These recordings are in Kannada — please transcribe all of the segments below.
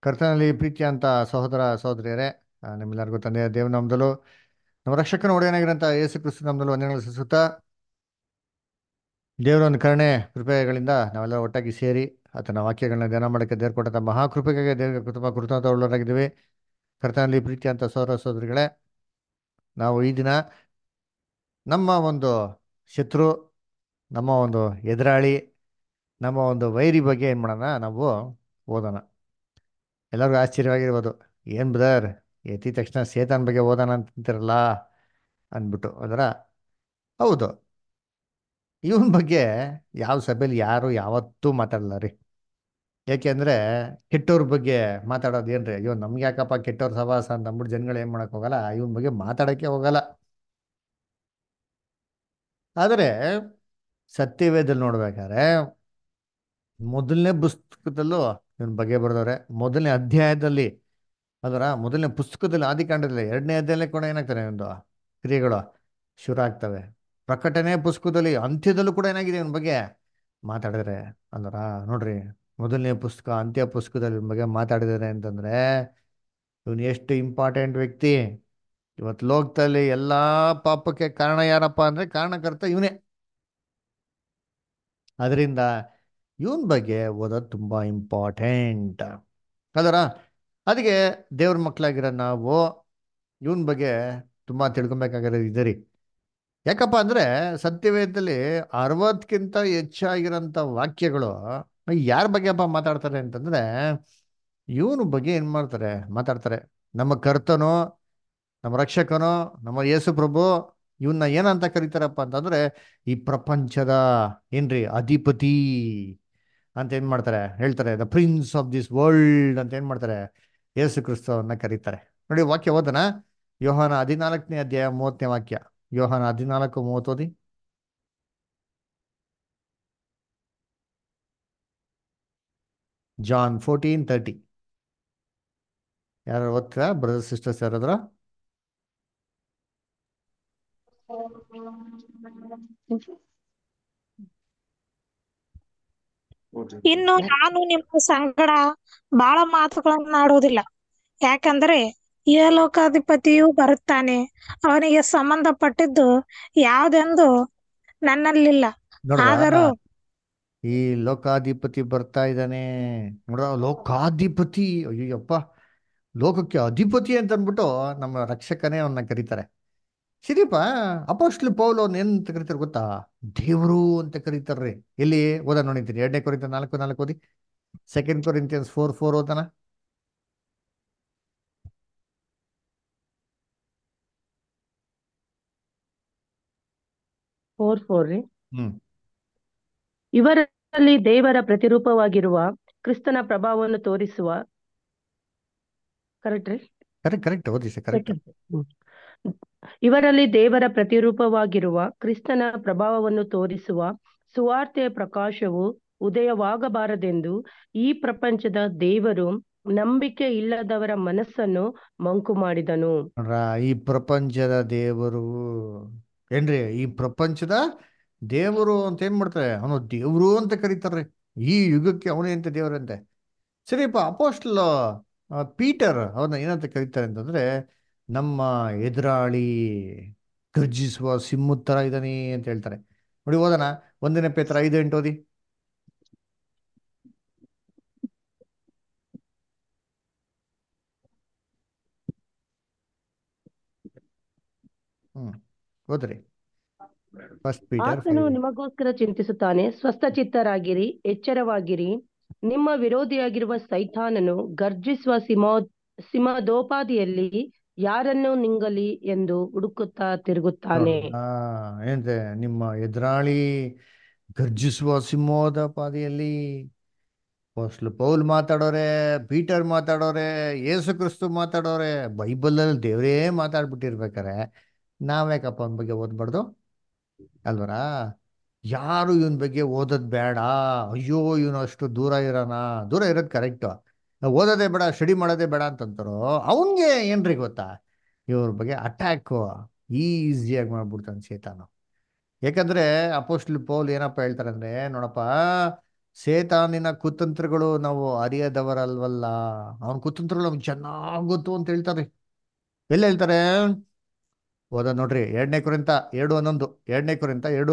ಕರ್ತನಲ್ಲಿ ಪ್ರೀತಿ ಅಂತ ಸಹೋದರ ಸಹೋದರಿಯರೇ ಆ, ನಿಮ್ಮೆಲ್ಲರಿಗೂ ತಂದೆಯ ದೇವ ನಾಮದಲ್ಲೂ ನಮ್ಮ ರಕ್ಷಕನ ಒಡೆಯನಾಗಿರಂತ ಯೇಸು ಕ್ರಿಸ್ತು ನಾಮದಲ್ಲೂ ವಂದನೆಗಳು ಸಲ್ಲಿಸುತ್ತಾ ದೇವರ ಒಂದು ಕರುಣೆ ಕೃಪೆಗಳಿಂದ ನಾವೆಲ್ಲ ಒಟ್ಟಾಗಿ ಸೇರಿ ಆತನ ವಾಕ್ಯಗಳನ್ನ ಧ್ಯಾನ ಮಾಡೋಕ್ಕೆ ದೇವ್ರು ಕೊಟ್ಟಂತ ಮಹಾಕೃಪೆಗೆ ದೇವರಿಗೆ ತುಂಬ ಕೃತಜ್ಞತ ಉಳ್ಳವರಾಗಿದ್ದೀವಿ ಕರ್ತನಲ್ಲಿ ಪ್ರೀತಿ ಅಂತ ಸಹೋದರ ಸಹೋದರಿಗಳೇ ನಾವು ಈ ದಿನ ನಮ್ಮ ಒಂದು ಶತ್ರು ನಮ್ಮ ಒಂದು ಎದುರಾಳಿ ನಮ್ಮ ಒಂದು ವೈರಿ ಬಗ್ಗೆ ಏನು ಮಾಡೋಣ ನಾವು ಓದೋಣ ಎಲ್ಲರಿಗೂ ಆಶ್ಚರ್ಯವಾಗಿರ್ಬೋದು ಏನು ಬ್ರದರ್ ಎತ್ತಿದ ತಕ್ಷಣ ಸೇತಾನ್ ಬಗ್ಗೆ ಓದೋಣ ಅಂತಿರಲ್ಲ ಅಂದ್ಬಿಟ್ಟು ಅದರ ಹೌದು ಇವನ ಬಗ್ಗೆ ಯಾವ ಸಭೆಯಲ್ಲಿ ಯಾರು ಯಾವತ್ತೂ ಮಾತಾಡಲ್ಲ ರೀ ಯಾಕೆಂದ್ರೆ ಕೆಟ್ಟವ್ರ ಬಗ್ಗೆ ಮಾತಾಡೋದು ಏನ್ರಿ ಅಯ್ಯೋ ನಮ್ಗೆ ಯಾಕಪ್ಪ ಕೆಟ್ಟವ್ರ ಸವಾಸ ಅಂತ ಅಂದ್ಬಿಟ್ಟು ಜನಗಳು ಏನು ಮಾಡಕ್ ಹೋಗಲ್ಲ ಇವನ್ ಬಗ್ಗೆ ಮಾತಾಡಕ್ಕೆ ಹೋಗಲ್ಲ ಆದರೆ ಸತ್ಯವೇದಲ್ಲಿ ನೋಡ್ಬೇಕಾದ್ರೆ ಮೊದಲನೇ ಪುಸ್ತಕದಲ್ಲೂ ಇವನ್ ಬಗ್ಗೆ ಬರೆದವ್ರೆ ಮೊದಲನೇ ಅಧ್ಯಾಯದಲ್ಲಿ ಅದರ ಮೊದಲನೇ ಪುಸ್ತಕದಲ್ಲಿ ಆದಿಕಾಂಡದಲ್ಲಿ ಎರಡನೇ ಅಧ್ಯಾಯದಲ್ಲಿ ಕೂಡ ಏನಾಗ್ತಾನೆ ಒಂದು ಕ್ರಿಯೆಗಳು ಶುರು ಆಗ್ತವೆ ಪ್ರಕಟಣೆ ಪುಸ್ತಕದಲ್ಲಿ ಅಂತ್ಯದಲ್ಲೂ ಕೂಡ ಏನಾಗಿದೆ ಇವನ ಬಗ್ಗೆ ಮಾತಾಡಿದ್ರೆ ಅಂದ್ರ ನೋಡ್ರಿ ಮೊದಲನೇ ಪುಸ್ತಕ ಅಂತ್ಯ ಪುಸ್ತಕದಲ್ಲಿ ಇವನ ಬಗ್ಗೆ ಮಾತಾಡಿದ್ದಾರೆ ಅಂತಂದ್ರೆ ಇವನು ಎಷ್ಟು ಇಂಪಾರ್ಟೆಂಟ್ ವ್ಯಕ್ತಿ ಇವತ್ತು ಲೋಕದಲ್ಲಿ ಎಲ್ಲಾ ಪಾಪಕ್ಕೆ ಕಾರಣ ಯಾರಪ್ಪ ಅಂದ್ರೆ ಕಾರಣಕರ್ತ ಇವನೇ ಅದರಿಂದ ಇವನ್ ಬಗ್ಗೆ ಓದೋದು ತುಂಬಾ ಇಂಪಾರ್ಟೆಂಟ್ ಅದರ ಅದಕ್ಕೆ ದೇವ್ರ ಮಕ್ಕಳಾಗಿರೋ ನಾವು ಇವನ್ ಬಗ್ಗೆ ತುಂಬಾ ತಿಳ್ಕೊಬೇಕಾಗಿರೋದು ಇದೆ ರೀ ಯಾಕಪ್ಪ ಅಂದ್ರೆ ಸತ್ಯವೇದದಲ್ಲಿ ಅರವತ್ತಕ್ಕಿಂತ ಹೆಚ್ಚಾಗಿರೋಂಥ ವಾಕ್ಯಗಳು ಯಾರ ಬಗ್ಗೆಪ್ಪ ಮಾತಾಡ್ತಾರೆ ಅಂತಂದ್ರೆ ಇವನು ಬಗ್ಗೆ ಏನ್ ಮಾಡ್ತಾರೆ ಮಾತಾಡ್ತಾರೆ ನಮ್ಮ ಕರ್ತನೋ ನಮ್ಮ ರಕ್ಷಕನೋ ನಮ್ಮ ಯೇಸು ಪ್ರಭು ಇವನ್ನ ಏನಂತ ಕರೀತಾರಪ್ಪ ಅಂತಂದ್ರೆ ಈ ಪ್ರಪಂಚದ ಏನ್ರಿ ಅಧಿಪತಿ ಅಂತ ಏನ್ ಮಾಡ್ತಾರೆ ಹೇಳ್ತಾರೆ the prince of this world ಅಂತ ಏನ್ ಮಾಡ್ತಾರೆ ಯೇಸು ಕ್ರಿಸ್ತವನ್ನ ಕರೀತಾರೆ ನೋಡಿ ವಾಕ್ಯ ಓದನ ಯೋಹಾನ ಹದಿನಾಲ್ಕನೇ ಅಧ್ಯಾಯ ಮೂವತ್ತನೇ ವಾಕ್ಯ ಯೋಹಾನ ಹದಿನಾಲ್ಕು ಮೂವತ್ತೋದಿ ಜಾನ್ ಫೋರ್ಟೀನ್ ತರ್ಟಿ ಯಾರು ಓದ್ತೀರಾ ಬ್ರದರ್ ಸಿಸ್ಟರ್ಸ್ ಯಾರಾದ್ರ ಇನ್ನು ನಾನು ನಿಮ್ಮ ಸಂಗಡ ಬಹಳ ಮಾತುಗಳನ್ನಾಡುವುದಿಲ್ಲ ಯಾಕಂದ್ರೆ ಈ ಲೋಕಾಧಿಪತಿಯು ಬರುತ್ತಾನೆ ಅವನಿಗೆ ಸಂಬಂಧಪಟ್ಟಿದ್ದು ಯಾವುದೆಂದು ನನ್ನಲ್ಲಿಲ್ಲ ನೋಡ್ರಾ ಆದರೂ ಈ ಲೋಕಾಧಿಪತಿ ಬರ್ತಾ ಇದ್ದಾನೆ ನೋಡ ಲೋಕಾಧಿಪತಿ ಅಯ್ಯಪ್ಪ ಲೋಕಕ್ಕೆ ಅಧಿಪತಿ ಅಂತ ಅಂದ್ಬಿಟ್ಟು ನಮ್ಮ ರಕ್ಷಕನೇ ಅವನ್ನ ಕರೀತಾರೆ ಸರಿಯಪ್ಪ ಅಪೋಸ್ಟ್ಲ್ ಪೌಲ್ ಅವ್ನ ಏನಂತ ಕರೀತಾರೆ ಗೊತ್ತಾ ದೇವರು ಅಂತ ಕರೀತಾರ್ರಿ ಎಲ್ಲಿ ಓದ ನೋಡಿದ್ದೀನಿ ಎರಡನೇ ಕೊರಿಂತ ನಾಲ್ಕು ನಾಲ್ಕು ಓದಿ ಸೆಕೆಂಡ್ ಕೊರಿಂತಿಯನ್ಸ್ ಫೋರ್ ಫೋರ್ ಓದನ ಫೋರ್ ಫೋರ್ ರೀ ಹ್ಮ್ ಇವರಲ್ಲಿ ದೇವರ ಪ್ರತಿರೂಪವಾಗಿರುವ ಕ್ರಿಸ್ತನ ಪ್ರಭಾವವನ್ನು ತೋರಿಸುವ ಕರೆಕ್ಟ್ ರೀ ಕರೆಕ್ಟ್ ಕರೆಕ್ಟ್ ಓದಿ ಸರ್ ಕರೆಕ್ಟ್ ಹ್ಮ್. ಇವರಲ್ಲಿ ದೇವರ ಪ್ರತಿರೂಪವಾಗಿರುವ ಕ್ರಿಸ್ತನ ಪ್ರಭಾವವನ್ನು ತೋರಿಸುವ ಸುವಾರ್ತೆಯ ಪ್ರಕಾಶವು ಉದಯವಾಗಬಾರದೆಂದು ಈ ಪ್ರಪಂಚದ ದೇವರು ನಂಬಿಕೆ ಇಲ್ಲದವರ ಮನಸ್ಸನ್ನು ಮಂಕು ಮಾಡಿದನು ನೋಡ್ರ ಈ ಪ್ರಪಂಚದ ದೇವರು ಏನ್ರಿ ಈ ಪ್ರಪಂಚದ ದೇವರು ಅಂತ ಏನ್ ಮಾಡ್ತಾರೆ ಅವನು ದೇವರು ಅಂತ ಕರೀತಾರ್ರಿ ಈ ಯುಗಕ್ಕೆ ಅವನೇ ಅಂತ ದೇವರಂತೆ ಸರಿಯಪ್ಪ ಅಪೋಸ್ಟ್ಲ್ ಪೀಟರ್ ಅವನ್ನ ಏನಂತ ಕರೀತಾರೆ ಅಂತಂದ್ರೆ ನಮ್ಮ ಎದುರಾಳಿ ಗರ್ಜಿಸುವ ಸಿಂಹದ ತರ ಇದ್ದಾನೆ ಅಂತ ಹೇಳ್ತಾರೆ ನೋಡಿ ಓದನ ಒಂದನೇ ಪೇತ್ರ ಐದು ಎಂಟು ಓದಿ ಹ್ಮ್ ಓದ್ರಿ ಫಸ್ಟ್ ಪೀಟರ್ ಆತನು ನಿಮಗೋಸ್ಕರ ಚಿಂತಿಸುತ್ತಾನೆ ಸ್ವಸ್ಥಚಿತ್ತರಾಗಿರಿ ಎಚ್ಚರವಾಗಿರಿ ನಿಮ್ಮ ವಿರೋಧಿಯಾಗಿರುವ ಸೈತಾನನು ಗರ್ಜಿಸುವ ಸಿಂಹ ಸಿಂಹದೋಪಾದಿಯಲ್ಲಿ ಯಾರನ್ನು ನಿಂಗಲಿ ಎಂದು ಹುಡುಕುತ್ತಾ ತಿರುಗುತ್ತಾನೆ ಆ ಏನ್ರೆ ನಿಮ್ಮ ಎದುರಾಳಿ ಗರ್ಜಿಸುವ ಸಿಂಹದ ಪಾದಿಯಲ್ಲಿ ಅಪೊಸ್ಟ್ಲ್ ಪೌಲ್ ಮಾತಾಡೋರೆ ಪೀಟರ್ ಮಾತಾಡೋರೆ ಯೇಸು ಕ್ರಿಸ್ತು ಮಾತಾಡೋರೆ ಬೈಬಲಲ್ಲಿ ದೇವರೇ ಮಾತಾಡ್ಬಿಟ್ಟಿರ್ಬೇಕಾರೆ ನಾವ್ಯಾಕಪ್ಪ ಅವನ ಬಗ್ಗೆ ಓದ್ಬಾರ್ದು ಅಲ್ವರಾ ಯಾರು ಇವನ್ ಬಗ್ಗೆ ಓದೋದ್ ಬೇಡ ಅಯ್ಯೋ ಇವನು ಅಷ್ಟು ದೂರ ಇರೋಣ ದೂರ ಇರೋದು ಕರೆಕ್ಟು ಓದೋದೇ ಬೇಡ ಸ್ಟಡಿ ಮಾಡೋದೇ ಬೇಡ ಅಂತಂತಾರೋ ಅವನ್ಗೆ ಏನ್ರಿ ಗೊತ್ತಾ ಇವ್ರ ಬಗ್ಗೆ ಅಟ್ಯಾಕು ಈಸಿಯಾಗಿ ಮಾಡ್ಬಿಡ್ತಾನೆ ಸೇತಾನು ಯಾಕಂದ್ರೆ ಅಪೋಸ್ಟ್ಲ್ ಪೌಲ್ ಏನಪ್ಪ ಹೇಳ್ತಾರೆ ಅಂದ್ರೆ ನೋಡಪ್ಪ ಸೇತಾನಿನ ಕುತಂತ್ರಗಳು ನಾವು ಅರಿಯದವರಲ್ವಲ್ಲ ಅವನ ಕುತಂತ್ರಗಳು ನಮ್ಗೆ ಚೆನ್ನಾಗ್ ಗೊತ್ತು ಅಂತ ಹೇಳ್ತಾರೆ ಎಲ್ಲಿ ಹೇಳ್ತಾರೆ ಓದ ನೋಡ್ರಿ ಎರಡನೇ ಕುರಿತ ಎರಡು ಹನ್ನೊಂದು ಎರಡನೇ ಕುರಿತ ಎರಡು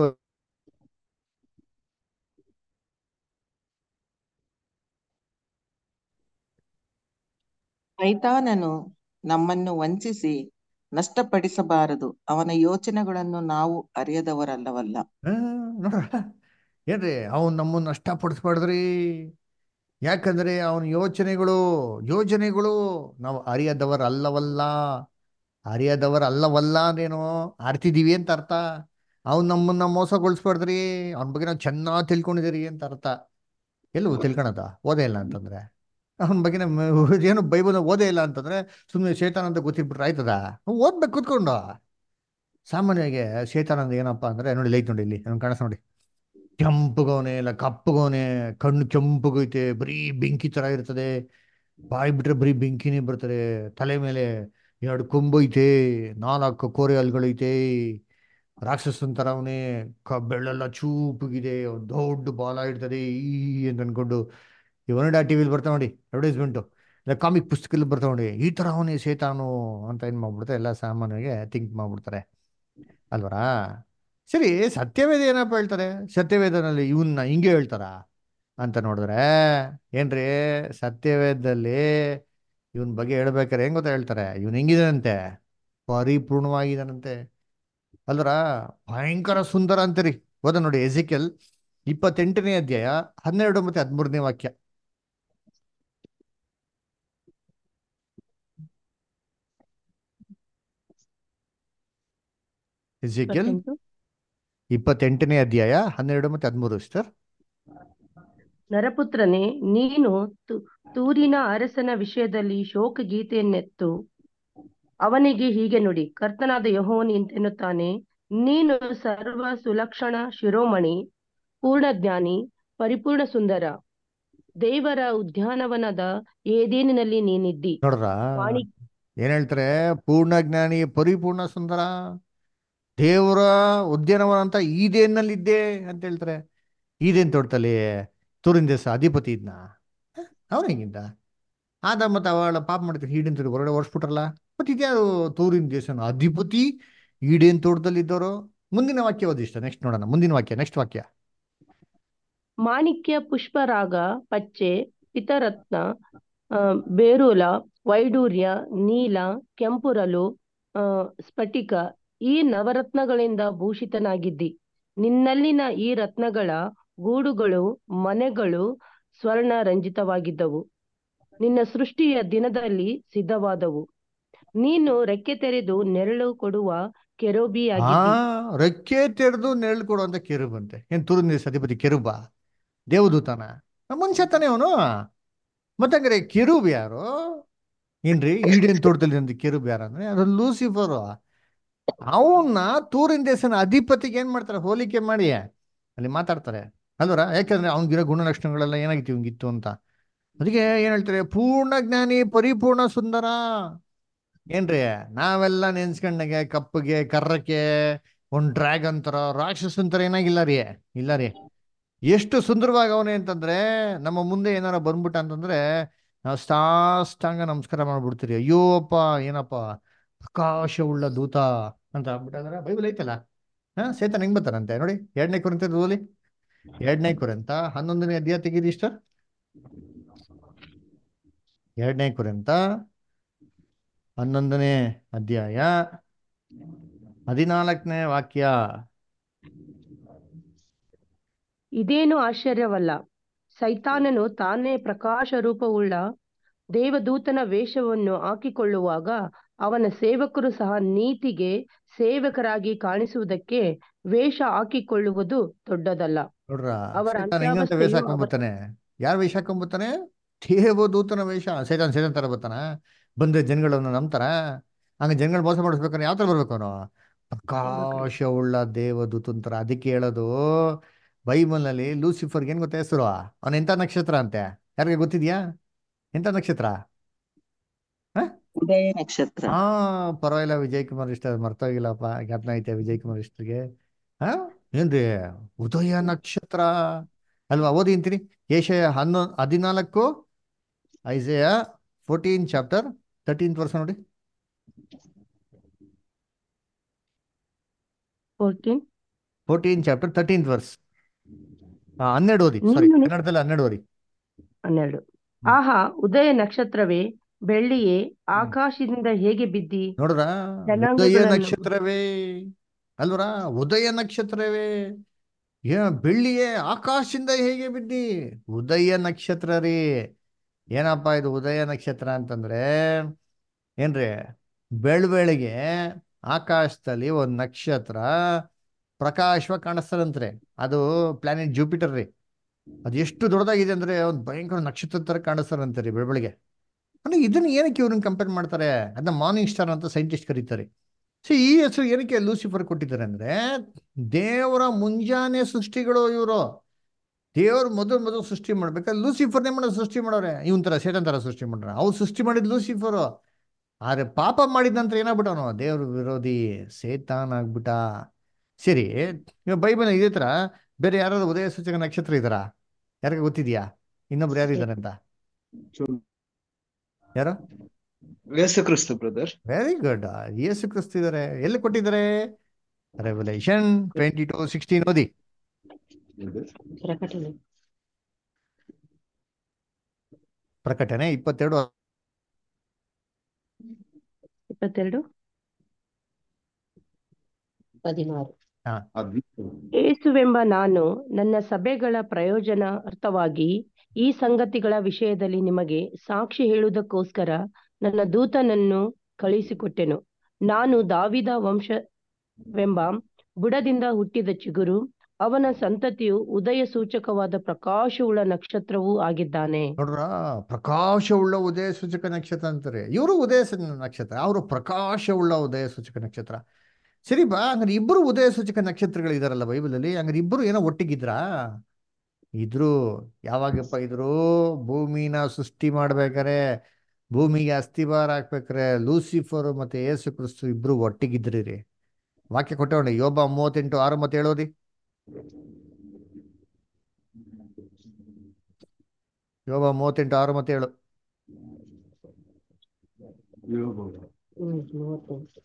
ಸೈತಾನನು ನಮ್ಮನ್ನು ವಂಚಿಸಿ ನಷ್ಟಪಡಿಸಬಾರದು ಅವನ ಯೋಚನೆಗಳನ್ನು ನಾವು ಅರಿಯದವರಲ್ಲವಲ್ಲ ಆ, ನೋಡ್ರ ಏನ್ರಿ ಅವನ್ ನಮ್ಮನ್ನ ನಷ್ಟಪಡಿಸ್ಬಾರ್ದ್ರಿ ಯಾಕಂದ್ರೆ ಅವನ ಯೋಚನೆಗಳು ಯೋಜನೆಗಳು ನಾವು ಅರಿಯದವರ ಅಲ್ಲವಲ್ಲ ಅರಿಯದವರ ಅಲ್ಲವಲ್ಲ ಅಂದೇನು ಅರ್ತಿದೀವಿ ಅಂತ ಅರ್ಥ ಅವ್ನು ನಮ್ಮನ್ನ ಮೋಸಗೊಳಿಸ್ಬಾರ್ದ್ರಿ ಅವನ ಬಗ್ಗೆ ನಾವು ಚೆನ್ನಾಗಿ ತಿಳ್ಕೊಂಡಿದ್ದೀರಿ ಅಂತ ಅರ್ಥ ಎಲ್ಲೂ ತಿಳ್ಕೊಳದ ಓದೇ ಇಲ್ಲ ಅಂತಂದ್ರೆ ಅವನ ಬಗ್ಗೆ ನಮ್ಮ ಏನು ಬೈಬಲ್ ಓದೇ ಇಲ್ಲ ಅಂತಂದ್ರೆ ಸುಮ್ಮನೆ ಶೇತಾನ ಅಂತ ಗೊತ್ತಿಟ್ಬಿಟ್ರೆ ಆಯ್ತದ ಓದ್ಬೇಕು ಕೂತ್ಕೊಂಡು ಸಾಮಾನ್ಯವಾಗಿ ಶೇತಾನ ಅಂದ್ರೆ ಏನಪ್ಪಾ ಅಂದ್ರೆ ನೋಡಿ ಲೈಟ್ ನೋಡಿ ಇಲ್ಲಿ ಅವ್ನು ಕಾಣಿಸ್ ನೋಡಿ ಕೆಂಪುಗವನೆ ಇಲ್ಲ ಕಪ್ಪುಗವನೆ ಕಣ್ಣು ಕೆಂಪುಗೈತೆ ಬರೀ ಬೆಂಕಿ ತರ ಇರ್ತದೆ ಬಾಯಿ ಬಿಟ್ರೆ ಬರೀ ಬೆಂಕಿನೇ ಬರ್ತದೆ ತಲೆ ಮೇಲೆ ಎರಡು ಕೊಂಬೈತೆ ನಾಲ್ಕು ಕೋರೆ ಹಲ್ಗಳೈತೆ ರಾಕ್ಷಸನ್ ತರ ಅವನೇ ಕ ಬೆಳ್ಳೆಲ್ಲ ಚೂಪುಗಿದೆ ಒಂದ್ ದೊಡ್ಡ ಬಾಲ ಇರ್ತದೆ ಈ ಅಂತ ಅನ್ಕೊಂಡು ಈ ಒನಡಾ ಟಿವಿಲಿ ಬರ್ತಾವ ನೋಡಿ ಅಡ್ವರ್ಟೈಸ್ಮೆಂಟು ಇಲ್ಲ ಕಾಮಿಕ್ ಪುಸ್ತಕದಲ್ಲಿ ಬರ್ತಾವ ನೋಡಿ ಈ ತರ ಅವನೇ ಸೇತಾನು ಅಂತ ಏನ್ ಮಾಡ್ಬಿಡ್ತಾರೆ ಎಲ್ಲ ಸಾಮಾನ್ಯವಾಗಿ ಥಿಂಕ್ ಮಾಡ್ಬಿಡ್ತಾರೆ ಅಲ್ವರಾ ಸರಿ ಸತ್ಯವೇದ ಏನಪ್ಪ ಹೇಳ್ತಾರೆ ಸತ್ಯವೇದನಲ್ಲಿ ಇವನ್ನ ಹಿಂಗೆ ಹೇಳ್ತಾರ ಅಂತ ನೋಡಿದ್ರೆ ಏನ್ರಿ ಸತ್ಯವೇದದಲ್ಲಿ ಇವನ್ ಬಗ್ಗೆ ಹೇಳ್ಬೇಕಾರೆ ಹೆಂಗ್ ಗೊತ್ತಾ ಹೇಳ್ತಾರೆ ಇವನ್ ಹೆಂಗಿದಾನಂತೆ ಪರಿಪೂರ್ಣವಾಗಿದಾನಂತೆ ಅಲ್ವರ ಭಯಂಕರ ಸುಂದರ ಅಂತೀರಿ ಓದ ನೋಡಿ ಎಜಿಕೆಲ್ ಇಪ್ಪತ್ತೆಂಟನೇ ಅಧ್ಯಾಯ ಹನ್ನೆರಡು ಮತ್ತೆ ಹದಿಮೂರನೇ ವಾಕ್ಯ ಎಜಿಕೆಲ್ ಇಪ್ಪತ್ತೆಂಟು ಇಪ್ಪತ್ತೆಂಟನೇ ಅಧ್ಯಾಯ ಹನ್ನೆರಡು ಮತ್ತೆ ಹದಿಮೂರು ಸಿಸ್ಟರ್ ನರಪುತ್ರನೇ ನೀನು ತು- ತೂರಿನ ಅರಸನ ವಿಷಯದಲ್ಲಿ ಶೋಕ ಗೀತೆಯನ್ನೆತ್ತು ಅವನಿಗೆ ಹೀಗೆ ನುಡಿ ಕರ್ತನಾದ ಯೆಹೋವನು ಇಂತೆನ್ನುತ್ತಾನೆ ನೀನು ಸರ್ವ ಸುಲಕ್ಷಣ ಶಿರೋಮಣಿ ಪೂರ್ಣ ಜ್ಞಾನಿ ಪರಿಪೂರ್ಣ ಸುಂದರ ದೇವರ ಉದ್ಯಾನವನದ ಏದೇನಿನಲ್ಲಿ ನೀನಿದ್ದಿ ನೋಡ್ರ ವಾಣಿ ಏನ್ ಹೇಳ್ತಾರೆ ಪೂರ್ಣ ಜ್ಞಾನಿ ಪರಿಪೂರ್ಣ ಸುಂದರ ದೇವರ ಉದ್ಯಾನವನ ಅಂತ ಈದೇನಲ್ಲಿದ್ದೆ ಅಂತ ಹೇಳ್ತಾರೆ ಈದೇನ್ ತೋಟದಲ್ಲಿ ತೂರಿನ ದೇಶ ಅಧಿಪತಿ ಇದ್ನ ಅವನು ಹೆಂಗಿದ್ದ ಆದ ಮತ್ತೆ ಅವಳ ಪಾಪ ಮಾಡ್ತಾರೆ ಈಡೇನ್ ತೋಟ ಹೊರಗಡೆ ಓಡಿಸ್ಬಿಟ್ರಲ್ಲ ಮತ್ತೆ ಇದ್ಯಾರು ತೂರಿನ ದೇಶನ ಅಧಿಪತಿ ಈಡೇನ್ ತೋಟದಲ್ಲಿ ಇದ್ದವರು ಮುಂದಿನ ವಾಕ್ಯ ಓದಿ ಇಷ್ಟ ನೆಕ್ಸ್ಟ್ ನೋಡೋಣ ಮುಂದಿನ ವಾಕ್ಯ ನೆಕ್ಸ್ಟ್ ವಾಕ್ಯ ಮಾಣಿಕ್ಯ ಪುಷ್ಪರಾಗ ಪಚ್ಚೆ ಪಿತರತ್ನ ಆ, ಬೇರುಲ ವೈಡೂರ್ಯ ನೀಲ ಕೆಂಪುರಲು ಆ, ಸ್ಫಟಿಕ ಈ ನವರತ್ನಗಳಿಂದ ಭೂಷಿತನಾಗಿದ್ದಿ ನಿನ್ನಲ್ಲಿನ ಈ ರತ್ನಗಳ ಗೂಡುಗಳು ಮನೆಗಳು ಸ್ವರ್ಣ ರಂಜಿತವಾಗಿದ್ದವು ನಿನ್ನ ಸೃಷ್ಟಿಯ ದಿನದಲ್ಲಿ ಸಿದ್ಧವಾದವು ನೀನು ರೆಕ್ಕೆ ತೆರೆದು ನೆರಳು ಕೊಡುವ ಆ ಕೆರೋಬಿಯಾಗಿದ್ದಿ ರೆಕ್ಕೆ ತೆರೆದು ನೆರಳು ಕೊಡುವಂತ ಕೆರುಬಂತೆ ಏನ್ ತೂರಿನ ದೇಶ ಅಧಿಪತಿ ಕೆರುಬ ದೇವದೂತನ ಮನುಷ್ಯ ತಾನೇ ಅವನು ಮತ್ತಂಗ್ರೆ ಕೆರೂಬ್ ಯಾರು ಏನ್ರಿ ಈಡೇನ್ ತೋಟದಲ್ಲಿ ಅಂತ ಕೆರೂಬ್ ಯಾರು ಅಂದ್ರೆ ಅದು ಲೂಸಿಫರ್ ಅವನ್ನ ತೂರಿನ ದೇಶನ ಅಧಿಪತಿಗೆ ಏನ್ ಮಾಡ್ತಾರೆ ಹೋಲಿಕೆ ಮಾಡಿ ಅಲ್ಲಿ ಮಾತಾಡ್ತಾರೆ ಅಲ್ವರ ಯಾಕಂದ್ರೆ ಅವ್ನಿಗಿರೋ ಗುಣಲಕ್ಷಣಗಳೆಲ್ಲ ಏನಾಗಿತ್ತು ಇವಂಗಿತ್ತು ಅಂತ ಅದಕ್ಕೆ ಏನ್ ಹೇಳ್ತಾರೆ ಪೂರ್ಣ ಜ್ಞಾನಿ ಪರಿಪೂರ್ಣ ಸುಂದರ ಏನ್ರಿ ನಾವೆಲ್ಲ ನೆನ್ಸ್ಕೊಂಡಾಗೆ ಕಪ್ಪಗೆ ಕರ್ರಕ್ಕೆ ಒಂದ್ ಡ್ರ್ಯಾಗನ್ ತರ ರಾಕ್ಷಸನ್ ತರ ಏನಾಗಿಲ್ಲ ರೀ ಇಲ್ಲ ರೀ ಎಷ್ಟು ಸುಂದರವಾಗಿ ಅವನೇ ಅಂತಂದ್ರೆ ನಮ್ಮ ಮುಂದೆ ಏನಾರ ಬಂದ್ಬಿಟ್ಟ ಅಂತಂದ್ರೆ ನಾವು ಸಾಷ್ಟಾಂಗ ನಮಸ್ಕಾರ ಮಾಡ್ಬಿಡ್ತೀರಿ ಅಯ್ಯೋ ಅಪ್ಪ ಏನಪ್ಪ ಪ್ರಕಾಶವುಳ್ಳ ದೂತ ಅಂತ ಅಂದ್ಬಿಟ್ಟಾದ್ರೆ ಬೈಬಲ್ ಐತಲ್ಲ ಹಾ ಸೇತನ್ ಹೆಂಗ್ ಬರ್ತಾರಂತೆ ನೋಡಿ ಎರಡನೇ ಕುರಿತ ಓದಿ ಎರಡನೇ ಕುರಿತ ಹನ್ನೊಂದನೇ ಅಧ್ಯಾಯ ತೆಗೀರಿ ಇಷ್ಟ ಎರಡನೇ ಕುರಿತ ಹನ್ನೊಂದನೇ ಅಧ್ಯಾಯ ಹದಿನಾಲ್ಕನೇ ವಾಕ್ಯ ಇದೇನು ಆಶ್ಚರ್ಯವಲ್ಲ ಸೈತಾನನು ತಾನೇ ಪ್ರಕಾಶ ರೂಪವುಳ್ಳ ದೇವದೂತನ ವೇಷವನ್ನು ಹಾಕಿಕೊಳ್ಳುವಾಗ ಅವನ ಸೇವಕರು ಸಹ ನೀತಿಗೆ ಸೇವಕರಾಗಿ ಕಾಣಿಸುವುದಕ್ಕೆ ವೇಷ ಹಾಕಿಕೊಳ್ಳುವುದು ದೊಡ್ಡದಲ್ಲ ನೋಡ್ರ ಅವರ ಸೈತಾನ್ ಹೆಂಗಂತ ವೇಷ ಅಂತ್ಯಾವಸ್ಥೆಯು ಅವರ ಹಾಕೊಂಡ್ಬರ್ತಾನೆ ಯಾರು ವೇಷ ಹಾಕೊಂಡ್ಬರ್ತಾನೆ ದೇವದೂತನ ವೇಷ ಸೈತಾನ್ ಸೈತಾನ್ ತರ ಬರ್ತಾನ ಬಂದ್ರೆ ಜನಗಳನ್ನ ನಂಬ್ತಾರ ಹಂಗ ಜನಗಳು ಮೋಸ ಮಾಡಿಸ್ಬೇಕಾದ್ರೆ ಯಾವ ತರ ಬರ್ಬೇಕು ಅವನು ಪ್ರಕಾಶವುಳ್ಳ ದೇವದೂತನ್ ತರ ಅದಕ್ಕೆ ಹೇಳೋದು ಬೈಬಲ್ನಲ್ಲಿ ಲೂಸಿಫರ್ಗೆ ಏನ್ ಗೊತ್ತಾ ಹೆಸರು ಅವನ ಎಂತ ನಕ್ಷತ್ರ ಅಂತೆ ಯಾರಿಗೆ ಗೊತ್ತಿದ್ಯಾ ಎಂತ ನಕ್ಷತ್ರ ಹ ಉದಯ ನಕ್ಷತ್ರ ಹಾ ಪರವಾಗಿಲ್ಲ ವಿಜಯ್ ಕುಮಾರ್ ಇಷ್ಟ ಮರ್ತೋಗಿಲ್ಲಪ್ಪ ಜ್ಞಾಪನ ಐತೆ ವಿಜಯ್ ಕುಮಾರ್ ಇಷ್ಟರಿಗೆ ಹಾ ಏನ್ರಿ ಉದಯ ನಕ್ಷತ್ರ ಅಲ್ವಾ ಓದಿ ಅಂತೀನಿ ಏಷಯ ಹನ್ನೊ ಹದಿನಾಲ್ಕು ಐಸೆಯ ಫೋರ್ಟೀನ್ ಚಾಪ್ಟರ್ ತರ್ಟೀನ್ತ್ ವರ್ಷ ನೋಡಿ fourteen fourteen chapter thirteenth verse ಹನ್ನೆರಡು ಓದಿ ಸಾರಿ ನೀನು- ಕನ್ನಡದಲ್ಲಿ ಹನ್ನೆರಡು ಓದಿ ಹನ್ನೆರಡು ಆಹಾ ಉದಯ ನಕ್ಷತ್ರವೇ ಬೆಳ್ಳಿಯೇ ಆಕಾಶದಿಂದ ಹೇಗೆ ಬಿದ್ದಿ ನೋಡ್ರ ಉದಯ ಜನಾಂಗಗಳನ್ನು- ನಕ್ಷತ್ರವೇ ಅಲ್ವರ ಉದಯ ನಕ್ಷತ್ರವೇ ಏ ಬೆಳ್ಳಿಯೇ ಆಕಾಶದಿಂದ ಹೇಗೆ ಬಿದ್ದಿ ಉದಯ ನಕ್ಷತ್ರ ರೀ ಏನಪ್ಪ ಇದು ಉದಯ ನಕ್ಷತ್ರ ಅಂತಂದ್ರೆ ಏನ್ರಿ ಬೆಳ್ ಆಕಾಶದಲ್ಲಿ ಒಂದು ನಕ್ಷತ್ರ ಪ್ರಕಾಶವಾಗಿ ಕಾಣಿಸ್ತದಂತ್ರೆ ಅದು ಪ್ಲಾನೆಟ್ ಜೂಪಿಟರ್ ರೀ ಅದು ಎಷ್ಟು ದೊಡ್ಡದಾಗಿದೆ ಅಂದ್ರೆ ಒಂದು ಭಯಂಕರ ನಕ್ಷತ್ರ ತರ ಕಾಣಿಸ್ತಾರಂತೆ ರೀ ಬೆಳಬೆಳಿಗ್ಗೆ ಅಂದ್ರೆ ಇದನ್ನ ಏನಕ್ಕೆ ಇವ್ರನ್ನ ಕಂಪೇರ್ ಮಾಡ್ತಾರೆ ಅದನ್ನ ಮಾರ್ನಿಂಗ್ ಸ್ಟಾರ್ ಅಂತ ಸೈಂಟಿಸ್ಟ್ ಕರೀತಾರೆ ಸೊ ಈ ಹೆಸರು ಏನಕ್ಕೆ ಲೂಸಿಫರ್ ಕೊಟ್ಟಿದ್ದಾರೆ ಅಂದ್ರೆ ದೇವರ ಮುಂಜಾನೆ ಸೃಷ್ಟಿಗಳು ಇವರು ದೇವ್ರು ಮೊದಲು ಮೊದಲು ಸೃಷ್ಟಿ ಮಾಡ್ಬೇಕಾದ್ರೆ ಲೂಸಿಫರ್ನೇ ಮಾಡೋದು ಸೃಷ್ಟಿ ಮಾಡೋರೆ ಇವನ್ ತರ ಸೇಟನ್ ತರ ಸೃಷ್ಟಿ ಮಾಡ್ರ ಅವ್ರು ಸೃಷ್ಟಿ ಮಾಡಿದ್ ಲೂಸಿಫರು ಆದ್ರೆ ಪಾಪ ಮಾಡಿದ ನಂತರ ಏನಾಗ್ಬಿಟ್ಟವನು ದೇವ್ರ ವಿರೋಧಿ ಸೇತಾನ್ ಆಗ್ಬಿಟ್ಟ ಸರಿ ಇವಾಗ ಬೈಬಲ್ ಇದೇ ತರ ಬೇರೆ ಯಾರಾದ್ರು ಉದಯ ಸೂಚಕ ನಕ್ಷತ್ರ ಇದಾರಾ ಯಾರಿಗ ಗೊತ್ತಿದ್ಯಾ ಇನ್ನೊಬ್ರು ಯಾರು ಇದಾರೆ ಅಂತ ಯಾರು ಯೇಸು ಕ್ರಿಸ್ತು ಬ್ರದರ್ ವೆರಿ ಗುಡ್ ಯೇಸು ಕ್ರಿಸ್ತು ಇದಾರೆ ಎಲ್ಲಿ ಕೊಟ್ಟಿದ್ದಾರೆ ರೆವಲ್ಯೂಷನ್ ಟ್ವೆಂಟಿ ಟು ಸಿಕ್ಸ್ಟೀನ್ ಓದಿ ಪ್ರಕಟಣೆ ಪ್ರಕಟಣೆ ಇಪ್ಪತ್ತೆರಡು ಇಪ್ಪತ್ತೆರಡು ಹದಿನಾರು ಏಸುವೆಂಬ ನಾನು ನನ್ನ ಸಭೆಗಳ ಪ್ರಯೋಜನ ಅರ್ಥವಾಗಿ ಈ ಸಂಗತಿಗಳ ವಿಷಯದಲ್ಲಿ ನಿಮಗೆ ಸಾಕ್ಷಿ ಹೇಳುವುದಕ್ಕೋಸ್ಕರ ನನ್ನ ದೂತನನ್ನು ಕಳುಹಿಸಿಕೊಟ್ಟೆನು ನಾನು ದಾವಿದ ವಂಶವೆಂಬ ಬುಡದಿಂದ ಹುಟ್ಟಿದ ಚಿಗುರು ಅವನ ಸಂತತಿಯು ಉದಯ ಸೂಚಕವಾದ ಪ್ರಕಾಶವುಳ್ಳ ನಕ್ಷತ್ರವೂ ಆಗಿದ್ದಾನೆ ನೋಡ್ರ ಪ್ರಕಾಶವುಳ್ಳ ಉದಯ ಸೂಚಕ ನಕ್ಷತ್ರ ಅಂತಾರೆ ಇವರು ಉದಯ ಸ- ನಕ್ಷತ್ರ ಅವರು ಪ್ರಕಾಶವುಳ್ಳ ಉದಯ ಸೂಚಕ ನಕ್ಷತ್ರ ಸರಿ ಬಾ ಹಂಗಾರೆ ಇಬ್ಬರು ಉದಯ ಸೂಚಕ ನಕ್ಷತ್ರಗಳು ಇದಾರಲ್ಲ ಬೈಬಲಲ್ಲಿ ಹಂಗಾರೆ ಇಬ್ಬರು ಏನೋ ಒಟ್ಟಿಗಿದ್ರಾ ಇದ್ರು ಯಾವಾಗಪ್ಪ ಇದ್ರು ಭೂಮಿನ ಸೃಷ್ಟಿ ಮಾಡ್ಬೇಕಾರೆ ಭೂಮಿಗೆ ಅಸ್ಥಿವಾರ ಹಾಕ್ಬೇಕಾರೆ ಲೂಸಿಫರ್ ಮತ್ತೆ ಯೇಸು ಕ್ರಿಸ್ತು ಇಬ್ರು ಒಟ್ಟಿಗಿದ್ರಿ ರೀ ವಾಕ್ಯ ಕೊಟ್ಟವಣ್ಣ ಯೋಬ ಮೂವತ್ತೆಂಟು ಆರು ಮತ್ತೆ ಹೇಳೋದಿ ಯೋಬ ಮೂವತ್ತೆಂಟು ಆರು ಮತ್ತೆ ಹೇಳು ಹ್ಮ್ ಮೂವತ್ತೆಂಟು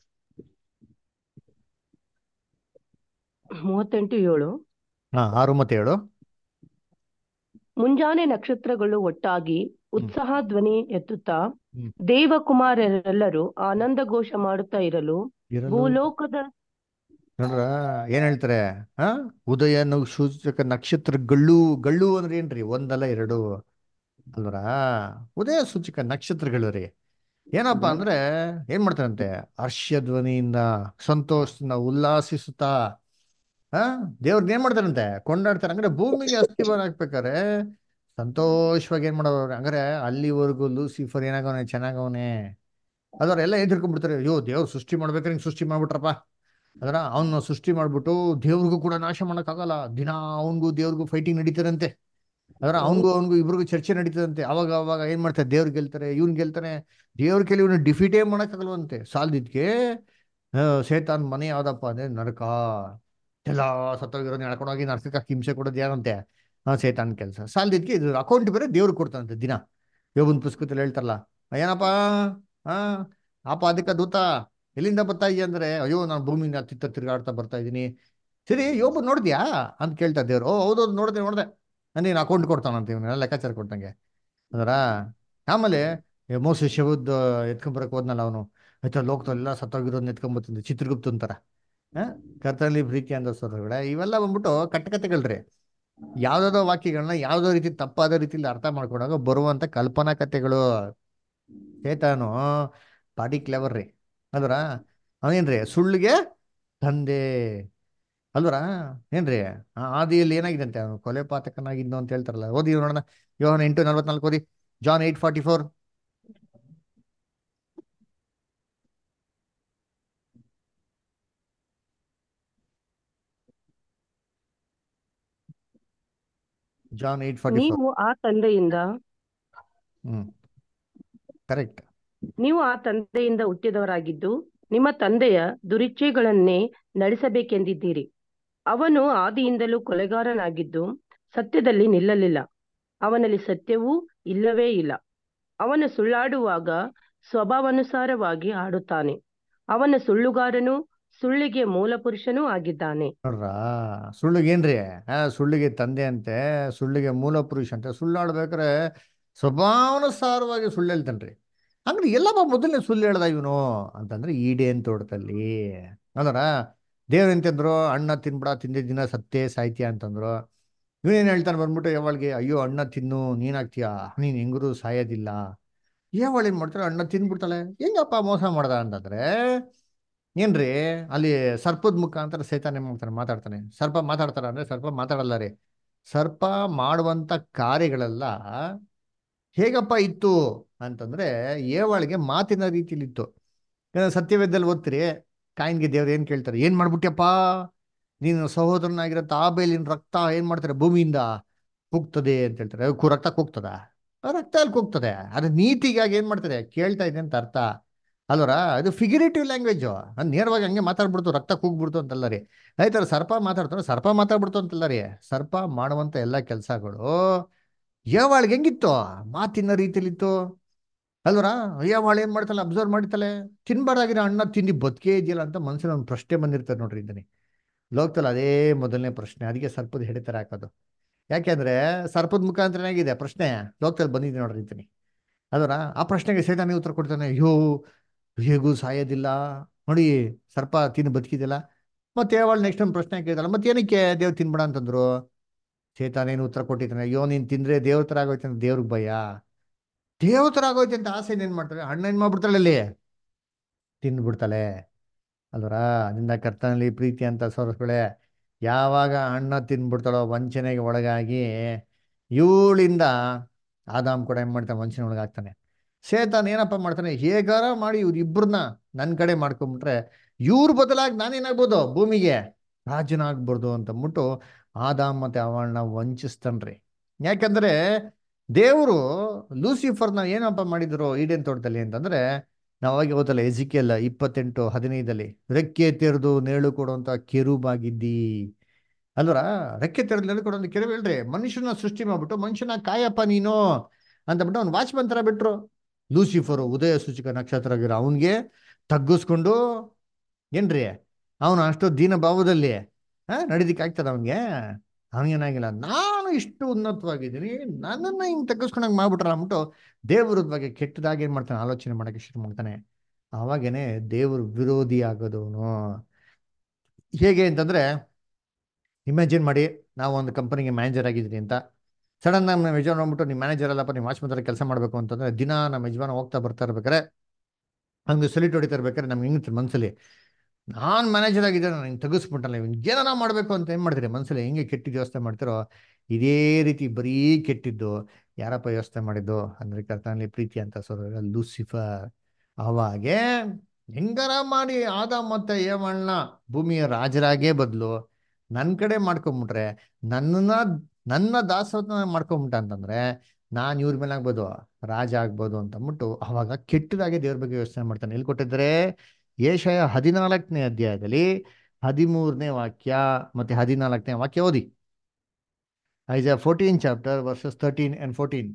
ಮೂವತ್ತೆಂಟು ಏಳು ಹಾ ಆರು ಮತ್ತೆ ಹೇಳು ಮುಂಜಾನೆ ನಕ್ಷತ್ರಗಳು ಒಟ್ಟಾಗಿ ಉತ್ಸಾಹ ಧ್ವನಿ ಎತ್ತುತ್ತಾ ಹ್ಮ್. ದೇವಕುಮಾರರೆಲ್ಲರೂ ಆನಂದ ಘೋಷ ಮಾಡುತ್ತಾ ಇರಲು ಇರಲು ಭೂಲೋಕದ ನೋಡ್ರ ಏನ್ ಹೇಳ್ತಾರೆ ಹಾ ಉದಯ ನ- ಸೂಚಕ ನಕ್ಷತ್ರಗಳು ಗಳ್ಳು ಅಂದ್ರೆ ಏನ್ರಿ ಒಂದಲ್ಲ ಎರಡು ಅಲ್ವರ ಉದಯ ಸೂಚಕ ನಕ್ಷತ್ರಗಳು ರೀ ಏನಪ್ಪ ಅಂದ್ರೆ ಏನ್ ಮಾಡ್ತಾರಂತೆ ಹರ್ಷ ಧ್ವನಿಯಿಂದ ಸಂತೋಷದಿಂದ ಉಲ್ಲಾಸಿಸುತ್ತಾ ಹಾ ದೇವ್ರನ್ನ ಏನ್ ಮಾಡ್ತಾರಂತೆ ಕೊಂಡಾಡ್ತಾರೆ ಹಂಗಾರೆ ಭೂಮಿಗೆ ಅಸ್ಥಿವಾರ ಹಾಕ್ಬೇಕಾರೆ ಸಂತೋಷವಾಗಿ ಏನ್ ಮಾಡೋರು ಹಂಗಾರೆ ಅಲ್ಲಿವರೆಗೂ ಲೂಸಿಫರ್ ಏನಾಗವನೆ ಚೆನ್ನಾಗವನೆ ಅದರ ಎಲ್ಲ ಏನ್ ತಿಳ್ಕೊಂಡ್ಬಿಡ್ತಾರೆ ಅಯ್ಯೋ ದೇವ್ರು ಸೃಷ್ಟಿ ಮಾಡ್ಬೇಕಾದ್ರೆ ಹಿಂಗ್ ಸೃಷ್ಟಿ ಮಾಡ್ಬಿಟ್ರಪ್ಪ ಅದರ ಅವನ್ನ ಸೃಷ್ಟಿ ಮಾಡ್ಬಿಟ್ಟು ದೇವ್ರಿಗೂ ಕೂಡ ನಾಶ ಮಾಡಕ್ಕಾಗಲ್ಲ ದಿನ ಅವನಿಗೂ ದೇವ್ರಿಗೂ ಫೈಟಿಂಗ್ ನಡೀತಾರಂತೆ ಅದರ ಅವನಿಗೂ ಅವನಿಗೂ ಇಬ್ರಿಗೂ ಚರ್ಚೆ ನಡೀತದಂತೆ ಅವಾಗ ಅವಾಗ ಏನ್ ಮಾಡ್ತಾರೆ ದೇವ್ರು ಗೆಲ್ತಾರೆ ಇವ್ನ್ ಗೆಲ್ತಾನೆ ದೇವ್ರ ಕೆಲ ಇವನು ಡಿಫೀಟೇ ಮಾಡಕ್ಕಾಗಲ್ವಂತೆ ಸಾಲ್ದಿದ್ಕೆ ಆ, ಸೇತಾನ್ ಮನೆ ಯಾವ್ದಪ್ಪ ಅಂದ್ರೆ ನರಕ ಎಲ್ಲ ಸತ್ತೋಗಿರೋದು ಎಳ್ಕೊಂಡೋಗಿ ನರಕಕ್ಕೆ ಹಾಕಿ ಹಿಂಸೆ ಕೊಡೋದು ಯಾರಂತೆ ಹಾ ಸೇತಾನ್ ಕೆಲಸ ಸಾಲ್ದಿದ್ಕೆ ಇದು ಅಕೌಂಟ್ ಬೇರೆ ದೇವ್ರು ಕೊಡ್ತಾನಂತೆ ದಿನ ಯೋಬನ್ ಪುಸ್ತಕದಲ್ಲಿ ಹೇಳ್ತಾರಲ್ಲ ಏನಪ್ಪ ಹಾ ಅಪ್ಪ ಅದಕ್ಕೆ ದೂತ ಎಲ್ಲಿಂದ ಬರ್ತಾ ಇದೆಯಾ ಅಂದ್ರೆ ಅಯ್ಯೋ ನಾನು ಭೂಮಿಯಿಂದ ಹತ್ತಿತ್ತ ತಿರುಗಾಡ್ತಾ ಬರ್ತಾ ಇದ್ದೀನಿ ಸರಿ ಯೋಬ ನೋಡಿದ್ಯಾ ಅಂತ ಕೇಳ್ತಾ ದೇವ್ರು ಓ ಹೌದೌದು ನೋಡ್ದೆ ನೋಡ್ದೆ ನೀನು ಅಕೌಂಟ್ ಕೊಡ್ತಾನಂತ ಇವನ್ನೆಲ್ಲ ಲೆಕ್ಕಾಚಾರ ಕೊಟ್ಟಂಗೆ ಅದರ ಆಮೇಲೆ ಮೋಸ ಶವದ್ ಎತ್ಕೊಂಬರಕ್ ಹೋದ್ನಲ್ಲ ಅವನು ಆಯ್ತಾ ಲೋಕದಲ್ಲೆಲ್ಲ ಸತ್ತೋಗಿರೋದನ್ನ ಎತ್ಕೊಂಬತ್ತಿದ್ದ ಚಿತ್ರಗುಪ್ತ ಅಂತಾರ ಹಾ ಕರ್ತನಲ್ಲಿ ಪ್ರೀತಿ ಅಂದ ಸೋದರಗಳೇ ಇವೆಲ್ಲ ಬಂದ್ಬಿಟ್ಟು ಕಟ್ಟಕತೆಗಳ್ರಿ ಯಾವ್ದಾದೋ ವಾಕ್ಯಗಳನ್ನ ಯಾವ್ದೋ ರೀತಿ ತಪ್ಪಾದ ರೀತಿಯಲ್ಲಿ ಅರ್ಥ ಮಾಡ್ಕೊಂಡಾಗ ಬರುವಂತ ಕಲ್ಪನಾ ಕಥೆಗಳು ಚೇತಾನು ಪಾಟಿ ಕ್ಲೆವರ್ ರೀ ಅಲ್ವರ ಅವನೇನ್ರಿ ಸುಳ್ಳಿಗೆ ತಂದೆ ಅಲ್ವರ ಏನ್ರಿ ಆ ಆದಿಯಲ್ಲಿ ಏನಾಗಿದಂತೆ ಅವನು ಕೊಲೆ ಪಾತಕನಾಗಿದ್ನು ಅಂತ ಹೇಳ್ತಾರಲ್ಲ ಓದಿ ನೋಡೋಣ ಯೋಹನ ಎಂಟು ನಲ್ವತ್ನಾಲ್ಕು ಓದಿ John eight forty four John eight forty four ನೀವು ಆ ತಂದೆಯಿಂದ ಹ್ಮ್ ಕರೆಕ್ಟ್ ನೀವು ಆ ತಂದೆಯಿಂದ ಹುಟ್ಟಿದವರಾಗಿದ್ದು ನಿಮ್ಮ ತಂದೆಯ ದುರಿಚ್ಛೆಗಳನ್ನೇ ನಡೆಸಬೇಕೆಂದಿದ್ದೀರಿ ಅವನು ಆದಿಯಿಂದಲೂ ಕೊಲೆಗಾರನಾಗಿದ್ದು ಸತ್ಯದಲ್ಲಿ ನಿಲ್ಲಲಿಲ್ಲ ಅವನಲ್ಲಿ ಸತ್ಯವೂ ಇಲ್ಲವೇ ಇಲ್ಲ ಅವನು ಸುಳ್ಳಾಡುವಾಗ ಸ್ವಭಾವಾನುಸಾರವಾಗಿ ಆಡುತ್ತಾನೆ ಅವನ ಸುಳ್ಳುಗಾರನು ಸುಳ್ಳಿಗೆ ಮೂಲಪುರುಷನೂ ಆಗಿದ್ದಾನೆ ನೋಡ್ರಾ ಸುಳ್ಳಿಗೆ ಏನ್ರಿ ಆ ಸುಳ್ಳಿಗೆ ತಂದೆ ಅಂತೆ ಸುಳ್ಳಿಗೆ ಮೂಲ ಪುರುಷ ಅಂತೆ ಸುಳ್ಳಾಡ್ಬೇಕಾರೆ ಸ್ವಭಾವಾನುಸಾರವಾಗಿ ಸುಳ್ಳು ಹೇಳ್ತಾನ್ರಿ ಅಂದ್ರೆ ಎಲ್ಲಪ್ಪ ಮೊದಲನೇ ಸುಳ್ಳು ಹೇಳ್ದ ಇವನು ಅಂತಂದ್ರೆ ಈಡೇನ್ ತೋಟದಲ್ಲಿ ಅಲ್ಲರ ದೇವ್ರ ಎಂತಂದ್ರು ಅಣ್ಣ ತಿನ್ಬಿಡ ತಿಂದಿದ್ದ ದಿನ ಸತ್ತೇ ಸಾಯ್ತೀಯ ಅಂತಂದ್ರು ಇವನೇನ್ ಹೇಳ್ತಾನೆ ಬಂದ್ಬಿಟ್ಟು ಯಾವಳಿಗೆ ಅಯ್ಯೋ ಅಣ್ಣ ತಿನ್ನು ನೀನಾಗ್ತೀಯಾ ನೀನ್ ಹೆಂಗರು ಸಾಯೋದಿಲ್ಲ ಯಾವಳು ಏನ್ ಮಾಡ್ತಾಳೆ ಅಣ್ಣ ತಿನ್ಬಿಡ್ತಾಳೆ ಹೆಂಗಪ್ಪ ಮೋಸ ಮಾಡ್ದ ಅಂತಂದ್ರೆ ಏನ್ರಿ ಅಲ್ಲಿ ಸರ್ಪದ ಮುಖಾಂತರ ಸೈತಾನ ಏನ್ ಮಾಡ್ತಾನೆ ಮಾತಾಡ್ತಾನೆ ಸರ್ಪ ಮಾತಾಡ್ತಾರ ಅಂದ್ರೆ ಸರ್ಪ ಮಾತಾಡಲ್ಲ ರೀ ಸರ್ಪ ಮಾಡುವಂತ ಕಾರ್ಯಗಳೆಲ್ಲ ಹೇಗಪ್ಪ ಇತ್ತು ಅಂತಂದ್ರೆ ಏವಾಳಿಗೆ ಮಾತಿನ ರೀತಿಲಿ ಇತ್ತು ಏನಾದ್ರು ಸತ್ಯವೇದದಲ್ಲಿ ಓದ್ತೀರಿ ಕಾಯಿನ್ಗೆ ದೇವ್ರು ಏನ್ ಕೇಳ್ತಾರೆ ಏನ್ ಮಾಡ್ಬಿಟ್ಯಪ್ಪ ನೀನು ಸಹೋದರನಾಗಿರೋ ತಾಬೇಲಿನ ರಕ್ತ ಏನ್ ಮಾಡ್ತಾರೆ ಭೂಮಿಯಿಂದ ಕುಗ್ತದೆ ಅಂತ ಹೇಳ್ತಾರೆ ಕು- ರಕ್ತ ಕುಗ್ತದ ರಕ್ತ ಅಲ್ಲಿ ಕುಗ್ತದೆ ಅದು ನೀತಿಗಾಗಿ ಏನ್ ಮಾಡ್ತಾರೆ ಕೇಳ್ತಾ ಇದೆ ಅಂತ ಅರ್ಥ ಅಲ್ವರ ಅದು ಫಿಗರೇಟಿವ್ ಲ್ಯಾಂಗ್ವೇಜು ನಾನು ನೇರವಾಗಿ ಹಂಗೆ ಮಾತಾಡ್ಬಿಡ್ತು ರಕ್ತ ಕೂಗ್ಬಿಡ್ತು ಅಂತಲ್ಲ ರೀ ಆಯ್ತಾರ ಸರ್ಪ ಮಾತಾಡ್ತಾರೆ ಸರ್ಪ ಮಾತಾಡ್ಬಿಡ್ತು ಅಂತಲ್ಲ ರೀ ಸರ್ಪ ಮಾಡುವಂತ ಎಲ್ಲ ಕೆಲಸಗಳು ಯಾವಾಳಿಗೆ ಹೆಂಗಿತ್ತು ಮಾತಿನ ರೀತಿಲಿತ್ತು ಅಲ್ವರ ಯಾವಾಳು ಏನ್ ಮಾಡ್ತಾಳೆ ಅಬ್ಸರ್ವ್ ಮಾಡ್ತಾಳೆ ತಿನ್ಬಾರ್ದಾಗಿರೋ ಅಣ್ಣ ತಿಂದು ಬದುಕೇ ಇದೆಯಲ್ಲ ಅಂತ ಮನಸ್ಸಿನ ಒಂದು ಪ್ರಶ್ನೆ ಬಂದಿರ್ತಾರೆ ನೋಡ್ರಿ ಇದನ್ನೇ ಲೋಕದಲ್ಲಿ ಅದೇ ಮೊದಲನೇ ಪ್ರಶ್ನೆ ಅದಕ್ಕೆ ಸರ್ಪದ ಹಿಡಿತಾರೆ ಹಾಕೋದು ಯಾಕೆಂದ್ರೆ ಸರ್ಪದ ಮುಖಾಂತರ ಏನಾಗಿದೆ ಪ್ರಶ್ನೆ ಲೋಕದಲ್ಲಿ ಬಂದಿದೆ ನೋಡ್ರಿ ಇದನ್ನಿ ಅದರ ಆ ಪ್ರಶ್ನೆಗೆ ಸೈತಾನಿ ಉತ್ತರ ಕೊಡ್ತಾನೆ ಅಯ್ಯೋ ಹೇಗೂ ಸಾಯೋದಿಲ್ಲ ನೋಡಿ ಸರ್ಪ ತಿನ್ನು ಬದುಕಿದಿಲ್ಲ ಮತ್ತೆ ಅವಳು ನೆಕ್ಸ್ಟ್ ಒಂದು ಪ್ರಶ್ನೆ ಕೇಳಿದಲ್ಲ ಮತ್ತೆ ಏನಕ್ಕೆ ದೇವ್ರು ತಿನ್ಬೇಡ ಅಂತಂದ್ರು ಚೇತಾನೇನು ಉತ್ತರ ಕೊಟ್ಟಿದ್ದಾನೆ ಅಯ್ಯೋ ನೀನ್ ತಿಂದ್ರೆ ದೇವ್ರ ತರ ಆಗೋಯ್ತು ಅಂತ ದೇವ್ರಿಗೆ ಭಯ ದೇವ್ರ ತರ ಆಗೋಯ್ತು ಅಂತ ಆಸೆ ಏನ್ ಮಾಡ್ತಾರೆ ಹಣ್ಣು ಏನ್ ಮಾಡ್ಬಿಡ್ತಾಳೆ ಅಲ್ಲಿ ತಿಂದ್ಬಿಡ್ತಾಳೆ ಅಲ್ವರ ನಿನ್ನ ಕರ್ತನಲ್ಲಿ ಪ್ರೀತಿ ಅಂತ ಸೋರಿಸ್ಕೊಳೆ ಯಾವಾಗ ಹಣ್ಣ ತಿಂದ್ಬಿಡ್ತಾಳೋ ವಂಚನೆಗೆ ಒಳಗಾಗಿ ಇವಳಿಂದ ಆದಾಮ್ ಕೂಡ ಏನ್ ಮಾಡ್ತಾನೆ ವಂಚನೆ ಒಳಗಾಗ್ತಾನೆ ಸೇತಾನ್ ಏನಪ್ಪ ಮಾಡ್ತಾನೆ ಹೇಗಾರ ಮಾಡಿ ಇವ್ರ ಇಬ್ಬರನ್ನ ನನ್ನ ಕಡೆ ಮಾಡ್ಕೊಂಡ್ಬಿಟ್ರೆ ಇವ್ರ ಬದಲಾಗಿ ನಾನೇನಾಗ್ಬೋದು ಭೂಮಿಗೆ ರಾಜನಾಗ್ಬೋದು ಅಂತ ಅಂದ್ಬಿಟ್ಟು ಆದಾಮ್ ಮತ್ತೆ ಅವಳನ್ನ ವಂಚಿಸ್ತಾನ್ರಿ ಯಾಕಂದ್ರೆ ದೇವರು ಲೂಸಿಫರ್ನ ಏನಪ್ಪ ಮಾಡಿದ್ರು ಈಡೇನ್ ತೋಟದಲ್ಲಿ ಅಂತಂದ್ರೆ ನಾವು ಅವಾಗ ಓದಲ್ಲ ಎಜಿಕೆಲ್ಲ ಇಪ್ಪತ್ತೆಂಟು ಹದಿನೈದಲ್ಲಿ ರೆಕ್ಕೆ ತೆರೆದು ನೇಳು ಕೊಡುವಂತ ಕೆರುಬಾಗಿದ್ದಿ ಅಲ್ವರ ರೆಕ್ಕೆ ತೆರೆದು ನೇಳು ಕೊಡುವಂತ ಕೆರುಬ್ ಹೇಳ್ರಿ ಮನುಷ್ಯನ ಸೃಷ್ಟಿ ಮಾಡ್ಬಿಟ್ಟು ಮನುಷ್ಯನ ಕಾಯಪ್ಪ ನೀನು ಅಂತ ಬಿಟ್ಟು ಅವ್ನು ವಾಚ್ಮನ್ ತರ ಬಿಟ್ರು ಲೂಸಿಫರು ಉದಯ ಸೂಚಕ ನಕ್ಷತ್ರ ಆಗಿರೋ ಅವನ್ಗೆ ತಗ್ಗಿಸ್ಕೊಂಡು ಏನ್ರಿ ಅವನು ಅಷ್ಟು ದೀನ ಭಾವದಲ್ಲಿ ಹಾ ನಡೀದಿಕ್ಕೆ ಆಗ್ತದ ಅವನ್ಗೆ ಅವನಿಗೇನಾಗಿಲ್ಲ ನಾನು ಇಷ್ಟು ಉನ್ನತವಾಗಿದ್ದೀನಿ ನನ್ನನ್ನ ಹಿಂಗ್ ತಗ್ಗಿಸ್ಕೊಂಡಂಗ್ ಮಾಡ್ಬಿಟ್ರ ಅಂದ್ಬಿಟ್ಟು ದೇವ್ರ ಬಗ್ಗೆ ಕೆಟ್ಟದಾಗಿ ಏನ್ ಮಾಡ್ತಾನೆ ಆಲೋಚನೆ ಮಾಡಕ್ಕೆ ಶುರು ಮಾಡ್ತಾನೆ ಅವಾಗೇನೆ ದೇವ್ರ ವಿರೋಧಿ ಆಗೋದವನು ಹೇಗೆ ಅಂತಂದ್ರೆ ಇಮ್ಯಾಜಿನ್ ಮಾಡಿ ನಾವು ಒಂದು ಕಂಪನಿಗೆ ಮ್ಯಾನೇಜರ್ ಆಗಿದ್ದೀನಿ ಅಂತ ಸಡನ್ ನಮ್ಮ ಯಜಮಾನ್ ಹೋಗ್ಬಿಟ್ಟು ನಿಮ್ಮ ಮ್ಯಾನೇಜರ್ ಅಲ್ಲಪ್ಪ ನಿಮ್ಮ ವಾಚ್ಮನ್ ಹತ್ರ ಕೆಲಸ ಮಾಡಬೇಕು ಅಂತಂದ್ರೆ ದಿನ ನಮ್ಮ ಯಜಮಾನ ಹೋಗ್ತಾ ಬರ್ತಾ ಇರ್ಬೇಕಾರೆ ಹಂಗೆ ಸೊಲಿಟ್ ಹೊಡಿತಾ ಇರ್ಬೇಕಾರೆ ನಮ್ಗೆ ಹೆಂಗಿತ್ತು ಮನ್ಸಲ್ಲಿ ನಾನ್ ಮ್ಯಾನೇಜರ್ ಆಗಿದ್ದೆ ನಾನು ಹಿಂಗೆ ತೆಗಿಸ್ಬಿಟ್ಟಲ್ಲ ಇವ್ನು ಏನಾರ ಮಾಡಬೇಕು ಅಂತ ಏನ್ ಮಾಡ್ತೀರಿ ಮನ್ಸಲ್ಲಿ ಹೆಂಗೆ ಕೆಟ್ಟಿದ್ದು ವ್ಯವಸ್ಥೆ ಮಾಡ್ತಿರೋ ಇದೇ ರೀತಿ ಬರೀ ಕೆಟ್ಟಿದ್ದು ಯಾರಪ್ಪ ವ್ಯವಸ್ಥೆ ಮಾಡಿದ್ದು ಅಂದ್ರೆ ಕರ್ತನಲ್ಲಿ ಪ್ರೀತಿ ಅಂತ ಸೋರ ಲೂಸಿಫರ್ ಅವಾಗೆ ಹೆಂಗಾರ ಮಾಡಿ ಆದ ಮತ್ತೆ ಏಮಣ್ಣ ಭೂಮಿಯ ರಾಜರಾಗೇ ಬದಲು ನನ್ನ ಕಡೆ ಮಾಡ್ಕೊಂಬಿಟ್ರೆ ನನ್ನನ್ನ ನನ್ನ ದಾಸತ್ವ ಮಾಡ್ಕೊಂಬಿಟ್ಟ ಅಂತಂದ್ರೆ ನಾನು ಇವ್ರ ಮೇಲೆ ಆಗ್ಬೋದು ರಾಜ ಆಗ್ಬೋದು ಅಂತ ಅಂದ್ಬಿಟ್ಟು ಅವಾಗ ಕೆಟ್ಟದಾಗೆ ದೇವ್ರ ಬಗ್ಗೆ ಯೋಚನೆ ಮಾಡ್ತಾನೆ ಎಲ್ಲಿ ಕೊಟ್ಟಿದ್ರೆ ಏಷಯ ಹದಿನಾಲ್ಕನೇ ಅಧ್ಯಾಯದಲ್ಲಿ ಹದಿಮೂರನೇ ವಾಕ್ಯ ಮತ್ತೆ ಹದಿನಾಲ್ಕನೇ ವಾಕ್ಯ ಓದಿ Isaiah fourteen chapter verses thirteen and fourteen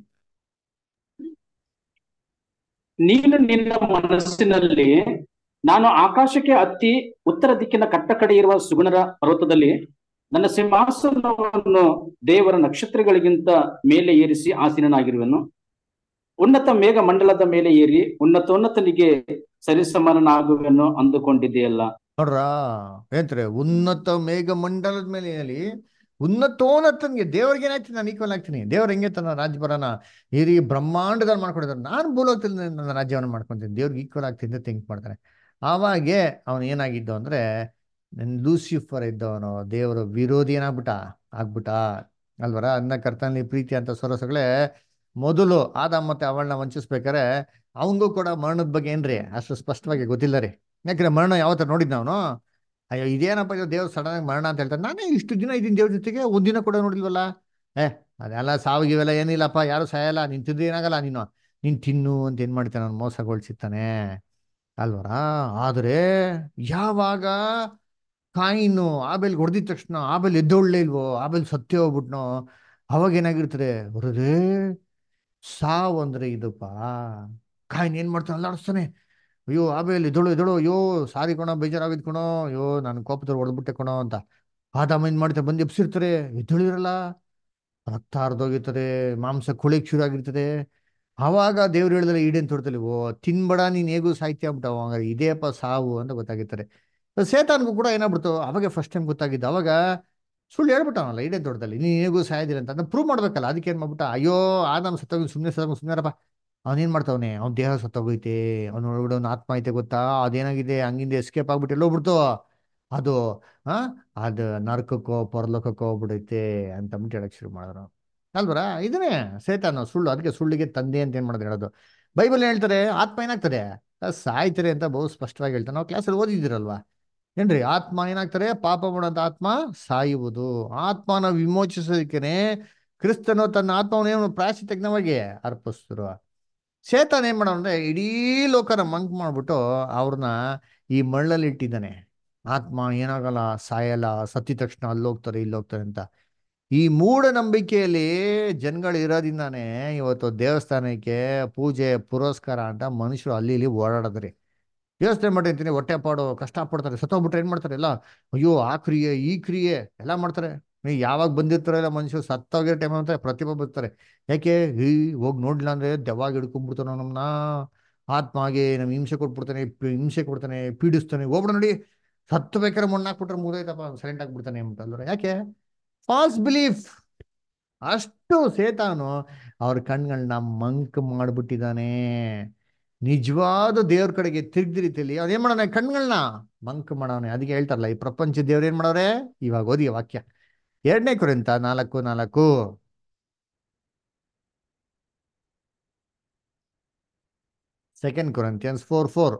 ನೀನು ನಿನ್ನ ಮನಸ್ಸಿನಲ್ಲಿ ನಾನು ಆಕಾಶಕ್ಕೆ ಹತ್ತಿ ಉತ್ತರ ದಿಕ್ಕಿನ ಕಟ್ಟ ಕಡೆ ಇರುವ ಸುಗುಣರ ಪರ್ವತದಲ್ಲಿ ನನ್ನ ಸಿಂಹಾಸನವನ್ನು ದೇವರ ನಕ್ಷತ್ರಗಳಿಗಿಂತ ಮೇಲೆ ಏರಿಸಿ ಆಸೀನನಾಗಿರುವೆನು ಉನ್ನತ ಮೇಘ ಮಂಡಲದ ಮೇಲೆ ಏರಿ ಉನ್ನತೋನ್ನತನಿಗೆ ಸರಿಸಮಾನನಾಗುವೆನು ಅಂದುಕೊಂಡಿದೆಯಲ್ಲ ನೋಡ್ರ ಏನ್ತಾರೆ ಉನ್ನತ ಮೇಘ ಮಂಡಲದ ಮೇಲೆ ಹೇಳಿ ಉನ್ನತೋನ್ನತನ್ಗೆ ದೇವ್ರಿಗೆ ಏನಾಯ್ತು ನಾನು ಈಕ್ವಲ್ ಆಗ್ತೀನಿ ದೇವ್ರ ಹೆಂಗೆ ತನ್ನ ರಾಜ್ಯಭರನ ಈ ರೀ ಬ್ರಹ್ಮಾಂಡದಲ್ಲಿ ಮಾಡ್ಕೊಂಡಿದ್ದಾರೆ ನಾನು ಭೂಲೋಕದಲ್ಲಿ ನನ್ನ ರಾಜ್ಯವನ್ನು ಮಾಡ್ಕೊಂತೀನಿ ದೇವ್ರಿಗೆ ಈಕ್ವಲ್ ಆಗ್ತೀನಿ ಅಂತ ಥಿಂಕ್ ಮಾಡ್ತಾನೆ ಆವಾಗೆ ಅವನು ಏನಾಗಿದ್ದು ಅಂದ್ರೆ ಲೂಸಿಫರ್ ಇದ್ದವನು ದೇವರ ವಿರೋಧಿ ಏನಾಗ್ಬಿಟ್ಟ ಆಗ್ಬಿಟ್ಟ ಅಲ್ವರ ಅನ್ನ ಕರ್ತನಲ್ಲಿ ಪ್ರೀತಿ ಅಂತ ಸೊರಸಗಳೇ ಮೊದಲು ಆದ ಮತ್ತೆ ಅವಳನ್ನ ವಂಚಿಸ್ಬೇಕಾರೆ ಅವನಿಗೂ ಕೂಡ ಮರಣದ ಬಗ್ಗೆ ಏನ್ರಿ ಅಷ್ಟು ಸ್ಪಷ್ಟವಾಗಿ ಗೊತ್ತಿಲ್ಲ ರೀ ಯಾಕಂದ್ರೆ ಮರಣ ಯಾವತ್ತ ನೋಡಿದ್ ನಾವು ಅಯ್ಯೋ ಇದೇನಪ್ಪ ಇದು ದೇವ್ರು ಸಡನ್ ಆಗಿ ಮರಣ ಅಂತ ಹೇಳ್ತಾರೆ ನಾನೇ ಇಷ್ಟು ದಿನ ಇದ್ದೀನಿ ದೇವ್ರ ಜೊತೆಗೆ ಒಂದಿನ ಕೂಡ ನೋಡಿಲ್ವಲ್ಲ ಏ ಅದೆಲ್ಲ ಸಾವಿಗೆಲ್ಲ ಏನಿಲ್ಲಪ್ಪ ಯಾರು ಸಾಯಲ್ಲ ನೀನ್ ತಿಂದ್ರೆ ಏನಾಗಲ್ಲ ನೀನು ನೀನ್ ತಿನ್ನು ಅಂತ ಏನ್ ಮಾಡ್ತಾನೆ ಅವ್ನು ಮೋಸಗೊಳಿಸಿರ್ತಾನೆ ಅಲ್ವರ ಆದ್ರೆ ಯಾವಾಗ ಕಾಯಿನು ಆಬೇಲ್ ಹೊಡೆದಿದ ತಕ್ಷಣ ಆಬೇಲ್ ಎದ್ದೊಳ್ಳೆ ಇಲ್ವೋ ಆಬೇಲ್ ಸತ್ಯ ಹೋಗ್ಬಿಟ್ನೋ ಅವಾಗ ಏನಾಗಿರ್ತದೆ ಬರೋದೇ ಸಾವು ಅಂದ್ರೆ ಇದಪ್ಪ ಕಾಯಿನ್ ಏನ್ ಮಾಡ್ತಾನೆ ಅಲ್ಲಾಡಿಸ್ತಾನೆ ಅಯ್ಯೋ ಆಮೇಲೆ ಇದಳು ಇದಳು ಅಯ್ಯೋ ಸಾರಿ ಕಣೋ ಬೇಜಾರಾಗಿದ್ ಕಣೋ ಅಯ್ಯೋ ನಾನು ಕೋಪದಲ್ಲಿ ಹೊಡೆದ್ಬಿಟ್ಟೆ ಕಣೋ ಅಂತ ಆದಾಮ ಏನ್ ಮಾಡ್ತಾರೆ ಬಂದು ಎಬ್ಸಿರ್ತಾರೆ ಎದ್ದಳಿರಲ್ಲ ರಕ್ತ ಹರಿದೋಗಿರ್ತದೆ ಮಾಂಸ ಕುಳಿಕ್ ಶುರು ಆಗಿರ್ತದೆ ಆವಾಗ ದೇವ್ರು ಹೇಳಿದ್ರೆ ಈಡೇನ್ ತೊಡ್ತಲಿ ಓ ತಿನ್ಬೇಡ ನೀನ್ ಹೇಗೂ ಸಾಹಿತ್ಯ ಆಗ್ಬಿಟ್ಟು ಅವಾಗ ಇದೇಪ್ಪ ಸಾವು ಅಂತ ಗೊತ್ತಾಗಿರ್ತಾರೆ ಸೇತಾನ್ಗೂ ಕೂಡ ಏನಾಗ್ಬಿಡ್ತು ಅವಾಗ ಫಸ್ಟ್ ಟೈಮ್ ಗೊತ್ತಾಗಿದ್ದು ಅವಾಗ ಸುಳ್ಳು ಹೇಳ್ಬಿಟ್ಟವನಲ್ಲ ಈಡೇನ್ ತೊಡ್ದಲ್ಲಿ ನೀನ್ ಹೇಗೂ ಸಾಯದಿಲ್ಲ ಅಂತ ಅದನ್ನ ಪ್ರೂವ್ ಮಾಡ್ಬೇಕಲ್ಲ ಅದಕ್ಕೆ ಏನ್ ಮಾಡ್ಬಿಟ್ಟ ಅಯ್ಯೋ ಆದಾಮ್ ಸತ್ತೋಗಿ ಸುಮ್ಮನೆ ಸತ್ತೋಗಿ ಸುಮ್ಮನೆರಪ್ಪ ಅವನೇನ್ ಮಾಡ್ತಾವನೆ ಅವ್ನ ದೇಹ ಸತ್ತೋಗೈತೆ ಅವ್ನ ಒಳಗಡೆ ಅವ್ನ ಆತ್ಮ ಐತೆ ಗೊತ್ತಾ ಅದೇನಾಗಿದೆ ಹಂಗಿಂದ ಎಸ್ಕೇಪ್ ಆಗ್ಬಿಟ್ಟು ಎಲ್ಲೋಗ್ಬಿಡ್ತು ಅದು ಆ ಅದು ನರಕಕ್ಕೋ ಪರಲೋಕಕ್ಕೋ ಹೋಗ್ಬಿಡೈತೆ ಅಂತ ಅಂದ್ಬಿಟ್ಟು ಹೇಳಕ್ ಶುರು ಮಾಡಿದ್ರು ಅಲ್ವರ ಇದನ್ನೇ ಸೇತಾನ ಸುಳ್ಳು ಅದಕ್ಕೆ ಸುಳ್ಳಿಗೆ ತಂದೆ ಅಂತ ಏನ್ ಮಾಡಿದ್ರೆ ಹೇಳೋದು ಬೈಬಲ್ ಹೇಳ್ತಾರೆ ಆತ್ಮ ಏನಾಗ್ತದೆ ಅದ್ ಸಾಯ್ತಾರೆ ಅಂತ ಬಹು ಸ್ಪಷ್ಟವಾಗಿ ಹೇಳ್ತಾರೆ ನಾವು ಕ್ಲಾಸಲ್ಲಿ ಓದಿದ್ದೀರಲ್ವಾ ಏನ್ರಿ ಆತ್ಮ ಏನಾಗ್ತಾರೆ ಪಾಪ ಮಾಡೋಂಥ ಆತ್ಮ ಸಾಯುವುದು ಆತ್ಮನ ವಿಮೋಚಿಸೋದಕ್ಕೇನೆ ಕ್ರಿಸ್ತನು ತನ್ನ ಆತ್ಮವನ್ನು ಏನು ಪ್ರಾಯಶ್ಚಿತ್ತಜ್ಞವಾಗಿ ಅರ್ಪಿಸಿದ್ರು ಸೇತಾನ್ ಏನ್ ಮಾಡೋಣ ಅಂದ್ರೆ ಇಡೀ ಲೋಕನ ಮಂಕ್ ಮಾಡ್ಬಿಟ್ಟು ಅವ್ರನ್ನ ಈ ಮಣ್ಣಲ್ಲಿ ಇಟ್ಟಿದ್ದಾನೆ ಆತ್ಮ ಏನಾಗಲ್ಲ ಸಾಯಲ್ಲ ಸತ್ತಿದ ತಕ್ಷಣ ಅಲ್ಲಿ ಹೋಗ್ತಾರೆ ಇಲ್ಲಿ ಹೋಗ್ತಾರೆ ಅಂತ ಈ ಮೂಢನಂಬಿಕೆಯಲ್ಲಿ ಜನಗಳು ಇರೋದ್ರಿಂದಾನೇ ಇವತ್ತು ದೇವಸ್ಥಾನಕ್ಕೆ ಪೂಜೆ ಪುರಸ್ಕಾರ ಅಂತ ಮನುಷ್ಯರು ಅಲ್ಲಿ ಇಲ್ಲಿ ಓಡಾಡಿದ್ರಿ ಯೋಚನೆ ಮಾಡಿರ್ತೀನಿ ಹೊಟ್ಟೆ ಪಾಡು ಕಷ್ಟ ಪಡ್ತಾರೆ ಸತ್ತೋಗ್ಬಿಟ್ರೆ ಏನ್ ಮಾಡ್ತಾರೆ ಎಲ್ಲ ಅಯ್ಯೋ ಆ ಕ್ರಿಯೆ ಈ ಕ್ರಿಯೆ ಎಲ್ಲ ಮಾಡ್ತಾರೆ ನೀವು ಯಾವಾಗ ಬಂದಿರ್ತಾರಲ್ಲ ಮನುಷ್ಯರು ಸತ್ತೋಗಿರೋ ಟೈಮ್ ಅಂತ ಪ್ರತಿಭೆ ಬರ್ತಾರೆ ಯಾಕೆ ಈ ಹೋಗಿ ನೋಡ್ಲಿಲ್ಲ ಅಂದ್ರೆ ದೆವ್ವಾಗ ಹಿಡ್ಕೊಂಡ್ಬಿಡ್ತಾನ ನಮ್ಮನ್ನ ಆತ್ಮ ಹಾಗೆ ನಮ್ಗೆ ಹಿಂಸೆ ಕೊಟ್ಬಿಡ್ತಾನೆ ಪಿ- ಹಿಂಸೆ ಕೊಡ್ತಾನೆ ಪೀಡಿಸ್ತಾನೆ ಹೋಗ್ಬಿಡ ನೋಡಿ ಸತ್ತು ಬೇಕಾದ್ರೆ ಮಣ್ಣಾಕ್ಬಿಟ್ರೆ ಮುಗಿದೈತಪ್ಪ ಸೈಲೆಂಟ್ ಆಗ್ಬಿಡ್ತಾನೆ ಅಂತಂದ್ರೆ ಯಾಕೆ ಫಾಲ್ಸ್ ಬಿಲೀಫ್ ಅಷ್ಟು ಸೇತಾನು ಅವ್ರ ಕಣ್ಗಳನ್ನ ಮಂಕ್ ಮಾಡ್ಬಿಟ್ಟಿದ್ದಾನೆ ನಿಜವಾದ ದೇವ್ರ ಕಡೆಗೆ ತಿರ್ಗ್ದ ರೀತಿಯಲ್ಲಿ ಅವ್ನು ಏನ್ ಮಾಡೋಣ ಕಣ್ಗಳನ್ನ ಮಂಕ್ ಮಾಡೋನೆ ಅದಕ್ಕೆ ಹೇಳ್ತಾರಲ್ಲ ಈ ಪ್ರಪಂಚ ದೇವ್ರು ಏನ್ ಮಾಡೋರೆ ಇವಾಗ ಓದಿ ವಾಕ್ಯ ಎರಡನೇ ಕುರಿತ ನಾಲ್ಕು ನಾಲ್ಕು ಸೆಕೆಂಡ್ ಕೊರಂತಿಯನ್ಸ್ ಫೋರ್ ಫೋರ್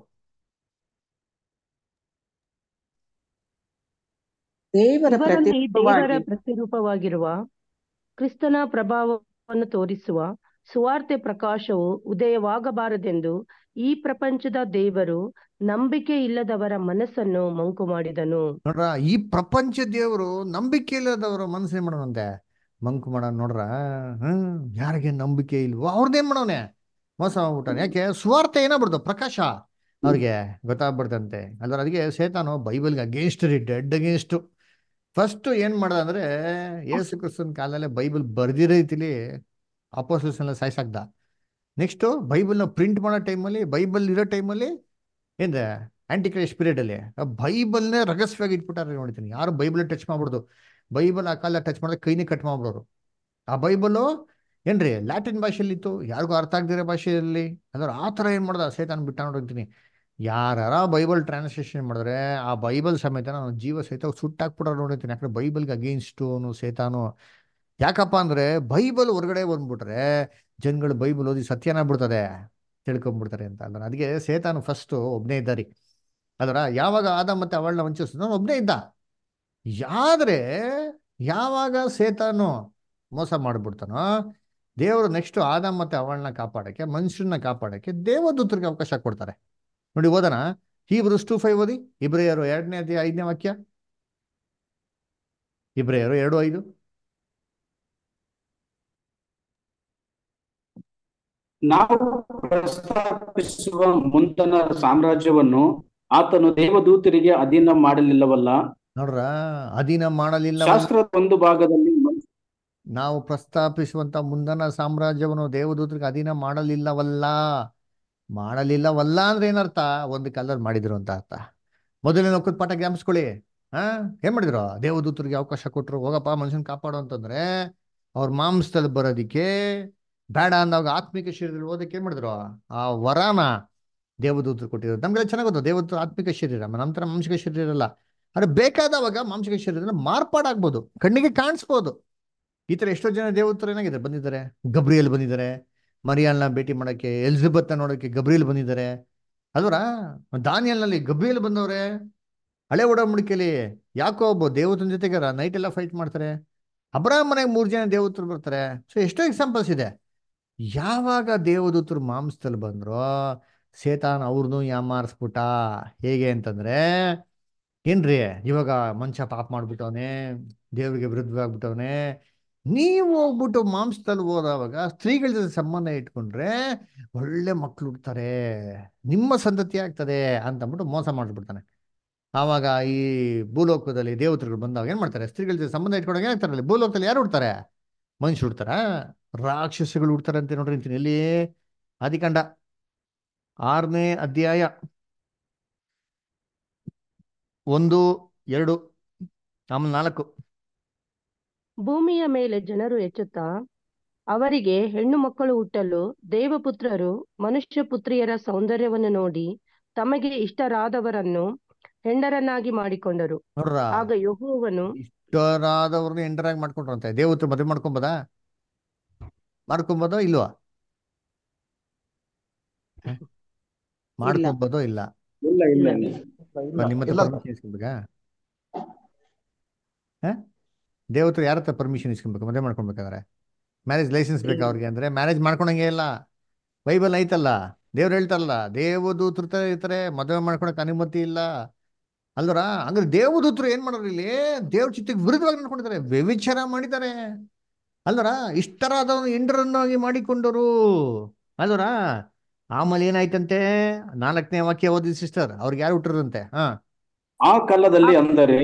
ದೇವರ ಇವರಲ್ಲಿ ದೇವರ ಪ್ರತಿರೂಪವಾಗಿ ಪ್ರತಿರೂಪವಾಗಿರುವ ಕ್ರಿಸ್ತನ ಪ್ರಭಾವವನ್ನು ತೋರಿಸುವ ಸುವಾರ್ತೆ ಪ್ರಕಾಶವು ಉದಯವಾಗಬಾರದೆಂದು ಈ ಪ್ರಪಂಚದ ದೇವರು ನಂಬಿಕೆ ಇಲ್ಲದವರ ಮನಸ್ಸನ್ನು ಮಂಕು ಮಾಡಿದನು ನೋಡ್ರ ಈ ಪ್ರಪಂಚ ದೇವರು ನಂಬಿಕೆ ಇಲ್ಲದವರ ಮನಸ್ಸು ಏನ್ ಮಾಡೋಣಂತೆ ಮಂಕು ಮಾಡೋಣ ನೋಡ್ರ ಹ್ಮ್ ಯಾರಿಗೆ ನಂಬಿಕೆ ಇಲ್ವೋ ಅವ್ರದ್ದೇನ್ ಮಾಡೋನೆ ಮೋಸ ಮಾಡ್ಬಿಟ್ಟಾನೆ ಯಾಕೆ ಸ್ವಾರ್ಥ ಏನಾಗ್ಬಿಡ್ತು ಪ್ರಕಾಶ ಅವ್ರಿಗೆ ಗೊತ್ತಾಗ್ಬಿಡ್ತಂತೆ ಅಲ್ವ ಅದಕ್ಕೆ ಸೇತಾನು ಬೈಬಲ್ಗೆ ಅಗೇನ್ಸ್ಟ್ ರೀ ಡೆಡ್ ಅಗೇನ್ಸ್ಟ್ ಫಸ್ಟ್ ಏನ್ ಮಾಡ್ದ ಅಂದ್ರೆ ಯೇಸು ಕ್ರಿಸ್ತನ ಕಾಲದಲ್ಲೇ ಬೈಬಲ್ ಬರ್ದಿರೋ ರೀತಿಲಿ ಅಪೋಸಿಷನ್ ಎಲ್ಲ ಸಾಯ್ಸಾಕ್ದ ನೆಕ್ಸ್ಟ್ ಬೈಬಲ್ನ ಪ್ರಿಂಟ್ ಮಾಡೋ ಟೈಮಲ್ಲಿ ಬೈಬಲ್ ಇರೋ ಟೈಮಲ್ಲಿ ಏನ್ರೆ ಆಂಟಿ ಕ್ರೈಸ್ಟ್ ಪೀರಿಯಡ್ ಅಲ್ಲಿ ಬೈಬಲ್ನೇ ರಹಸ್ಯವಾಗಿ ಇಟ್ಬಿಟ್ಟಾರೆ ನೋಡ್ತೀನಿ ಯಾರು ಬೈಬಲ್ ಟಚ್ ಮಾಡ್ಬಿಡ್ದು ಬೈಬಲ್ ಆ ಕಾಲ ಟಚ್ ಮಾಡಿದ್ರೆ ಕೈನೇ ಕಟ್ ಮಾಡ್ಬಿಡೋರು ಆ ಬೈಬಲು ಏನ್ರಿ ಲ್ಯಾಟಿನ್ ಭಾಷೆಯಲ್ಲಿ ಇತ್ತು ಯಾರಿಗೂ ಅರ್ಥ ಆಗದಿರೋ ಭಾಷೆಯಲ್ಲಿ ಅಂದ್ರೆ ಆ ಥರ ಏನು ಮಾಡ್ದ ಸೇತಾನ್ ಬಿಟ್ಟ ನೋಡಿರ್ತೀನಿ ಯಾರ ಬೈಬಲ್ ಟ್ರಾನ್ಸ್ಲೇಷನ್ ಮಾಡಿದ್ರೆ ಆ ಬೈಬಲ್ ಸಮೇತ ನಾನು ಜೀವ ಸಹಿತ ಸುಟ್ಟಾಕ್ಬಿಡೋರು ನೋಡಿರ್ತೀನಿ ಯಾಕಂದ್ರೆ ಬೈಬಲ್ಗೆ ಅಗೇನ್ಸ್ಟು ಅವನು ಸೇತಾನು ಯಾಕಪ್ಪ ಅಂದ್ರೆ ಬೈಬಲ್ ಹೊರಗಡೆ ಬಂದ್ಬಿಟ್ರೆ ಜನಗಳು ಬೈಬಲ್ ಓದಿ ಸತ್ಯನ ಬಿಡ್ತದೆ ತಿಳ್ಕೊಂಡ್ಬಿಡ್ತಾರೆ ಅಂತ ಅಲ್ಲ ಅದಕ್ಕೆ ಸೇತಾನು ಫಸ್ಟು ಒಬ್ಬನೇ ಇದ್ದಾರಿ ಅದರ ಯಾವಾಗ ಆದ ಮತ್ತೆ ಅವಳನ್ನ ವಂಚಿಸಿದ ಒಬ್ಬನೇ ಇದ್ದ ಯಾದ್ರೆ ಯಾವಾಗ ಸೇತಾನು ಮೋಸ ಮಾಡ್ಬಿಡ್ತಾನೋ ದೇವರು ನೆಕ್ಸ್ಟ್ ಆದ ಮತ್ತೆ ಅವಳನ್ನ ಕಾಪಾಡಕ್ಕೆ ಮನುಷ್ಯರನ್ನ ಕಾಪಾಡಕ್ಕೆ ದೇವದೂತರಿಗೆ ಅವಕಾಶ ಕೊಡ್ತಾರೆ ನೋಡಿ ಓದೋಣ ಹೀಬ್ರೂಸ್ ಟು ಫೈವ್ ಓದಿ ಇಬ್ರಿಯರು ಎರಡನೇ ಅಧ್ಯಾಯ ಐದನೇ ವಾಕ್ಯ ಇಬ್ರಿಯರು ಎರಡು ಐದು ನಾವು ಪ್ರಸ್ತಾಪಿಸುವ ಮುಂತನ ಸಾಮ್ರಾಜ್ಯವನ್ನು ಆತನು ದೇವದೂತರಿಗೆ ಅಧೀನ ಮಾಡಲಿಲ್ಲವಲ್ಲ ನೋಡ್ರ ಅಧೀನ ಮಾಡಲಿಲ್ಲ ಶಾಸ್ತ್ರದ ಒಂದು ಭಾಗದಲ್ಲಿ ಮನುಷ್ಯ- ನಾವು ಪ್ರಸ್ತಾಪಿಸುವಂತ ಮುಂದನ ಸಾಮ್ರಾಜ್ಯವನ್ನು ದೇವದೂತರಿಗೆ ಅಧೀನ ಮಾಡಲಿಲ್ಲವಲ್ಲ ಮಾಡಲಿಲ್ಲವಲ್ಲ ಅಂದ್ರೆ ಏನರ್ಥ ಒಂದು ಕಾಲದಲ್ಲಿ ಮಾಡಿದ್ರು ಅಂತ ಅರ್ಥ ಮೊದಲನೇ ನೌಕದ ಪಾಠ ಜ್ಞಾಪಿಸ್ಕೊಳ್ಳಿ ಹಾ ಏನ್ ಮಾಡಿದ್ರು ದೇವದೂತರಿಗೆ ಅವಕಾಶ ಕೊಟ್ರು ಹೋಗಪ್ಪ ಮನುಷ್ಯನ್ ಕಾಪಾಡು ಅಂತಂದ್ರೆ ಅವ್ರ ಮಾಂಸದಲ್ಲಿ ಬರೋದಿಕ್ಕೆ ಬೇಡ ಅಂದಾಗ ಆತ್ಮಿಕ ಶರೀರದಲ್ಲಿ ಓದಕ್ಕೆ ಏನ್ ಮಾಡಿದ್ರು ಆ ವರಾನ ದೇವದೂತರು ಕೊಟ್ಟಿದ್ರು ನಮ್ಗೆಲ್ಲ ಚೆನ್ನಾಗಿ ಗೊತ್ತು ದೇವದೂತ ಆತ್ಮಿಕ ಶರೀರ ನಮ್ಮ ಥರ ಮಾಂಸಿಕ ಶರೀರ ಇರಲ್ಲ ಆದ್ರೆ ಬೇಕಾದವಾಗ ಮಾಂಸಿಕ ಶರೀರದಲ್ಲಿ ಮಾರ್ಪಾಡಾಗ್ಬೋದು ಕಣ್ಣಿಗೆ ಕಾಣಿಸ್ಬೋದು ಈ ತರ ಎಷ್ಟೋ ಜನ ದೇವತರು ಏನಾಗಿದೆ ಬಂದಿದ್ದಾರೆ ಗಬ್ರಿಯಲ್ ಬಂದಿದ್ದಾರೆ ಮರಿಯಲ್ನ ಭೇಟಿ ಮಾಡಕ್ಕೆ ಎಲಿಜಬೆತ್ ನೋಡಕ್ಕೆ ಗಬ್ರಿಯಲ್ ಬಂದಿದ್ದಾರೆ ಅಲ್ವರ ದಾನಿಯಲ್ನಲ್ಲಿ ಗಬ್ರಿಯಲ್ ಬಂದವ್ರೆ ಹಳೆ ಒಡಂಬಡಿಕೆಯಲ್ಲಿ ಯಾಕೋ ಒಬ್ಬ ದೇವತನ ಜೊತೆಗೆ ನೈಟ್ ಎಲ್ಲ ಫೈಟ್ ಮಾಡ್ತಾರೆ ಅಬ್ರಾಹ್ಮ ಮನೆಗೆ ಮೂರು ಜನ ದೇವತರು ಬರ್ತಾರೆ ಸೊ ಎಷ್ಟೋ ಎಕ್ಸಾಂಪಲ್ಸ್ ಇದೆ ಯಾವಾಗ ದೇವದೂತರು ಮಾಂಸದಲ್ಲಿ ಬಂದ್ರೋ ಸೇತಾನ್ ಅವ್ರನ್ನೂ ಯಾಮಾರಿಸ್ಬಿಟ್ಟ ಹೇಗೆ ಅಂತಂದ್ರೆ ಏನ್ರಿ ಇವಾಗ ಮನುಷ್ಯ ಪಾಪ ಮಾಡ್ಬಿಟ್ಟವನೆ ದೇವ್ರಿಗೆ ವಿರುದ್ಧವಾಗ್ಬಿಟ್ಟವನೆ ನೀವು ಹೋಗ್ಬಿಟ್ಟು ಮಾಂಸದಲ್ಲಿ ಹೋದವಾಗ ಸ್ತ್ರೀಗಳ ಜೊತೆ ಸಂಬಂಧ ಇಟ್ಕೊಂಡ್ರೆ ಒಳ್ಳೆ ಮಕ್ಳು ಹುಡ್ತಾರೆ ನಿಮ್ಮ ಸಂತತಿ ಆಗ್ತದೆ ಅಂತ ಅಂದ್ಬಿಟ್ಟು ಮೋಸ ಮಾಡಿಬಿಡ್ತಾನೆ ಆವಾಗ ಈ ಭೂಲೋಕದಲ್ಲಿ ದೇವತೆಗಳು ಬಂದಾಗ ಏನ್ ಮಾಡ್ತಾರೆ ಸ್ತ್ರೀಗಳ ಜೊತೆ ಸಂಬಂಧ ಇಟ್ಕೊಂಡಾಗ ಏನಾಗ್ತಾರೆ ಅಲ್ಲಿ ಭೂಲೋಕದಲ್ಲಿ ಯಾರು ಹುಡ್ತಾರೆ ಮನುಷ್ಯ ಹುಡ್ತಾರ ರಾಕ್ಷಸಗಳು ಹುಡ್ತಾರೆ ಅಂತ ನೋಡ್ರಿ ಅಂತೀನಿ ಎಲ್ಲಿ ಆದಿಕಾಂಡ ಆರನೇ ಅಧ್ಯಾಯ ಒಂದು ಎರಡು ಆಮೇಲೆ ನಾಲ್ಕು ಭೂಮಿಯ ಮೇಲೆ ಜನರು ಹೆಚ್ಚುತ್ತಾ ಅವರಿಗೆ ಹೆಣ್ಣು ಮಕ್ಕಳು ಹುಟ್ಟಲು ದೇವಪುತ್ರರು ಮನುಷ್ಯ ಪುತ್ರಿಯರ ಸೌಂದರ್ಯವನ್ನು ನೋಡಿ ತಮಗೆ ಇಷ್ಟರಾದವರನ್ನು ಹೆಂಡರನ್ನಾಗಿ ಮಾಡಿಕೊಂಡರು ನೋಡ್ರ ಆಗ ಯೆಹೋವನು ಇಷ್ಟರಾದವ್ರನ್ನ ಎಂಟರಾಗಿ ಮಾಡ್ಕೊಂಡ್ರಂತೆ ದೇವತ್ರ ಮದುವೆ ಮಾಡ್ಕೊಂಬೋದಾ ಮಾಡ್ಕೊಂಬೋದೋ ಇಲ್ವಾ ಹ? ಮಾಡ್ಕೊಂಬೋದೋ ಇಲ್ಲ ಇಲ್ಲ ಇಲ್ಲ ಇಲ್ಲ. ಇಲ್ಲ ಬ- ನಿಮ್ಮ ಹತ್ರ ಇಲ್ಲ ಪರ್ಮಿಷನ್ ಇಸ್ಕೊಬೇಕಾ ಹ ದೇವತ್ರ ಯಾರ ಹತ್ರ ಪರ್ಮಿಷನ್ ಇಸ್ಕೊಬೇಕು ಮದುವೆ ಮಾಡ್ಕೊಬೇಕಾದ್ರೆ ಮ್ಯಾರೇಜ್ ಲೈಸೆನ್ಸ್ ಬೇಕಾ ಅವ್ರಿಗೆ ಅಂದ್ರೆ ಮ್ಯಾರೇಜ್ ಮಾಡ್ಕೊಳಂಗೆ ಇಲ್ಲ ಬೈಬಲ್ ಐತಲ್ಲ ದೇವ್ರು ಹೇಳ್ತಾರಲ್ಲ ದೇವದೂತ್ರ ತರ ಇರ್ತಾರೆ ಮದುವೆ ಮಾಡ್ಕೊಳಕ್ ಅನುಮತಿ ಇಲ್ಲ ಅಲ್ವರ ಹಂಗಾರೆ ದೇವದೂತರು ಏನ್ ಮಾಡೋರು ಇಲ್ಲಿ ದೇವ್ರ ಚಿತ್ತಕ್ಕೆ ವಿರುದ್ಧವಾಗಿ ನಡ್ಕೊಂಡಿದ್ದಾರೆ ವ್ಯವಿಚಾರ ಮಾಡಿದ್ದಾರೆ ಅಲ್ವರ ಇಷ್ಟರಾದವನು ಎಂಡರನ್ನಾಗಿ ಮಾಡಿಕೊಂಡರು ಅಲ್ವರ ಆಮೇಲೆ ಏನಾಯ್ತಂತೆ ನಾಲ್ಕನೇ ವಾಕ್ಯ ಓದಿ ಸಿಸ್ಟರ್ ಅವ್ರಿಗೆ ಯಾರು ಹುಟ್ಟಿರಂತೆ ಹಾ ಆ ಕಾಲದಲ್ಲಿ ಅಂದರೆ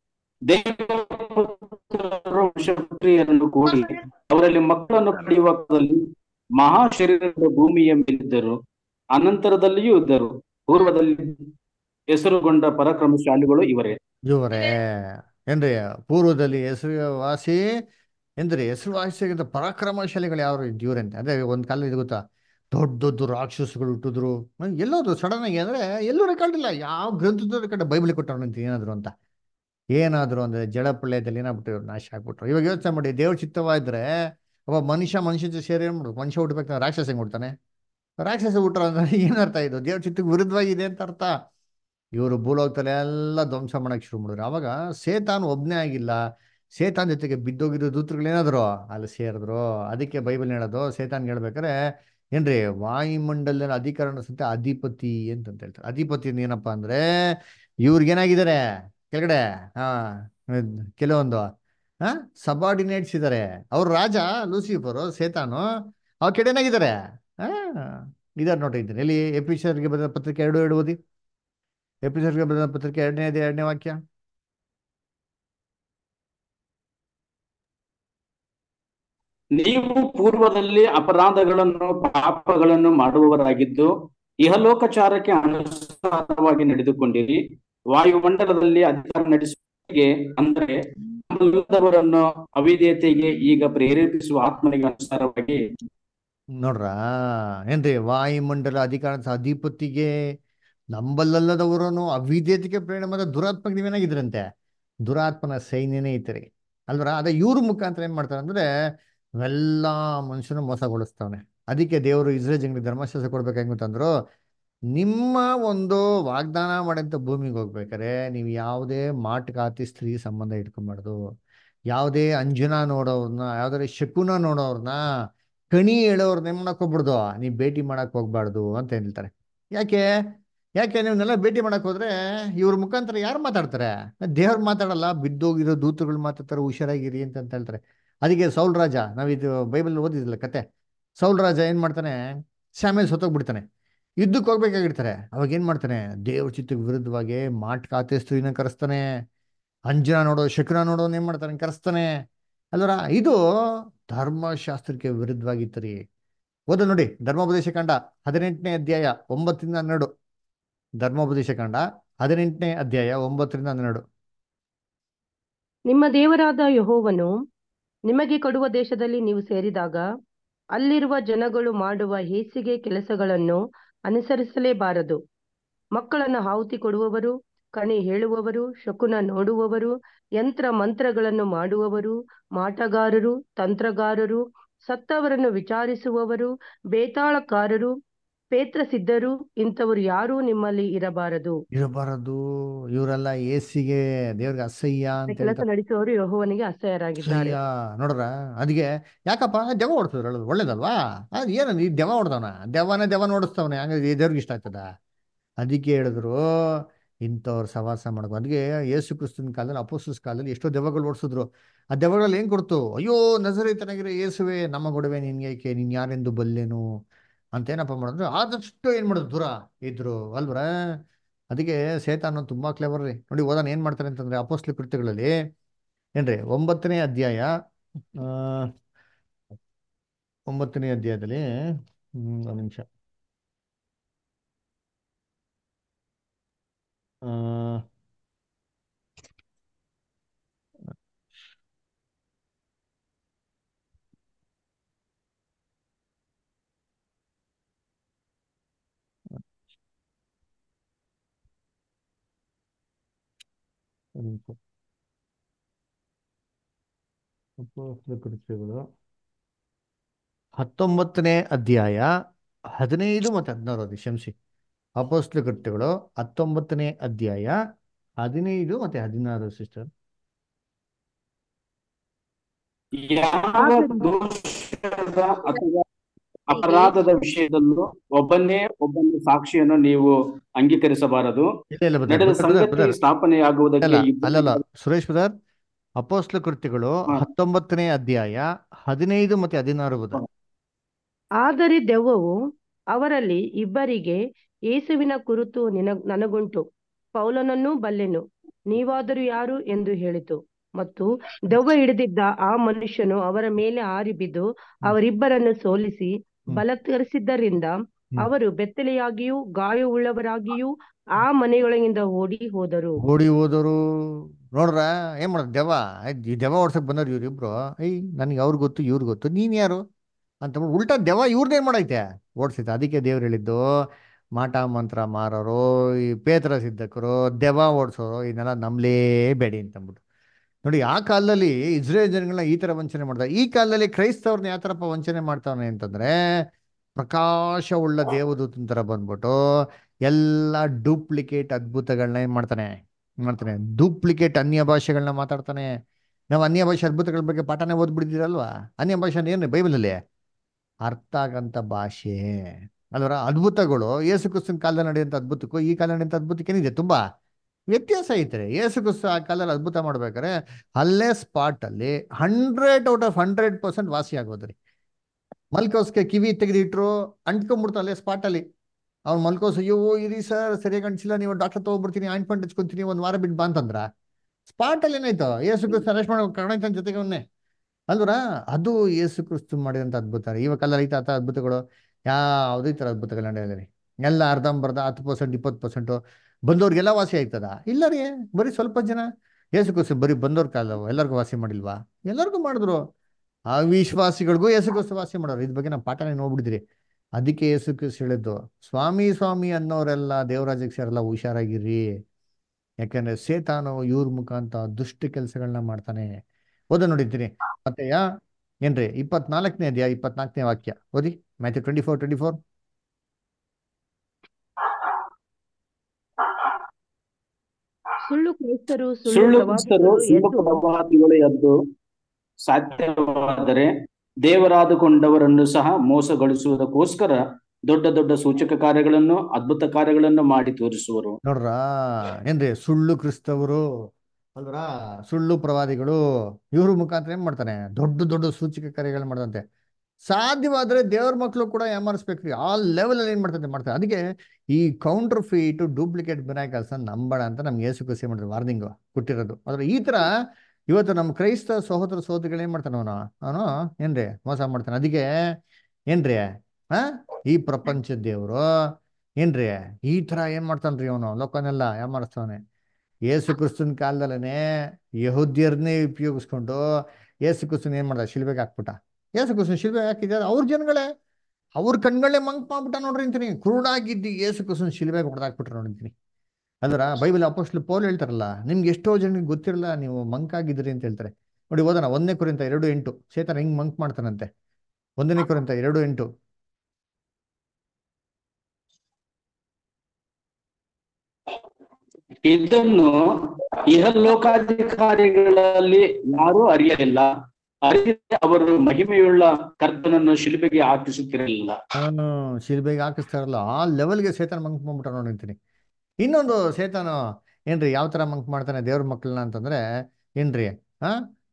ದೇವಪುತ್ರರು ವೃಷಪುತ್ರಿಯರನ್ನು ಕೂಡಿ ಅವರಲ್ಲಿ ಮಕ್ಕಳನ್ನು ಪಡೆಯುವ ಕಾಲದಲ್ಲಿ ಮಹಾ ಶರೀರದ ಭೂಮಿಯ ಮೇಲಿದ್ದರು ಅನಂತರದಲ್ಲಿಯೂ ಇದ್ದರು ಪೂರ್ವದಲ್ಲಿ ಹೆಸರುಗೊಂಡ ಪರಾಕ್ರಮಶಾಲಿಗಳು ಇವರೇ ಇವರೇ ಏನ್ರಿ ಪೂರ್ವದಲ್ಲಿ ಹೆಸರುವಾಸಿ ಏನ್ರಿ ಹೆಸರುವಾಸಿಯಾಗಿದ್ದ ಪರಾಕ್ರಮಶಾಲಿಗಳು ಯಾರು ಇವ್ರಂತೆ ಅದೇ ಒಂದ್ ಕಾಲ ಇದು ಗೊತ್ತಾ ದೊಡ್ಡ ದೊಡ್ಡ ರಾಕ್ಷಸಗಳು ಹುಟ್ಟಿದ್ರು ಹ್ಮ್, ಎಲ್ಲೋದು ಸಡನ್ ಆಗಿ ಅಂದ್ರೆ ಎಲ್ಲೂ ರೆಕಾರ್ಡ್ ಇಲ್ಲ ಯಾವ ಗ್ರಂಥದ ರೆಕಾರ್ಡ್ ಬೈಬಲ್ ಕೊಟ್ಟವನಂತ ಏನಾದ್ರು ಅಂತ ಏನಾದ್ರು ಅಂದ್ರೆ ಜಡಪಳ್ಯದಲ್ಲಿ ಏನಾಗ್ಬಿಟ್ಟು ಇವ್ರು ನಾಶ ಆಗ್ಬಿಟ್ರು ಇವಾಗ ಯೋಚನೆ ಮಾಡಿ ದೇವ್ರ ಚಿತ್ತವಾಗಿದ್ರೆ ಒಬ್ಬ ಮನುಷ್ಯ ಮನುಷ್ಯ ಜೊತೆ ಸೇರಿ ಏನ್ ಮಾಡ್ಬೇಕು ಮನುಷ್ಯ ಹುಟ್ಟಬೇಕು ರಾಕ್ಷಸ ಹೆಂಗ್ ಹುಡ್ತಾನೆ ರಾಕ್ಷಸ ಹುಟ್ರ ಅಂದ್ರೆ ಏನರ್ಥ ಇದು ದೇವ್ರ ಚಿತ್ತಕ್ಕೆ ವಿರುದ್ಧವಾಗಿದೆ ಅಂತ ಅರ್ಥ ಇವರು ಭೂಲೋಕದಲ್ಲಿ ಎಲ್ಲ ಧ್ವಂಸ ಮಾಡಕ್ ಶುರು ಮಾಡಿದ್ರು ಅವಾಗ ಸೇತಾನ್ ಒಬ್ನೇ ಆಗಿಲ್ಲ ಸೇತಾನ್ ಜೊತೆಗೆ ಬಿದ್ದೋಗಿರೋ ದೂತರುಗಳು ಏನಾದ್ರು ಅಲ್ಲಿ ಸೇರಿದ್ರು ಅದಕ್ಕೆ ಬೈಬಲ್ ಹೇಳೋದು ಸೇತಾನ್ ಹೇಳ್ಬೇಕಾರೆ ಏನ್ರಿ ವಾಯುಮಂಡಲದ ಅಧಿಕಾರ ನಡೆಸುತ್ತೆ ಅಧಿಪತಿ ಅಂತಂತ ಹೇಳ್ತಾರೆ ಅಧಿಪತಿ ಅಂದ್ರೆ ಏನಪ್ಪಾ ಅಂದ್ರೆ ಇವ್ರಿಗೇನಾಗಿದ್ದಾರೆ ಕೆಳಗಡೆ ಹಾ ಇದ್ ಕೆಲವೊಂದು ಹಾ ಸಬಾರ್ಡಿನೇಟ್ಸ್ ಇದ್ದಾರೆ ಅವ್ರ ರಾಜ ಲೂಸಿಫರು ಸೇತಾನು ಅವ್ರ ಕಡೆ ಏನಾಗಿದ್ದಾರೆ ಹಾ ಇದಾರೆ ನೋಡ್ರಿ ಇದ್ದಾರೆ ಎಲ್ಲಿ ಎಪಿಸರ್ಗೆ ಬರೆದ ಪತ್ರಿಕೆ ಎರಡು ಎರಡು ಓದಿ ಎಪಿಸೋಡ್ಗೆ ಬರೆದ ಪತ್ರಿಕೆ ಎರಡನೇ ಅಧ್ಯಾಯ ಎರಡನೇ ವಾಕ್ಯ ನೀವು ಪೂರ್ವದಲ್ಲಿ ಅಪರಾಧಗಳನ್ನು ಪಾಪಗಳನ್ನು ಮಾಡುವವರಾಗಿದ್ದು ಇಹಲೋಕಚಾರಕ್ಕೆ ಅನುಸಾರವಾಗಿ ನಡೆದುಕೊಂಡಿರಿ ವಾಯುಮಂಡಲದಲ್ಲಿ ಅಧಿಕಾರ ನಡೆಸುವಿಕೆ ಅಂದರೆ ನಮ್ಮಲ್ಲಿದ್ದವರನ್ನು ಅವಿಧೇಯತೆಗೆ ಈಗ ಪ್ರೇರೇಪಿಸುವ ಆತ್ಮನಿಗೆ ಅನುಸಾರವಾಗಿ ನೋಡ್ರ ಏನ್ರಿ ವಾಯುಮಂಡಲ ಅಧಿಕಾರ ಅಧಿಪತಿಗೆ ನಂಬಲ್ಲಲ್ಲದವರನ್ನು ಅವಿಧೇಯತೆಗೆ ಪ್ರೇರಣೆ ಮಾಡಿದ ದುರಾತ್ಮಕ್ಕೆ ನೀವೇನಾಗಿದ್ರಂತೆ ದುರಾತ್ಮನ ಸೈನ್ಯನೇ ಐತ್ರಿ ಅಲ್ವರ ಅದೇ ಇವ್ರ ಮುಖಾಂತರ ಏನ್ ಮಾಡ್ತಾರೆ ಅಂದ್ರೆ ಎಲ್ಲ ಮನುಷ್ಯನ ಮೋಸಗೊಳಿಸ್ತವನೆ ಅದಕ್ಕೆ ದೇವರು ಇಸ್ರೇಲ್ ಜನರಿಗೆ ಧರ್ಮಶಾಸ್ತ್ರ ಕೊಡ್ಬೇಕು ಗೊತ್ತಂದ್ರು ನಿಮ್ಮ ಒಂದು ವಾಗ್ದಾನ ಮಾಡಂತ ಭೂಮಿಗೆ ಹೋಗ್ಬೇಕಾರೆ ನೀವು ಯಾವುದೇ ಮಾಟುಗಾತಿ ಸ್ತ್ರೀ ಸಂಬಂಧ ಇಟ್ಕೊಂಬಾರ್ದು ಯಾವುದೇ ಅಂಜನಾ ನೋಡೋರ್ನ ಯಾವ್ದಾರ ಶಕುನ ನೋಡೋರ್ನ ಕಣಿ ಹೇಳೋರ್ನ ಏನ್ ಮಾಡಕ್ ಹೋಗ್ಬಿಡ್ದು ನೀವು ಭೇಟಿ ಮಾಡಕ್ ಹೋಗ್ಬಾರ್ದು ಅಂತ ಹೇಳ್ತಾರೆ ಯಾಕೆ ಯಾಕೆ ನೀವನ್ನೆಲ್ಲ ಭೇಟಿ ಮಾಡಕ್ ಹೋದ್ರೆ ಇವ್ರ ಮುಖಾಂತರ ಯಾರು ಮಾತಾಡ್ತಾರೆ ದೇವ್ರು ಮಾತಾಡಲ್ಲ ಬಿದ್ದೋಗಿರೋ ದೂತಗಳು ಮಾತಾಡ್ತಾರೆ ಹುಷಾರಾಗಿರಿ ಅಂತ ಅಂತ ಹೇಳ್ತಾರೆ ಅದಕ್ಕೆ ಸೌಲ್ ರಾಜ ನಾವಿದು ಬೈಬಲ್ ಓದಿದಿಲ್ಲ ಕತೆ ಸೌಲ್ ರಾಜ ಏನ್ ಮಾಡ್ತಾನೆ ಸ್ಯಾಮೇಲ್ ಸತ್ತೋಗ್ಬಿಡ್ತಾನೆ ಯುದ್ಧಕ್ಕೆ ಹೋಗ್ಬೇಕಾಗಿರ್ತಾರೆ ಅವಾಗ ಏನ್ ಮಾಡ್ತಾನೆ ದೇವ್ರ ಚಿತ್ತಕ್ಕೆ ವಿರುದ್ಧವಾಗಿ ಮಾಟ್ ಖಾತೆ ಸ್ತ್ರೀನ ಕರೆಸ್ತಾನೆ ಅಂಜನ ನೋಡೋ ಶಕುನ ನೋಡೋನ್ ಏನ್ ಮಾಡ್ತಾನೆ ಕರೆಸ್ತಾನೆ ಅಲ್ವರ ಇದು ಧರ್ಮಶಾಸ್ತ್ರಕ್ಕೆ ವಿರುದ್ಧವಾಗಿತ್ತು ರೀ ಓದ ನೋಡಿ ಧರ್ಮೋಪದೇಶ ಕಾಂಡ ಹದಿನೆಂಟನೇ ಅಧ್ಯಾಯ ಒಂಬತ್ತರಿಂದ ಹನ್ನೆರಡು ಧರ್ಮೋಪದೇಶ ಕಾಂಡ ಹದಿನೆಂಟನೇ ಅಧ್ಯಾಯ ಒಂಬತ್ತರಿಂದ ಹನ್ನೆರಡು ನಿಮ್ಮ ದೇವರಾದ ಯೆಹೋವನು ನಿಮಗೆ ಕೊಡುವ ದೇಶದಲ್ಲಿ ನೀವು ಸೇರಿದಾಗ ಅಲ್ಲಿರುವ ಜನಗಳು ಮಾಡುವ ಹೇಸಿಗೆ ಕೆಲಸಗಳನ್ನು ಅನುಸರಿಸಲೇಬಾರದು ಮಕ್ಕಳನ್ನು ಆಹುತಿ ಕೊಡುವವರು ಕಣಿ ಹೇಳುವವರು ಶಕುನ ನೋಡುವವರು ಯಂತ್ರ ಮಂತ್ರಗಳನ್ನು ಮಾಡುವವರು ಮಾಟಗಾರರು ತಂತ್ರಗಾರರು ಸತ್ತವರನ್ನು ವಿಚಾರಿಸುವವರು ಬೇತಾಳಕಾರರು ಪೇತ್ರಸಿದ್ಧರು ಇಂಥವರು ಯಾರೂ ನಿಮ್ಮಲ್ಲಿ ಇರಬಾರದು ಇರಬಾರದು ಇವರೆಲ್ಲ ಏಸಿಗೆ ದೇವ್ರಿಗೆ ಅಸಹ್ಯ ಅಂತ ಕೆಲಸ ಹೇಳ್ತಾರೆ ನಡೆಸುವವರು ಯೆಹೋವನಿಗೆ ಅಸಹ್ಯರಾಗಿದ್ದಾರೆ ಅಸಹ್ಯ ನೋಡ್ರ ಅದಕ್ಕೆ ಯಾಕಪ್ಪ ದೆವ ಓಡಿಸಿದ್ರು ಹೇಳೋದು ಒಳ್ಳೇದಲ್ವಾ ಅದು ಏನು ಈ ದೆವ ಹೊಡ್ದವನ ದೆವನೇ ದೆವ ಓಡಿಸ್ತವನೆ ಹಂಗಾದ್ರೆ ಈ ದೇವ್ರಿಗೆ ಇಷ್ಟ ಆಗ್ತದ ಅದಕ್ಕೆ ಹೇಳಿದ್ರು ಇಂಥವ್ರ ಸವಾಸ ಮಾಡ್ಬೇಕು ಅದಕ್ಕೆ ಯೇಸು ಕ್ರಿಸ್ತನ ಕಾಲದಲ್ಲಿ ಅಪೋಸ್ತಲ ಕಾಲದಲ್ಲಿ ಎಷ್ಟೋ ದೆವ್ವಗಳು ಓಡಿಸಿದ್ರು ಆ ದೆವ್ವಗಳಲ್ಲಿ ಏನ್ ಕೊಡ್ತು ಅಯ್ಯೋ ನಜರೇತನಾಗಿರೋ ಯೇಸುವೆ ನಮ್ಮ ಗೊಡವೆ ನಿನ್ಗೇಕೆ ನೀನ್ ಯಾರೆಂದು ಬಲ್ಲೆನು ಅಂತ ಏನಪ್ಪ ಮಾಡಿದ್ರು ಆದಷ್ಟು ಏನ್ ಮಾಡಿದ್ರು ದೂರ ಇದ್ರು ಅಲ್ವರ ಅದಕ್ಕೆ ಸೇತಾನು ತುಂಬಾ ಕ್ಲೆವರ್ ರೀ ನೋಡಿ ಓದಾನ ಏನ್ ಮಾಡ್ತಾರೆ ಅಂತಂದ್ರೆ ಅಪೋಸ್ಲಿ ಕೃತ್ಯಗಳಲ್ಲಿ ಏನ್ರಿ ಒಂಬತ್ತನೇ ಅಧ್ಯಾಯ ಆ ಒಂಬತ್ತನೇ ಅಧ್ಯಾಯದಲ್ಲಿ ಹ್ಮ್ ಒಂದು ನಿಮಿಷ ಆ ಒಂದು ನಿಮಿಷ ಅಪೊಸ್ತಲ ಕೃತ್ಯಗಳು ಹತ್ತೊಂಬತ್ತನೇ ಅಧ್ಯಾಯ ಹದಿನೈದು ಮತ್ತು ಹದಿನಾರು ಅದು ಕ್ಷಮಿಸಿ ಅಪೋಸ್ಲ ಕೃತ್ಯಗಳು ಹತ್ತೊಂಬತ್ತನೇ ಅಧ್ಯಾಯ ಹದಿನೈದು ಮತ್ತೆ ಹದಿನಾರು ಸಿಸ್ಟರ್ ಯಾವ ದೋಷದ ಅಥವಾ ಅಪರಾಧದ ವಿಷಯದಲ್ಲೂ ಒಬ್ಬನೇ ಒಬ್ಬನ ಸಾಕ್ಷಿಯನ್ನು ನೀವು ಅಂಗೀಕರಿಸಬಾರದು ಇಲ್ಲ ಇಲ್ಲ brother, ನಡೆದ brother, brother, ಸಂಗತಿ brother. ಸ್ಥಾಪನೆಯಾಗುವುದಕ್ಕೆ ಅಲ್ಲ ಇಬ್ಬರು- ಅಲ್ಲಲ್ಲ ಸುರೇಶ್ ಬ್ರದರ್ ಅಪೋಸ್ಲ ಕೃತ್ಯಗಳು ಹಾ. ಹತ್ತೊಂಬತ್ತನೇ ಅಧ್ಯಾಯ ಹದಿನೈದು ಮತ್ತೆ ಹದಿನಾರು ಬ್ರದರ್ ಆದರೆ ದೆವ್ವವು ಅವರಲ್ಲಿ ಇಬ್ಬರಿಗೆ ಯೇಸುವಿನ ಕುರಿತು ನಿನ ನನಗುಂಟು ಪೌಲನನ್ನೂ ಬಲ್ಲೆನು ನೀವಾದರೂ ಯಾರು ಎಂದು ಹೇಳಿತು ಮತ್ತು ದೆವ್ವ ಹಿಡಿದಿದ್ದ ಆ ಮನುಷ್ಯನು ಅವರ ಮೇಲೆ ಹಾರಿ ಬಿದ್ದು ಅವರಿಬ್ಬರನ್ನು ಸೋಲಿಸಿ ಹ್ಮ್. ಬಲತ್ಕರಿಸಿದ್ದರಿಂದ ಅವರು ಬೆತ್ತಲೆಯಾಗಿಯೂ ಗಾಯವುಳ್ಳವರಾಗಿಯೂ ಆ ಮನೆಯೊಳಗಿಂದ ಓಡಿ ಹೋದರು ಓಡಿ ಹೋದವರು ನೋಡ್ರ ಏನ್ ಮಾಡೋದು ದೆವ್ವ ಆಯ್ತ್ ಈ ದೆವ್ವ ಓಡ್ಸಕ್ ಬಂದವ್ರು ಇವ್ರಿಬ್ರು ಐ ನನಗೆ ಅವ್ರು ಗೊತ್ತು ಇವ್ರು ಗೊತ್ತು ನೀನ್ ಯಾರು ಅಂತ ಉಲ್ಟಾ ದೆವ್ವ ಇವ್ರನ್ನೇನ್ ಮಾಡೈತೆ ಓಡ್ಸೈತೆ ಅದಕ್ಕೆ ದೇವ್ರು ಹೇಳಿದ್ದು ಮಾಟ ಮಂತ್ರ ಮಾರೋರು ಈ ಪೇತ್ರ ಸಿದ್ಧಕರು ದೆವ್ವ ಓಡಿಸೋರು ಇದನ್ನೆಲ್ಲ ನಂಬಲೇಬೇಡಿ ಅಂತಂದ್ಬಿಟ್ಟು ನೋಡಿ ಆ ಕಾಲದಲ್ಲಿ ಇಸ್ರೇಲ್ ಜನಗಳನ್ನ ಈ ತರ ವಂಚನೆ ಮಾಡ್ತಾರೆ ಈ ಕಾಲದಲ್ಲಿ ಕ್ರೈಸ್ತವ್ರನ್ನ ಯಾವ ಥರಪ್ಪ ವಂಚನೆ ಮಾಡ್ತಾವನೆ ಅಂತಂದ್ರೆ ಪ್ರಕಾಶವುಳ್ಳ ದೇವದೂತನ ಥರ ಬಂದ್ಬಿಟ್ಟು ಎಲ್ಲ ಡೂಪ್ಲಿಕೇಟ್ ಅದ್ಭುತಗಳನ್ನ ಏನ್ ಮಾಡ್ತಾನೆ ಮಾಡ್ತಾನೆ ಡೂಪ್ಲಿಕೇಟ್ ಅನ್ಯ ಭಾಷೆಗಳನ್ನ ಮಾತಾಡ್ತಾನೆ ನಾವು ಅನ್ಯ ಭಾಷೆ ಅದ್ಭುತಗಳ ಬಗ್ಗೆ ಪಾಠನೇ ಓದ್ಬಿಟ್ಟಿದ್ದೀರಲ್ವಾ ಅನ್ಯ ಭಾಷೆ ಏನು ಬೈಬಲಲ್ಲಿ ಅರ್ಥ ಆಗಂತ ಭಾಷೆ ಅಲ್ವರ ಅದ್ಭುತಗಳು ಯೇಸು ಕ್ರಿಸ್ತನ ಕಾಲದಲ್ಲಿ ನಡೆಯುವಂಥ ಅದ್ಭುತಕ್ಕೂ ಈ ಕಾಲ ನಡೆಯುವಂಥ ಅದ್ಭುತಕ್ಕೆ ಏನಿದೆ ತುಂಬಾ ವ್ಯತ್ಯಾಸ ಐತ್ರಿ ಯೇಸು ಕ್ರಿಸ್ತ ಆ ಕಾಲದಲ್ಲಿ ಅದ್ಭುತ ಮಾಡ್ಬೇಕಾದ್ರೆ ಅಲ್ಲೇ ಸ್ಪಾಟ್ ಅಲ್ಲಿ hundred out of hundred percent ವಾಸಿ ಆಗೋದ್ರಿ ಮಲ್ಕೋಸ್ಗೆ ಕಿವಿ ತೆಗೆದಿಟ್ರು ಅಂಟ್ಕೊಂಡ್ಬಿಡ್ತು ಅಲ್ಲೇ ಸ್ಪಾಟ್ ಅಲ್ಲಿ ಅವ್ನು ಮಲ್ಕೋಸ್ ಅಯ್ಯೋ ಇರಿ ಸರ್ ಸರಿಯಾಗಿ ಅನ್ಸಿಲ್ಲ ನೀವು ಡಾಕ್ಟರ್ ತಗೊಬಿಡ್ತೀನಿ ಆಯಿಂಟ್ಮೆಂಟ್ ಹಚ್ಕೊಂತೀನಿ ಒಂದು ವಾರ ಬಿಟ್ಟು ಬಾ ಅಂತಂದ್ರ ಸ್ಪಾಟ್ ಅಲ್ಲಿ ಏನಾಯ್ತು ಯೇಸು ಕ್ರಿಸ್ತ ಅರೆಸ್ಟ್ ಮಾಡೋ ಕರ್ಣಾಯ್ತನ ಜೊತೆಗೆ ಅವನ್ನೇ ಅಲ್ವರ ಅದು ಯೇಸು ಕ್ರಿಸ್ತು ಮಾಡಿದಂಥ ಅದ್ಭುತ ರೀ ಇವಾಗ ಕಾಲ ಐತ ಅದ್ಭುತಗಳು ಯಾವುದೇ ಥರ ಅದ್ಭುತಗಳು ನಡೆಯಲ್ಲ ರೀ ಎಲ್ಲ ಅರ್ಧಂಬರ್ಧ ಹತ್ತು ಪರ್ಸೆಂಟ್ ಇಪ್ಪತ್ತು ಪರ್ಸೆಂಟು ಬಂದವ್ರಿಗೆಲ್ಲ ವಾಸಿ ಆಯ್ತದ ಇಲ್ಲ ರೀ ಬರೀ ಸ್ವಲ್ಪ ಜನ ಯೇಸು ಕ್ರಿಸ್ತು ಬರೀ ಬಂದವ್ರ ಕಾಲ ಎಲ್ಲರಿಗೂ ವಾಸಿ ಮಾಡಿಲ್ವಾ ಎಲ್ಲರಿಗೂ ಮಾಡಿದ್ರು ಆ ವಿಶ್ವಾಸಿಗಳಿಗೂ ಯೇಸು ಕ್ರಿಸ್ತು ವಾಸಿ ಮಾಡೋರು ಇದ್ರ ಬಗ್ಗೆ ನಾವು ಪಾಠನೇ ನೋಡ್ಬಿಡಿದ್ರಿ ಅದಕ್ಕೆ ಯೇಸು ಕ್ರಿಸ್ತು ಹೇಳಿದ್ದು ಸ್ವಾಮಿ ಸ್ವಾಮಿ ಅನ್ನೋರೆಲ್ಲ ದೇವರಾಜಕ್ಕೆ ಸೇರಲ್ಲ ಹುಷಾರಾಗಿರ್ರಿ ಯಾಕಂದ್ರೆ ಸೇತಾನು ಇವ್ರ ಮುಖಾಂತ ದುಷ್ಟ ಕೆಲಸಗಳನ್ನ ಮಾಡ್ತಾನೆ ಓದ ನೋಡಿದ್ದೀನಿ ಮತ್ತೆ ಯಾ ಏನ್ರಿ ಇಪ್ಪತ್ನಾಲ್ಕನೇ ಅಧ್ಯಾಯ ಇಪ್ಪತ್ನಾಲ್ಕನೇ ವಾಕ್ಯ ಓದಿ Matthew twenty four twenty four ಸುಳ್ಳು ಕ್ರೈಸ್ತರು ಸುಳ್ಳು ಪ್ರವಾದಿಗಳು ಕ್ರಿಸ್ತರು ಸುಳ್ಳು ಎದ್ದು ಪ್ರವಾದಿಗಳು ಎದ್ದು ಸಾಧ್ಯವಾದರೆ ದೇವರಾದುಕೊಂಡವರನ್ನು ಸಹ ಮೋಸಗೊಳಿಸುವುದಕ್ಕೋಸ್ಕರ ದೊಡ್ಡ ದೊಡ್ಡ ಸೂಚಕ ಕಾರ್ಯಗಳನ್ನು ಅದ್ಭುತ ಕಾರ್ಯಗಳನ್ನು ಮಾಡಿ ತೋರಿಸುವರು ನೋಡ್ರ ಏನ್ರಿ ಸುಳ್ಳು ಕ್ರಿಸ್ತವರು ಅಲ್ವರ ಸುಳ್ಳು ಪ್ರವಾದಿಗಳು ಇವ್ರ ಮುಖಾಂತರ ಏನ್ ಮಾಡ್ತಾನೆ ದೊಡ್ಡ ದೊಡ್ಡ ಸೂಚಕ ಕಾರ್ಯಗಳು ಮಾಡ್ದಂತೆ ಸಾಧ್ಯವಾದ್ರೆ ದೇವ್ರ ಮಕ್ಕಳು ಕೂಡ ಯಾಮಾರಿಸ್ಬೇಕ್ರಿ ಆ ಲೆವೆಲ್ ಅಲ್ಲಿ ಏನ್ ಮಾಡ್ತಂತೆ ಮಾಡ್ತಾರೆ ಅದಕ್ಕೆ ಈ ಕೌಂಟರ್ ಫೀಟ್ ಡೂಪ್ಲಿಕೇಟ್ ಮಿರಾಕಲ್ಸ್ ನಂಬಡ ಅಂತ ನಮ್ಗೆ ಏಸು ಕಸಿ ಮಾಡಿದ್ರು ವಾರ್ನಿಂಗ್ ಕೊಟ್ಟಿರೋದು ಆದ್ರೆ ಈ ತರ ಇವತ್ತು ನಮ್ಮ ಕ್ರೈಸ್ತ ಸಹೋದರ ಸಹೋದರಿಗಳು ಏನ್ ಮಾಡ್ತಾನೆ ಅವನು ಅವನು ಏನ್ರಿ ಮೋಸ ಮಾಡ್ತಾನೆ ಅದಕ್ಕೆ ಏನ್ರಿ ಆ ಈ ಪ್ರಪಂಚದ ದೇವರು ಏನ್ರಿ ಈ ತರ ಏನ್ ಮಾಡ್ತಾನ್ರಿ ಅವನು ಲೋಕನೆಲ್ಲ ಯಾಮಾರಿಸ್ತಾವನೆ ಯೇಸು ಕ್ರಿಸ್ತನ ಕಾಲದಲ್ಲೇ ಯಹೂದ್ಯರನ್ನೇ ಉಪಯೋಗಿಸ್ಕೊಂಡು ಯೇಸು ಕ್ರಿಸ್ತನ್ ಏನ್ ಮಾಡ್ದ ಶಿಲ್ಬೆಗೆ ಹಾಕ್ಬಿಟ್ಟ ಯೇಸು ಕ್ರಿಸ್ತನ್ ಶಿಲ್ಬೆಗೆ ಹಾಕಿದ್ದಾರೆ ಅವ್ರ ಜನಗಳೇ ಅವ್ರ ಕಣ್ಗಳೇ ಮಂಕ್ ಮಾಡ್ಬಿಟ್ಟ ನೋಡ್ರಿ ಅಂತೀನಿ ಕುರುಡಾಗಿದ್ದು ಯೇಸು ಕ್ರಿಸ್ತನ್ ಶಿಲ್ಬೆಗೆ ಹೊಡೆದಾಕ್ಬಿಟ್ರೆ ನೋಡಿಂತೀನಿ ಅಲ್ವರ ಬೈಬಲ್ ಅಪೋಸ್ಟ್ಲು ಪೌಲ್ ಹೇಳ್ತಾರಲ್ಲ ನಿಮ್ಗೆ ಎಷ್ಟೋ ಜನಕ್ಕೆ ಗೊತ್ತಿರಲ್ಲ ನೀವು ಮಂಕ್ ಆಗಿದ್ರಿ ಅಂತ ಹೇಳ್ತಾರೆ ನೋಡಿ ಓದೋಣ ಒಂದನೇ ಕುರಿತ ಎರಡು ಎಂಟು ಸೇತನ ಹಿಂಗ್ ಮಂಕ್ ಮಾಡ್ತಾನಂತೆ ಒಂದನೇ ಕುರಿತ ಎರಡು ಎಂಟು ಇದನ್ನು ಇಹಲೋಕಾಧಿಕಾರಿಗಳಲ್ಲಿ ಯಾರೂ ಅರಿಯಲಿಲ್ಲ ಅರಿಯದೆ ಅವರು ಮಹಿಮೆಯುಳ್ಳ ಕರ್ತನನ್ನು ಶಿಲ್ಬೆಗೆ ಹಾಕಿಸುತ್ತಿರಲಿಲ್ಲ ನಾನು ಶಿಲ್ಬೆಗೆ ಹಾಕಿಸ್ತಾರಲ್ಲ ಆ ಲೆವೆಲ್ಗೆ ಸೇತನ ಮಂಕ್ ಮಾಡ್ಬಿಟ್ಟ ನೋಡಿರ್ತೀನಿ ಇನ್ನೊಂದು ಸೇತನ ಏನ್ರಿ ಯಾವ ತರ ಮಂಕ್ ಮಾಡ್ತಾನೆ ದೇವ್ರ ಮಕ್ಕಳನ್ನ ಅಂತಂದ್ರೆ ಏನ್ರಿ ಹಾ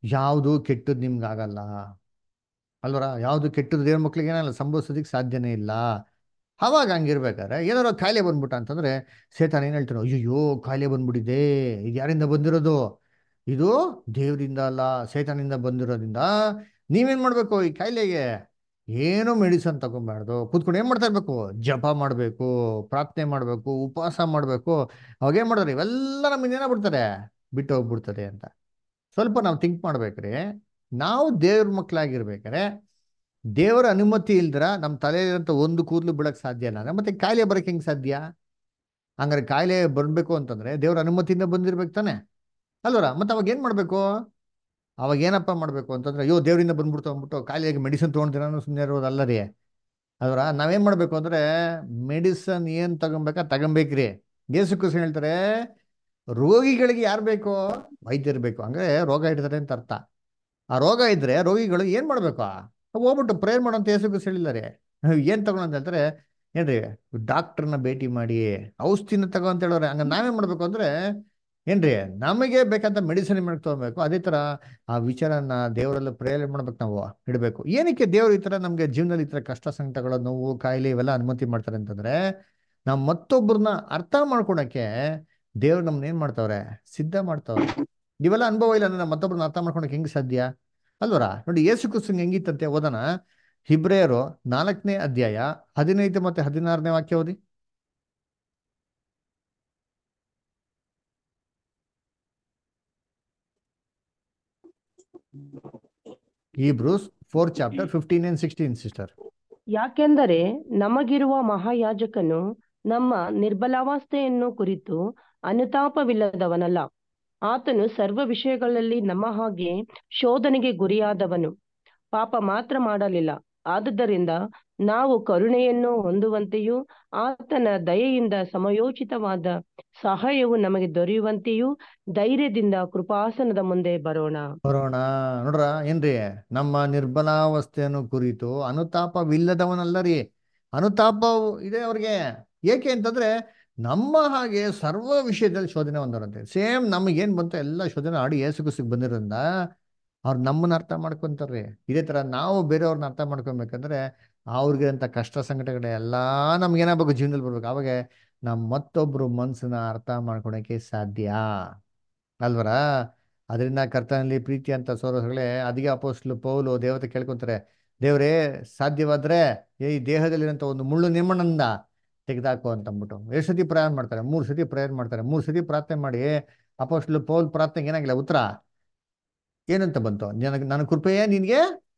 ಯಾವುದು ಕೆಟ್ಟದ್ದು ನಿಮ್ಗೆ ಆಗಲ್ಲ ಅಲ್ವರ ಯಾವುದು ಕೆಟ್ಟದ್ದು ದೇವ್ರ ಮಕ್ಳಿಗೆ ಏನಲ್ಲ ಸಂಭವಿಸೋದಕ್ಕೆ ಸಾಧ್ಯನೇ ಇಲ್ಲ ಅವಾಗ ಹಂಗಿರ್ಬೇಕಾದ್ರೆ ಏನಾರೋ ಕಾಯಿಲೆ ಬಂದ್ಬಿಟ್ಟ ಅಂತಂದ್ರೆ ಸೇತಾನ ಏನು ಹೇಳ್ತಾನೆ ಅಯ್ಯೋ ಕಾಯಿಲೆ ಬಂದ್ಬಿಟ್ಟಿದೆ ಇದು ಯಾರಿಂದ ಬಂದಿರೋದು ಇದು ದೇವರಿಂದ ಅಲ್ಲ ಸೇತಾನಿಂದ ಬಂದಿರೋದ್ರಿಂದ ನೀವೇನ್ ಮಾಡ್ಬೇಕು ಈ ಕಾಯಿಲೆಗೆ ಏನು ಮೆಡಿಸನ್ ತಗೊಂಬಾರ್ದು ಕೂತ್ಕೊಂಡು ಏನ್ ಮಾಡ್ತಾ ಇರ್ಬೇಕು ಜಪ ಮಾಡಬೇಕು ಪ್ರಾರ್ಥನೆ ಮಾಡಬೇಕು ಉಪವಾಸ ಮಾಡಬೇಕು ಅವಾಗ ಏನ್ ಮಾಡಿದ್ರೆ ಇವೆಲ್ಲ ನಮ್ಮಿಂದ ಏನಾಗ್ಬಿಡ್ತಾರೆ ಬಿಟ್ಟು ಹೋಗ್ಬಿಡ್ತದೆ ಅಂತ ಸ್ವಲ್ಪ ನಾವು ಥಿಂಕ್ ಮಾಡ್ಬೇಕ್ರಿ ನಾವು ದೇವ್ರ ಮಕ್ಕಳಾಗಿರ್ಬೇಕಾದ್ರೆ ದೇವರ ಅನುಮತಿ ಇಲ್ದಿರ ನಮ್ಮ ತಲೆಯಲ್ಲಿರೋಂಥ ಒಂದು ಕೂದಲು ಬಿಡಕ್ ಸಾಧ್ಯ ಇಲ್ಲ ಮತ್ತೆ ಕಾಯಿಲೆ ಬರಕ್ಕೆ ಹೆಂಗ್ ಸಾಧ್ಯ ಹಂಗಾರೆ ಕಾಯಿಲೆ ಬರ್ಬೇಕು ಅಂತಂದ್ರೆ ದೇವ್ರ ಅನುಮತಿಯಿಂದ ಬಂದಿರ್ಬೇಕು ತಾನೆ ಅಲ್ವರ ಮತ್ತೆ ಅವಾಗ ಏನ್ ಮಾಡ್ಬೇಕು ಅವಾಗ ಏನಪ್ಪ ಮಾಡ್ಬೇಕು ಅಂತಂದ್ರೆ ಅಯ್ಯೋ ದೇವರಿಂದ ಬಂದ್ಬಿಡ್ತು ಅಂದ್ಬಿಟ್ಟು ಕಾಯಿಲೆಗೆ ಮೆಡಿಸಿನ್ ತೊಗೊಂಡಿರೋ ಸುಮ್ಮನೆ ಇರೋದಲ್ಲ ರೀ ಅಲ್ವರ ನಾವೇನ್ ಮಾಡ್ಬೇಕು ಅಂದ್ರೆ ಮೆಡಿಸನ್ ಏನ್ ತಗೊಬೇಕಾ ತಗೊಬೇಕ್ರಿ ಯೇಸು ಕೃಷ್ಣ ಹೇಳ್ತಾರೆ ರೋಗಿಗಳಿಗೆ ಯಾರು ಬೇಕು ವೈದ್ಯರು ಬೇಕು ಅಂದ್ರೆ ರೋಗ ಹಿಡಿದಾರೆ ಅಂತ ಅರ್ಥ ಆ ರೋಗ ಇದ್ರೆ ರೋಗಿಗಳು ಏನ್ ಮಾಡ್ಬೇಕು ಹೋಗ್ಬಿಟ್ಟು ಪ್ರೇಯರ್ ಮಾಡೋ ಅಂತ ಯೇಸು ಕೃಷ್ಣ ಹೇಳಿಲ್ಲ ರೀ ಏನ್ ತಗೊಳ ಅಂತ ಹೇಳ್ತಾರೆ ಏನ್ರಿ ಡಾಕ್ಟರ್ನ ಭೇಟಿ ಮಾಡಿ ಔಷಧಿನ ತಗೋ ಅಂತ ಹೇಳೋರೆ ಹಂಗ ನಾವೇನ್ ಮಾಡ್ಬೇಕು ಅಂದ್ರೆ ಏನ್ರಿ ನಮಗೆ ಬೇಕಂತ ಮೆಡಿಸಿನ್ ಮಾಡಕ್ ತಗೋಬೇಕು ಅದೇ ತರ ಆ ವಿಚಾರನ ದೇವರೆಲ್ಲ ಪ್ರೇರಣೆ ಮಾಡ್ಬೇಕು ನಾವು ಇಡಬೇಕು ಏನಕ್ಕೆ ದೇವ್ರು ಈ ತರ ನಮ್ಗೆ ಜೀವನದಲ್ಲಿ ಈ ತರ ಕಷ್ಟ ಸಂಕಟಗಳು ನೋವು ಕಾಯಿಲೆ ಇವೆಲ್ಲ ಅನುಮತಿ ಮಾಡ್ತಾರೆ ಅಂತಂದ್ರೆ ನಾವು ಮತ್ತೊಬ್ಬರನ್ನ ಅರ್ಥ ಮಾಡ್ಕೊಳಕ್ಕೆ ದೇವ್ರು ನಮ್ನ ಏನ್ ಮಾಡ್ತಾವ್ರೆ ಸಿದ್ಧ ಮಾಡ್ತಾವ್ರೆ ಇವೆಲ್ಲ ಅನುಭವ ಇಲ್ಲ ಅಂದ್ರೆ ಮತ್ತೊಬ್ಬರನ್ನ ಅರ್ಥ ಮಾಡ್ಕೊಳಕ್ಕೆ ಹೆಂಗ್ ಸಾಧ್ಯ ಅಲ್ವರ ನೋಡಿ ಯೇಸು ಕ್ರಿಸ್ತನ್ ಹೆಂಗಿತ್ತಂತೆ ಓದನ ಹಿಬ್ರೇಯರು ನಾಲ್ಕನೇ ಅಧ್ಯಾಯ ಹದಿನೈದು ಮತ್ತೆ ಹದಿನಾರನೇ ವಾಕ್ಯ ಓದಿ Hebrews four chapter fifteen and sixteen sister ಯಾಕೆಂದರೆ ನಮಗಿರುವ ಮಹಾಯಾಜಕನು ನಮ್ಮ ನಿರ್ಬಲಾವಸ್ಥೆಯನ್ನು ಕುರಿತು ಅನುತಾಪವಿಲ್ಲದವನಲ್ಲ ಆತನು ಸರ್ವ ವಿಷಯಗಳಲ್ಲಿ ನಮ್ಮ ಹಾಗೆ ಶೋಧನೆಗೆ ಗುರಿಯಾದವನು ಪಾಪ ಮಾತ್ರ ಮಾಡಲಿಲ್ಲ ಆದುದರಿಂದ ನಾವು ಕರುಣೆಯನ್ನು ಹೊಂದುವಂತೆಯೂ ಆತನ ದಯೆಯಿಂದ ಸಮಯೋಚಿತವಾದ ಸಹಾಯವು ನಮಗೆ ದೊರೆಯುವಂತೆಯೂ ಧೈರ್ಯದಿಂದ ಕೃಪಾಸನದ ಮುಂದೆ ಬರೋಣ ಬರೋಣ ನೋಡ್ರ ಏನ್ರಿ ನಮ್ಮ ನಿರ್ಬಲಾವಸ್ಥೆಯನ್ನು ಕುರಿತು ಅನುತಾಪವಿಲ್ಲದವನಲ್ಲ ರೀ ಅನುತಾಪ ಇದೆ ಅವ್ರಿಗೆ ಏಕೆ ಅಂತಂದ್ರೆ ನಮ್ಮ ಹಾಗೆ ಸರ್ವ ವಿಷಯದಲ್ಲಿ ಶೋಧನೆ ಹೊಂದರಂತೆ ಸೇಮ್ ನಮಗೇನ್ ಬಂತು ಎಲ್ಲ ಶೋಧನೆ ಆಡಿ ಏಸುಗುಸಿಗೆ ಬಂದಿರೋದ್ರಿಂದ ಅವ್ರು ನಮ್ಮನ್ನ ಅರ್ಥ ಮಾಡ್ಕೊಂತಾರ್ರಿ ಇದೇ ತರ ನಾವು ಬೇರೆಯವ್ರನ್ನ ಅರ್ಥ ಮಾಡ್ಕೊಬೇಕಂದ್ರೆ ಅವ್ರಿಗೆ ಅಂತ ಕಷ್ಟ ಸಂಕಟಗಳ ಎಲ್ಲ ನಮ್ಗೆ ಏನಾಗಬೇಕು ಜೀವನದಲ್ಲಿ ಬರ್ಬೇಕು ಅವಾಗ ನಾವು ಮತ್ತೊಬ್ರು ಮನ್ಸನ್ನ ಅರ್ಥ ಮಾಡ್ಕೊಳಕ್ಕೆ ಸಾಧ್ಯ ಅಲ್ವರ ಅದರಿಂದ ಕರ್ತನಲ್ಲಿ ಪ್ರೀತಿ ಅಂತ ಸೋದರಗಳೇ ಅದಿಗೆ ಅಪೋಸ್ಲು ಪೌಲು ದೇವತೆ ಕೇಳ್ಕೊಂತಾರೆ ದೇವರೇ ಸಾಧ್ಯವಾದ್ರೆ ಈ ದೇಹದಲ್ಲಿರೋಂಥ ಒಂದು ಮುಳ್ಳು ನಿರ್ಮಣದಿಂದ ತೆಗೆದಾಕು ಅಂತ ಅಂದ್ಬಿಟ್ಟು ಎಷ್ಟು ಸತಿ ಪ್ರಯಾಣ ಮಾಡ್ತಾರೆ ಮೂರು ಸತಿ ಪ್ರೇಯರ್ ಮಾಡ್ತಾರೆ ಮೂರು ಸತಿ ಪ್ರಾರ್ಥನೆ ಮಾಡಿ ಅಪೋಸ್ಲು ಪೌಲ್ ಪ್ರಾರ್ಥನೆಗೆ ಏನಾಗಿಲ್ಲ ಉತ್ತರ ಏನಂತ ಬಂತು ನನಗೆ ನನ್ನ ಕೃಪೆಯೇ ನಿನ್ಗೆ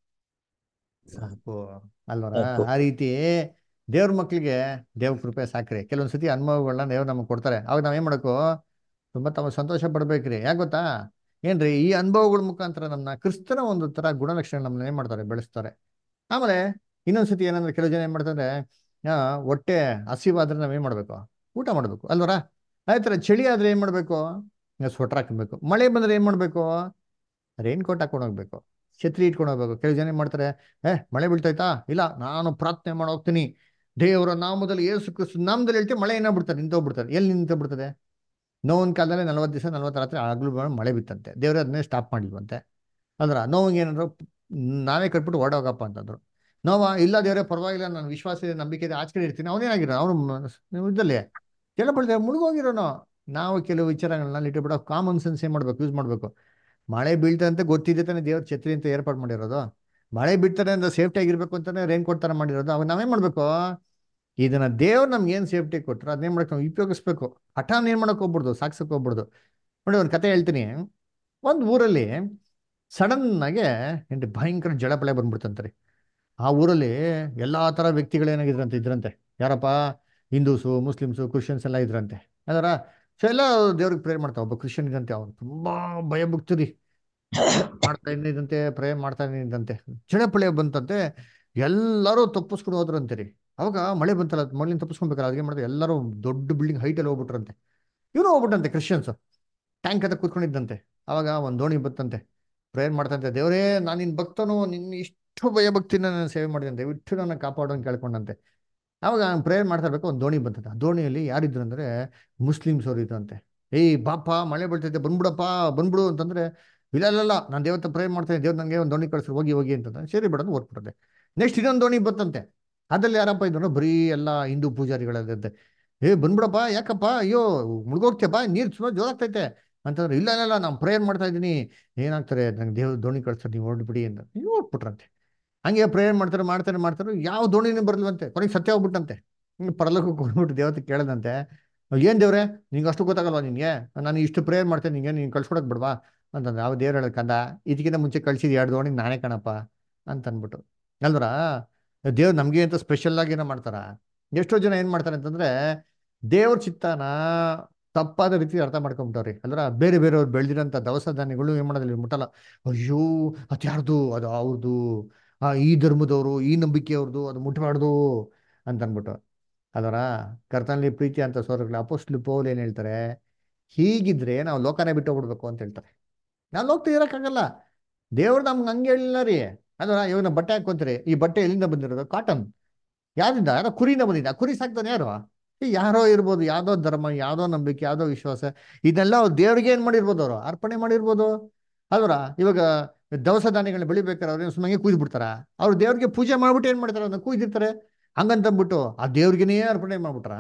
ಸಾಕು ಅಲ್ವರ ಸಾಕು. ಆ ರೀತಿ ದೇವ್ರ ಮಕ್ಳಿಗೆ ದೇವ್ರ ಕೃಪೆ ಸಾಕ್ರಿ ಕೆಲವೊಂದ್ ಸತಿ ಅನುಭವಗಳನ್ನ ದೇವ್ರು ನಮಗೆ ಕೊಡ್ತಾರೆ ಅವಾಗ ನಾವೇನ್ ಮಾಡಬೇಕು ತುಂಬಾ ತಮ್ಮ ಸಂತೋಷ ಪಡ್ಬೇಕ್ರಿ ಯಾಕೆ ಗೊತ್ತಾ ಏನ್ರಿ ಈ ಅನುಭವಗಳ ಮುಖಾಂತರ ನಮ್ಮನ್ನ ಕ್ರಿಸ್ತನ ಒಂದು ತರ ಗುಣಲಕ್ಷಣ ನಮ್ಮನ್ನ ಏನ್ ಮಾಡ್ತಾರೆ ಬೆಳೆಸ್ತಾರೆ ಆಮೇಲೆ ಇನ್ನೊಂದ್ಸತಿ ಏನಂದ್ರೆ ಕೆಲವು ಜನ ಏನ್ ಮಾಡ್ತಾರೆ ಆ ಹೊಟ್ಟೆ ಹಸಿವಾದ್ರೆ ನಾವೇನ್ ಮಾಡ್ಬೇಕು ಊಟ ಮಾಡ್ಬೇಕು ಅಲ್ವರ ಆಯ್ತರ ಚಳಿ ಆದ್ರೆ ಏನ್ ಮಾಡ್ಬೇಕು ಸ್ವೆಟರ್ ಹಾಕಬೇಕು ಮಳೆ ಬಂದ್ರೆ ಏನ್ ಮಾಡ್ಬೇಕು ರೈನ್ ಕೋಟ್ ಹಾಕೊಂಡು ಹೋಗ್ಬೇಕು ಛತ್ರಿ ಇಟ್ಕೊಂಡು ಹೋಗ್ಬೇಕು ಕೆಲವು ಜನ ಏನ್ ಮಾಡ್ತಾರೆ ಏ ಮಳೆ ಬೀಳ್ತೈತಾ ಇಲ್ಲ ನಾನು ಪ್ರಾರ್ಥನೆ ಮಾಡಿ ಹೋಗ್ತೀನಿ ದೇವರ ನಾಮದಲ್ಲಿ ಏಸು ಕ್ರಿಸ್ತು ನಾಮದಲ್ಲಿ ಹೇಳ್ತೀವಿ ಮಳೆ ಏನಾಗ್ಬಿಡ್ತಾರೆ ನಿಂತೋಗ್ಬಿಡ್ತಾರೆ ಎಲ್ಲಿ ನಿಂತೋಗ್ಬಿಡ್ತದೆ ನೋವಿನ ಕಾಲದಲ್ಲಿ ನಲ್ವತ್ತು ದಿವಸ ನಲ್ವತ್ತು ರಾತ್ರಿ ಆಗ್ಲೂ ಮಳೆ ಬಿತ್ತಂತೆ ದೇವ್ರ ಅದನ್ನೇ ಸ್ಟಾಪ್ ಮಾಡಿಲ್ವಂತೆ ಅಂದ್ರ ನೋವಿಗೆ ಏನಂದ್ರು ನಾವೇ ಕಟ್ಬಿಟ್ಟು ಓಡೋಗಪ್ಪ ಅಂತಂದ್ರು ನೋವ ಇಲ್ಲ ದೇವ್ರೆ ಪರವಾಗಿಲ್ಲ ನಾನು ವಿಶ್ವಾಸ ಇದೆ ನಂಬಿಕೆ ಇದೆ ಆಚೆ ಕಡೆ ಇರ್ತೀನಿ ಅವನೇನಾಗಿರೋ ಅವನು ಇದ್ದಲ್ಲಿ ಕೆಲ ಬಳ್ದೆ ಮುಳುಗೋಗಿರೋನು ನಾವು ಕೆಲವು ವಿಚಾರಗಳನ್ನ ಇಟ್ಬಿಡೋ ಕಾಮನ್ ಸೆನ್ಸ್ ಏನ್ ಮಾಡ್ಬೇಕು ಯೂಸ್ ಮಾಡ್ಬೇಕು ಮಳೆ ಬೀಳ್ತದೆ ಅಂತ ಗೊತ್ತಿದೆ ತಾನೆ ದೇವ್ರ ಛತ್ರಿ ಅಂತ ಏರ್ಪಾಡು ಮಾಡಿರೋದು ಮಳೆ ಬಿಡ್ತಾರೆ ಅಂದ್ರೆ ಸೇಫ್ಟಿ ಆಗಿರ್ಬೇಕು ಅಂತಾನೆ ರೈನ್ ಕೋಟ್ ತರ ಮಾಡಿರೋದು ಅವಾಗ ನಾವೇನ್ ಮಾಡ್ಬೇಕು ಇದನ್ನ ದೇವ್ರು ನಮ್ಗೆ ಏನ್ ಸೇಫ್ಟಿ ಕೊಟ್ಟರು ಅದನ್ನೇನ್ ಮಾಡಕ್ ನಾವು ಉಪಯೋಗಿಸ್ಬೇಕು ಹಠಾನ್ ಏನ್ ಮಾಡಕ್ ಹೋಗ್ಬಿಡ್ದು ಸಾಕ್ಸಕ್ ಹೋಗ್ಬಿಡ್ದು ನೋಡಿ ಒಂದು ಕತೆ ಹೇಳ್ತೀನಿ ಒಂದು ಊರಲ್ಲಿ ಸಡನ್ ಆಗಿ ಏನ್ರಿ ಭಯಂಕರ ಜಳಪಳೆ ಬಂದ್ಬಿಡ್ತಂತ್ರಿ ಆ ಊರಲ್ಲಿ ಎಲ್ಲಾ ತರ ವ್ಯಕ್ತಿಗಳು ಏನಾಗಿದ್ರಂತೆ ಇದ್ರಂತೆ ಯಾರಪ್ಪ ಹಿಂದೂಸು ಮುಸ್ಲಿಮ್ಸು ಕ್ರಿಶ್ಚಿಯನ್ಸ್ ಎಲ್ಲ ಇದ್ರಂತೆ ಅದರ ಸೊ ಎಲ್ಲ ದೇವ್ರಿಗೆ ಪ್ರೇರ್ ಮಾಡ್ತಾವ ಒಬ್ಬ ಕ್ರಿಶ್ಚಿಯನ್ ಇದಂತೆ ಅವ್ನು ತುಂಬಾ ಭಯ ಭಕ್ತರಿ ಮಾಡ್ತಾ ಇದ್ದಂತೆ ಪ್ರೇಯರ್ ಮಾಡ್ತಾ ಇದ್ದಂತೆ ಜಳಪಳೆ ಬಂತಂತೆ ಎಲ್ಲರೂ ತಪ್ಪಿಸ್ಕೊಂಡು ಹೋದ್ರಂತೆ ರೀ ಅವಾಗ ಮಳೆ ಬಂತಲ್ಲ ಮಳೆಯಿಂದ ತಪ್ಪಿಸ್ಕೊಬೇಕಲ್ಲ ಅದಕ್ಕೆ ಮಾಡಿದ್ರೆ ಎಲ್ಲರೂ ದೊಡ್ಡ ಬಿಲ್ಡಿಂಗ್ ಹೈಟಲ್ಲಿ ಹೋಗ್ಬಿಟ್ರಂತೆ ಇವನು ಹೋಗ್ಬಿಟ್ಟಂತೆ ಕ್ರಿಶ್ಚಿಯನ್ಸ್ ಟ್ಯಾಂಕ್ ಹತ್ರ ಕೂತ್ಕೊಂಡಿದ್ದಂತೆ ಅವಾಗ ಒಂದು ದೋಣಿ ಬತ್ತಂತೆ ಪ್ರೇಯರ್ ಮಾಡ್ತಂತೆ ದೇವರೇ ನಾನು ನಿನ್ನ ಭಕ್ತನು ನಿನ್ನ ಇಷ್ಟು ಭಯ ಭಕ್ತಿನ ನಾನು ಸೇವೆ ಮಾಡಿದಂತೆ ದಯವಿಟ್ಟು ನನ್ನ ಕಾಪಾಡು ಅಂತ ಕೇಳ್ಕೊಂಡಂತೆ ಅವಾಗ ಪ್ರೇಯರ್ ಮಾಡ್ತಾ ಇರ್ಬೇಕು ಒಂದು ದೋಣಿ ಬಂತಂತೆ ಆ ದೋಣಿಯಲ್ಲಿ ಯಾರಿದ್ರು ಅಂದ್ರೆ ಮುಸ್ಲಿಮ್ಸ್ ಅವ್ರು ಇದ್ರಂತೆ ಏಯ್ ಬಾಪ ಮಳೆ ಬೀಳ್ತೈತೆ ಬಂದ್ಬಿಡಪ್ಪ ಬಂದ್ಬಿಡು ಅಂತಂದ್ರೆ ಇಲ್ಲ ಇಲ್ಲ ಇಲ್ಲ ನಾನು ದೇವತ್ತ ಪ್ರೇ ಮಾಡ್ತೇನೆ ದೇವ್ರು ನನಗೆ ಒಂದು ದೋಣಿ ಕಳಿಸ್ರು ಹೋಗಿ ಹೋಗಿ ಅಂತಂದ್ರೆ ಸರಿ ಬಿಡೋದು ಓದ್ಬಿಡುತ್ತೆ ನೆಕ್ಸ್ಟ್ ಇನ್ನೊಂದು ದೋಣಿ ಬಂತಂತೆ ಅದ್ರಲ್ಲಿ ಯಾರಪ್ಪ ಇದ್ರು ಬರೀ ಎಲ್ಲ ಹಿಂದೂ ಪೂಜಾರಿಗಳದಂತೆ ಏ ಬಂದ್ಬಿಡಪ್ಪ ಯಾಕಪ್ಪ ಅಯ್ಯೋ ಮುಳುಗೋಗ್ತೀಯಪ್ಪ ನೀರು ಸುಮ್ಮನೆ ಜೋರಾಗ್ತೈತೆ ಅಂತಂದ್ರೆ ಇಲ್ಲ ಇಲ್ಲ ಇಲ್ಲ ನಾನು ಪ್ರೇಯರ್ ಮಾಡ್ತಾ ಇದ್ದೀನಿ ಏನಾಗ್ತಾರೆ ನಂಗೆ ದೇವ್ರ ದೋಣಿ ಕಳಿಸ್ತಾರೆ ನೀವು ಹೊರಡ್ಬಿಡಿ ಅಂತ ನೀವು ಹೋಗ್ಬಿಟ್ರಂತೆ ಹಂಗೆ ಪ್ರೇಯರ್ ಮಾಡ್ತಾರೆ ಮಾಡ್ತಾರೆ ಮಾಡ್ತಾರೆ ಯಾವ ದೋಣಿನೂ ಬರಲ್ವಂತೆ ಕೊನೆಗೆ ಸತ್ಯ ಹೋಗ್ಬಿಟ್ಟಂತೆ ಹಿಂಗೆ ಪರಲೋಕಕ್ಕೆ ಹೋಗ್ಬಿಟ್ಟು ದೇವತೆ ಕೇಳದಂತೆ ಏನು ದೇವ್ರೆ ನಿಂಗೆ ಅಷ್ಟು ಗೊತ್ತಾಗಲ್ವಾ ನಿನಗೆ ನಾನು ಇಷ್ಟು ಪ್ರೇಯರ್ ಮಾಡ್ತೇನೆ ನಿಂಗೆ ನೀನು ಕಳ್ಸ್ಕೊಡಕ್ ಬಿಡ್ವಾ ಅಂತಂದ್ರೆ ಯಾವ ದೇವ್ರು ಹೇಳೋದು ಕಂದ ಇದಕ್ಕಿಂತ ಮುಂಚೆ ಕಳ್ಸಿದ್ ಎರಡು ದೋಣಿ ನಾನೇ ಕಣಪ್ಪ ಅಂತ ಅಂದ್ಬಿಟ್ಟು ಅಲ್ವರ ದೇವ್ರು ನಮಗೆ ಅಂತ ಸ್ಪೆಷಲ್ ಆಗಿ ಏನೋ ಮಾಡ್ತಾರ ಎಷ್ಟೋ ಜನ ಏನು ಮಾಡ್ತಾರೆ ಅಂತಂದ್ರೆ ದೇವ್ರ ಚಿತ್ತಾನ ತಪ್ಪಾದ ರೀತಿ ಅರ್ಥ ಮಾಡ್ಕೊಂಬಿಟ್ಟವ್ರಿ ಅಲ್ರ ಬೇರೆ ಬೇರೆಯವ್ರು ಬೆಳೆದಿರೋಂಥ ದವಸ ಧಾನ್ಯಗಳು ಏನು ಮಾಡೋದಿಲ್ಲ ಮುಟ್ಟಲ್ಲ ಅಯ್ಯೋ ಅದು ಯಾರ್ದು ಅದು ಅವ್ರದ್ದು ಆ ಈ ಧರ್ಮದವರು ಈ ನಂಬಿಕೆಯವ್ರದ್ದು ಅದು ಮುಟ್ಟಬಾರ್ದು ಅಂತ ಅಂದ್ಬಿಟ್ಟು ಅದರ ಕರ್ತನಲ್ಲಿ ಪ್ರೀತಿ ಅಂತ ಸೋದರಗಳು ಅಪೋಸ್ಟ್ಲು ಪೌಲ್ ಏನು ಹೇಳ್ತಾರೆ ಹೀಗಿದ್ರೆ ನಾವು ಲೋಕನೇ ಬಿಟ್ಟು ಹೋಗ್ಬಿಡ್ಬೇಕು ಅಂತ ಹೇಳ್ತಾರೆ ನಾವು ಲೋಕ ಇರೋಕ್ಕಾಗಲ್ಲ ದೇವ್ರು ನಮ್ಗೆ ಹಂಗೆ ಹೇಳಿಲ್ಲ ರೀ ಅದರ ಇವಾಗ ನಾವು ಬಟ್ಟೆ ಹಾಕೊಂತೀರಿ ಈ ಬಟ್ಟೆ ಎಲ್ಲಿಂದ ಬಂದಿರೋದು ಕಾಟನ್ ಯಾರಿಂದ ಯಾರೋ ಕುರಿಯಿಂದ ಬಂದಿದ್ದ ಆ ಕುರಿ ಸಾಕ್ತಾನೆ ಯಾರು ಈ ಯಾರೋ ಇರ್ಬೋದು ಯಾವ್ದೋ ಧರ್ಮ ಯಾವ್ದೋ ನಂಬಿಕೆ ಯಾವ್ದೋ ವಿಶ್ವಾಸ ಇದೆಲ್ಲ ಅವ್ರು ದೇವ್ರಿಗೆ ಏನ್ ಮಾಡಿರ್ಬೋದು ಅವರು ಅರ್ಪಣೆ ಮಾಡಿರ್ಬೋದು ಅಲ್ವರ ಇವಾಗ ದವಸ ಧಾನ್ಯಗಳನ್ನ ಬೆಳಿಬೇಕಾರೆ ಅವ್ರೇನು ಸುಮ್ಮನೆ ಕುಯ್ದು ಬಿಡ್ತಾರ ಅವ್ರು ದೇವ್ರಿಗೆ ಪೂಜೆ ಮಾಡ್ಬಿಟ್ಟು ಏನ್ ಮಾಡ್ತಾರೆ ಅದನ್ನ ಕುಯ್ದಿರ್ತಾರೆ ಹಂಗಂತಂದ್ಬಿಟ್ಟು ಆ ದೇವ್ರಿಗೇನೇ ಅರ್ಪಣೆ ಮಾಡ್ಬಿಟ್ರ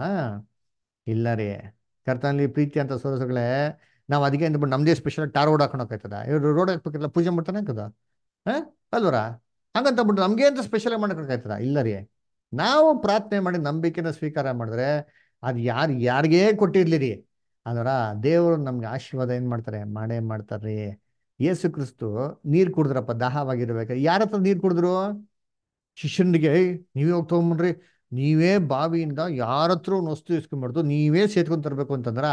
ಇಲ್ಲ ರೀ ಕರ್ತನಲ್ಲಿ ಪ್ರೀತಿ ಅಂತ ಸೋರಸಗಳೇ ನಾವು ಅದಕ್ಕೆ ಅಂದ್ಬಿಟ್ಟು ನಮ್ದೇ ಸ್ಪೆಷಲ್ ಟಾರ್ ರೋಡ್ ಹಾಕೊಳಕಾಯ್ತದ ಇವ್ರು ರೋಡ್ ಹಾಕ್ಬೇಕಿಲ್ಲ ಪೂಜೆ ಮಾಡ್ತಾನೆ ಹಾಕದ ಹಾ ಅಲ್ವರ ಹಂಗಂತಂದ್ಬಿಟ್ಟು ನಮ್ಗೆ ಅಂತ ಸ್ಪೆಷಲ್ ಮಾಡ್ಕೊಳಕಾಯ್ತದ ಇಲ್ಲ ರೀ ನಾವು ಪ್ರಾರ್ಥನೆ ಮಾಡಿ ನಂಬಿಕೆನ ಸ್ವೀಕಾರ ಮಾಡಿದ್ರೆ ಅದು ಯಾರು ಯಾರಿಗೇ ಕೊಟ್ಟಿರ್ಲಿ ರೀ ಅದರ ದೇವರು ನಮ್ಗೆ ಆಶೀರ್ವಾದ ಏನ್ ಮಾಡ್ತಾರೆ ಮಾಡೇ ಮಾಡ್ತಾರ್ರಿ ಯೇಸು ಕ್ರಿಸ್ತು ನೀರ್ ಕುಡಿದ್ರಪ್ಪ ದಾಹವಾಗಿರ್ಬೇಕಾದ್ರೆ ಯಾರ ಹತ್ರ ನೀರ್ ಕುಡಿದ್ರು ಶಿಷ್ಯನಿಗೆ "ಏಯ್, ನೀವೇ ಹೋಗಿ ತಗೊಂಬನ್ರಿ ನೀವೇ ಬಾವಿಯಿಂದ ಯಾರ ಹತ್ರ ವಸ್ತು ಇಸ್ಕೊಂಬಾರ್ದು ನೀವೇ ಸೇತ್ಕೊಂಡ್ ತರ್ಬೇಕು ಅಂತಂದ್ರ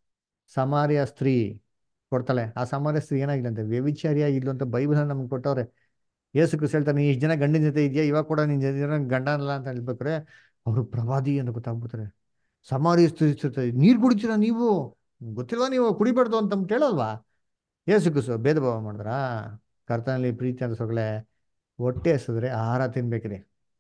ಸಮಾರ್ಯ ಸ್ತ್ರೀ ಕೊಡ್ತಾಳೆ ಆ ಸಮಾರ್ಯ ಸ್ತ್ರೀ ಏನಾಗಿಲ್ಲ ಅಂತ ವ್ಯವಿಚಾರಿಯಾಗಿದ್ಲು ಅಂತ ಬೈಬಲ್ ನಮ್ಗೆ ಕೊಟ್ಟವ್ರೆ ಯೇಸು ಕ್ರಿಸ್ತು ಹೇಳ್ತಾನೆ ನೀ ಇಷ್ಟು ಜನ ಗಂಡಿನ ಜೊತೆ ಇದೆಯಾ ಇವಾಗ ಕೂಡ ನಿನ್ ಜನ ಗಂಡ ಅಲ್ಲ ಅಂತ ಹೇಳ್ಬೇಕಾರೆ ಅವರು ಪ್ರವಾದಿ ಅಂತ ಗೊತ್ತಾಗ್ಬಿಡ್ತಾರೆ ಸಮಾರಿ ಸ್ತ್ರೀ ನೀರು ಕುಡಿತೀರಾ ನೀವು ಗೊತ್ತಿಲ್ವಾ ನೀವು ಕುಡಿಬಾರ್ದು ಅಂತ ಅಂದ್ಬಿಟ್ಟು ಹೇಳಲ್ವಾ ಯೇಸು ಕ್ರಿಸ್ತು ಭೇದ ಭಾವ ಮಾಡಿದ್ರ ಕರ್ತನಲ್ಲಿ ಪ್ರೀತಿ ಅಂತ ಸೊಗಳೆ ಹೊಟ್ಟೆ ಹಸಿದ್ರೆ ಆಹಾರ ತಿನ್ಬೇಕ್ರಿ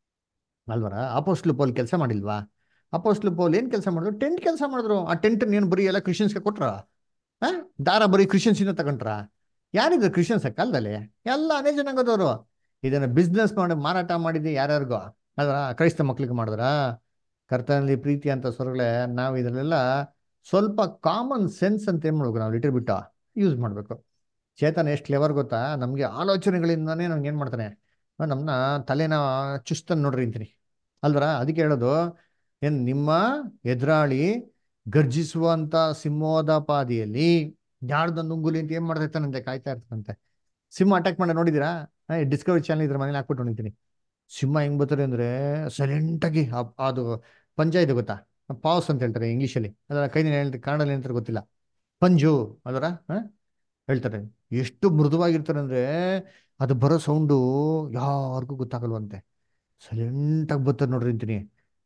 ಅಲ್ವರ ಅಪೋಸ್ಟ್ಲು ಪೌಲ್ ಕೆಲಸ ಮಾಡಿಲ್ವಾ ಅಪೋಸ್ಟ್ಲು ಪೌಲ್ ಏನ್ ಕೆಲಸ ಮಾಡಿದ್ರು ಟೆಂಟ್ ಕೆಲಸ ಮಾಡಿದ್ರು ಆ ಟೆಂಟ್ ಏನು ಬರೀ ಎಲ್ಲ ಕ್ರಿಶ್ಚಿಯನ್ಸ್ಗೆ ಕೊಟ್ರ ಆ ದಾರ ಬರೀ ಕ್ರಿಶ್ಚಿಯನ್ಸಿನ ತಗೊಂಡ್ರ ಯಾರಿದ್ರು ಕ್ರಿಶ್ಚಿಯನ್ಸ್ ಕಾಲದಲ್ಲಿ ಎಲ್ಲ ಅನೇ ಜನಾಂಗದವರು ಇದನ್ನ ಬಿಸ್ನೆಸ್ ಮಾಡಿ ಮಾರಾಟ ಮಾಡಿದ್ದು ಯಾರ್ಯಾರಿಗೋ ಅಲ್ವರ ಕ್ರೈಸ್ತ ಮಕ್ಳಿಗೆ ಮಾಡಿದ್ರ ಕರ್ತನಲ್ಲಿ ಪ್ರೀತಿ ಅಂತ ಸ್ವರಗಳೇ ನಾವು ಇದರಲ್ಲೆಲ್ಲ ಸ್ವಲ್ಪ ಕಾಮನ್ ಸೆನ್ಸ್ ಅಂತ ಏನ್ ಮಾಡ್ಬೇಕು ನಾವು ಲಿಟರ್ ಬಿಟ್ಟು ಯೂಸ್ ಮಾಡಬೇಕು ಚೇತನ ಎಷ್ಟು ಕ್ಲೆವರ್ ಗೊತ್ತಾ ನಮಗೆ ಆಲೋಚನೆಗಳಿಂದಾನೇ ನಮ್ಗೆ ಏನು ಮಾಡ್ತಾನೆ ನಮ್ಮನ್ನ ತಲೆನ ಚುಸ್ತನ್ ನೋಡ್ರಿ ಅಂತೀನಿ ಅಲ್ವರ ಅದಕ್ಕೆ ಹೇಳೋದು ಏನ್ ನಿಮ್ಮ ಎದುರಾಳಿ ಗರ್ಜಿಸುವಂತ ಸಿಂಹದ ಪಾದಿಯಲ್ಲಿ ಯಾರ್ದೊಂದು ಉಂಗುಲಿ ಅಂತ ಏನ್ ಮಾಡ್ತಾ ಇರ್ತಾನಂತೆ ಕಾಯ್ತಾ ಇರ್ತಾನಂತೆ ಸಿಂಹ ಅಟ್ಯಾಕ್ ಮಾಡಿ ನೋಡಿದೀರಾ ಡಿಸ್ಕವರಿ ಚಾನಲ್ ಇದ್ರ ಮನೇಲಿ ಹಾಕ್ಬಿಟ್ಟು ನೋಡಿದ್ದೀನಿ ಸಿಂಹ ಹೆಂಗ್ ಬರ್ತಾರೆ ಅಂದ್ರೆ ಸೈಲೆಂಟ್ ಆಗಿ ಆ- ಅದು ಪಂಜ ಇದೆ ಗೊತ್ತಾ ಪಾವ್ಸ್ ಅಂತ ಹೇಳ್ತಾರೆ ಇಂಗ್ಲೀಷಲ್ಲಿ ಅದರ ಕೈನ ಹೇಳ್ತಾರೆ ಕನ್ನಡದಲ್ಲಿ ಏನಂತಾರೆ ಗೊತ್ತಿಲ್ಲ ಪಂಜು ಅದರ ಹೇಳ್ತಾರೆ ಎಷ್ಟು ಮೃದುವಾಗಿರ್ತಾರೆ ಅಂದ್ರೆ ಅದು ಬರೋ ಸೌಂಡು ಯಾರಿಗೂ ಗೊತ್ತಾಗಲ್ವಂತೆ ಸೈಲೆಂಟ್ ಆಗಿ ಬರ್ತಾರೆ ನೋಡ್ರಿ ಅಂತೀನಿ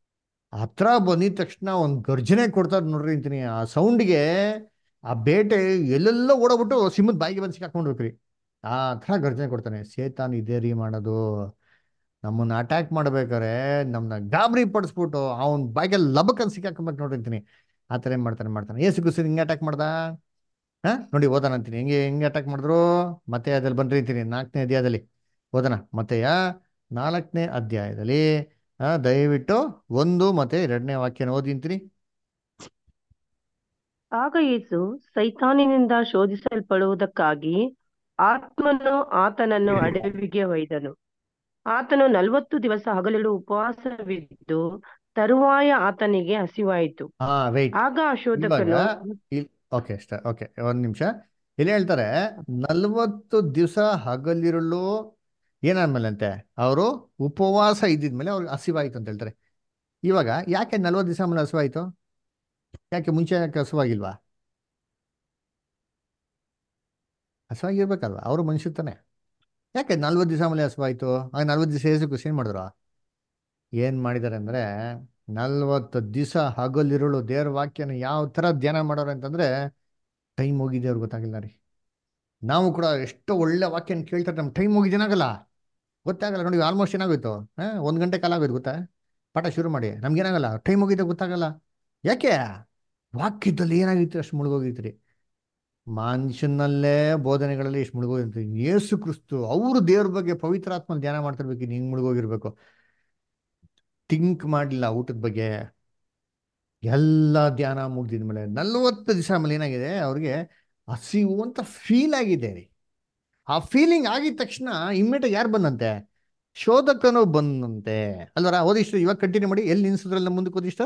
ಹತ್ರ ಬಂದಿದ ತಕ್ಷಣ ಒಂದು ಗರ್ಜನೆ ಕೊಡ್ತಾರೆ ನೋಡ್ರಿ ಅಂತೀನಿ ಆ ಸೌಂಡ್ಗೆ ಆ ಬೇಟೆ ಎಲ್ಲೆಲ್ಲ ಓಡೋಗ್ಬಿಟ್ಟು ಸಿಂಹದ ಬಾಯಿಗೆ ಬಂದು ಸಿಕ್ಕಾಕೊಂಡ್ರಿ ಆ ಥರ ಗರ್ಜನೆ ಕೊಡ್ತಾನೆ ಸೇತಾನ್ ಇದೇ ರೀ ಮಾಡೋದು ನಮ್ಮನ್ನ ಅಟ್ಯಾಕ್ ಮಾಡ್ಬೇಕಾರೆ ನಮ್ಮನ್ನ ಗಾಬರಿ ಪಡಿಸ್ಬಿಟ್ಟು ಅವನ ಬಾಯಿಗೆ ಲಬಕನ್ ಸಿಕ್ಕಾಕೊಂಬೇಕು ನೋಡ್ರಿ ಅಂತೀನಿ ಆ ಥರ ಏನ್ ಮಾಡ್ತಾನೆ ಮಾಡ್ತಾನೆ ಏಸು ಕುಸಿ ಹಿಂಗೆ ಅಟ್ಯಾಕ್ ಮಾಡ್ದ ಹಾ ನೋಡಿ ಓದೋಣ ಅಂತೀನಿ ಹೆಂಗೆ ಹೆಂಗೆ ಅಟ್ಯಾಕ್ ಮಾಡಿದ್ರು ಮತ್ತೆ ಅದ್ರಲ್ಲಿ ಬನ್ರಿ ಅಂತೀನಿ ನಾಲ್ಕನೇ ಅಧ್ಯಾಯದಲ್ಲಿ ಓದೋಣ ಮತ್ತೆಯ ನಾಲ್ಕನೇ ಅಧ್ಯಾಯದಲ್ಲಿ ಆ, ದಯವಿಟ್ಟು ಒಂದು ಮತ್ತೆ ಎರಡನೇ ವಾಕ್ಯನ ಓದಿ ಅಂತೀನಿ ಆಗ ಯೇಸು ಸೈತಾನಿನಿಂದ ಶೋಧಿಸಲ್ಪಡುವುದಕ್ಕಾಗಿ ಆತ್ಮನು ಆತನನ್ನು ಅಡವಿಗೆ ಒಯ್ದನು ಆತನು ನಲವತ್ತು ದಿವಸ ಹಗಲಿರುಳು ಉಪವಾಸವಿದ್ದು ತರುವಾಯ ಆತನಿಗೆ ಹಸಿವಾಯಿತು ಹಾ ವೆಯ್ಟ್ ಆಗ ಆ ಶೋಧಕನು ಓಕೆ ಅಷ್ಟ ಓಕೆ ಒಂದ್ ನಿಮಿಷ ಇಲ್ಲಿ ಹೇಳ್ತಾರೆ ನಲ್ವತ್ತು ದಿವಸ ಹಗಲಿರುಳು ಏನಾದ್ಮೇಲೆ ಅಂತೆ ಅವರು ಉಪವಾಸ ಇದ್ದಿದ್ಮೇಲೆ ಅವ್ರಿಗೆ ಹಸಿವಾಯ್ತು ಅಂತ ಹೇಳ್ತಾರೆ ಇವಾಗ ಯಾಕೆ ನಲ್ವತ್ತು ದಿವಸ ಆಮೇಲೆ ಹಸಿವಾಯ್ತು ಯಾಕೆ ಮುಂಚೆ ಯಾಕೆ ಹಸುವಾಗಿಲ್ವಾ ಹಸುವಾಗಿರ್ಬೇಕಲ್ವಾ ಅವರು ಮನುಷ್ಯರು ತಾನೆ ಯಾಕೆ ನಲ್ವತ್ತು ದಿವಸ ಆಮೇಲೆ ಹಸುವಾಯ್ತು ಆಗ ನಲ್ವತ್ತು ದಿವಸ ಏಸು ಖುಷಿ ಏನ್ ಮಾಡಿದ್ರು ಏನ್ ಮಾಡಿದ್ದಾರೆ ಅಂದ್ರೆ ನಲ್ವತ್ತು ದಿವಸ ಹಗಲಿರುಳು ದೇವ್ರ ವಾಕ್ಯನ ಯಾವ ತರ ಧ್ಯಾನ ಮಾಡೋರು ಅಂತಂದ್ರೆ ಟೈಮ್ ಹೋಗಿದೆ ಅವ್ರಿಗೆ ಗೊತ್ತಾಗಿಲ್ಲ ರೀ ನಾವು ಕೂಡ ಎಷ್ಟೋ ಒಳ್ಳೆ ವಾಕ್ಯನ ಕೇಳ್ತಾರೆ ನಮ್ಮ ಟೈಮ್ ಹೋಗಿದ್ದೇನಾಗಲ್ಲ ಗೊತ್ತಾಗಲ್ಲ ನೋಡಿ ಆಲ್ಮೋಸ್ಟ್ ಏನಾಗೋಯ್ತು ಹಾ ಒಂದ್ ಗಂಟೆ ಕಾಲ ಆಗೋಯ್ತು ಗೊತ್ತಾ ಪಾಠ ಶುರು ಮಾಡಿ ನಮ್ಗೇನಾಗಲ್ಲ ಟೈಮ್ ಹೋಗಿದೆ ಗೊತ್ತಾಗಲ್ಲ ಯಾಕೆ ವಾಕ್ಯದಲ್ಲಿ ಏನಾಗಿತ್ತು ಅಷ್ಟು ಮುಳುಗೋಗಿತ್ತು ರೀ ಮನುಷ್ಯನಲ್ಲೇ ಬೋಧನೆಗಳಲ್ಲಿ ಎಷ್ಟು ಮುಳುಗೋಗಿರ್ತೀವಿ ಯೇಸು ಕ್ರಿಸ್ತು ಅವರು ದೇವ್ರ ಬಗ್ಗೆ ಪವಿತ್ರಾತ್ಮ ಧ್ಯಾನ ಮಾಡ್ತಿರ್ಬೇಕು ಹಿಂಗ್ ಮುಳುಗೋಗಿರ್ಬೇಕು ಥಿಂಕ್ ಮಾಡಲಿಲ್ಲ ಊಟದ ಬಗ್ಗೆ ಎಲ್ಲ ಧ್ಯಾನ ಮುಗ್ದಿದ್ಮೇಲೆ ನಲ್ವತ್ತು ದಿವಸ ಆಮೇಲೆ ಏನಾಗಿದೆ ಅವ್ರಿಗೆ ಹಸಿವು ಅಂತ ಫೀಲ್ ಆಗಿದೆ ರೀ ಆ ಫೀಲಿಂಗ್ ಆಗಿದ ತಕ್ಷಣ ಇಮ್ಮಿಡಿಯೇಟ್ ಯಾರು ಬಂದಂತೆ ಶೋಧಕನು ಬಂದಂತೆ ಅಲ್ವರ ಓದಿಷ್ಟು ಇವಾಗ ಕಂಟಿನ್ಯೂ ಮಾಡಿ ಎಲ್ಲಿ ನಿನ್ಸಿದ್ರಲ್ಲ ಮುಂದಕ್ಕೆ ಓದಿಷ್ಟು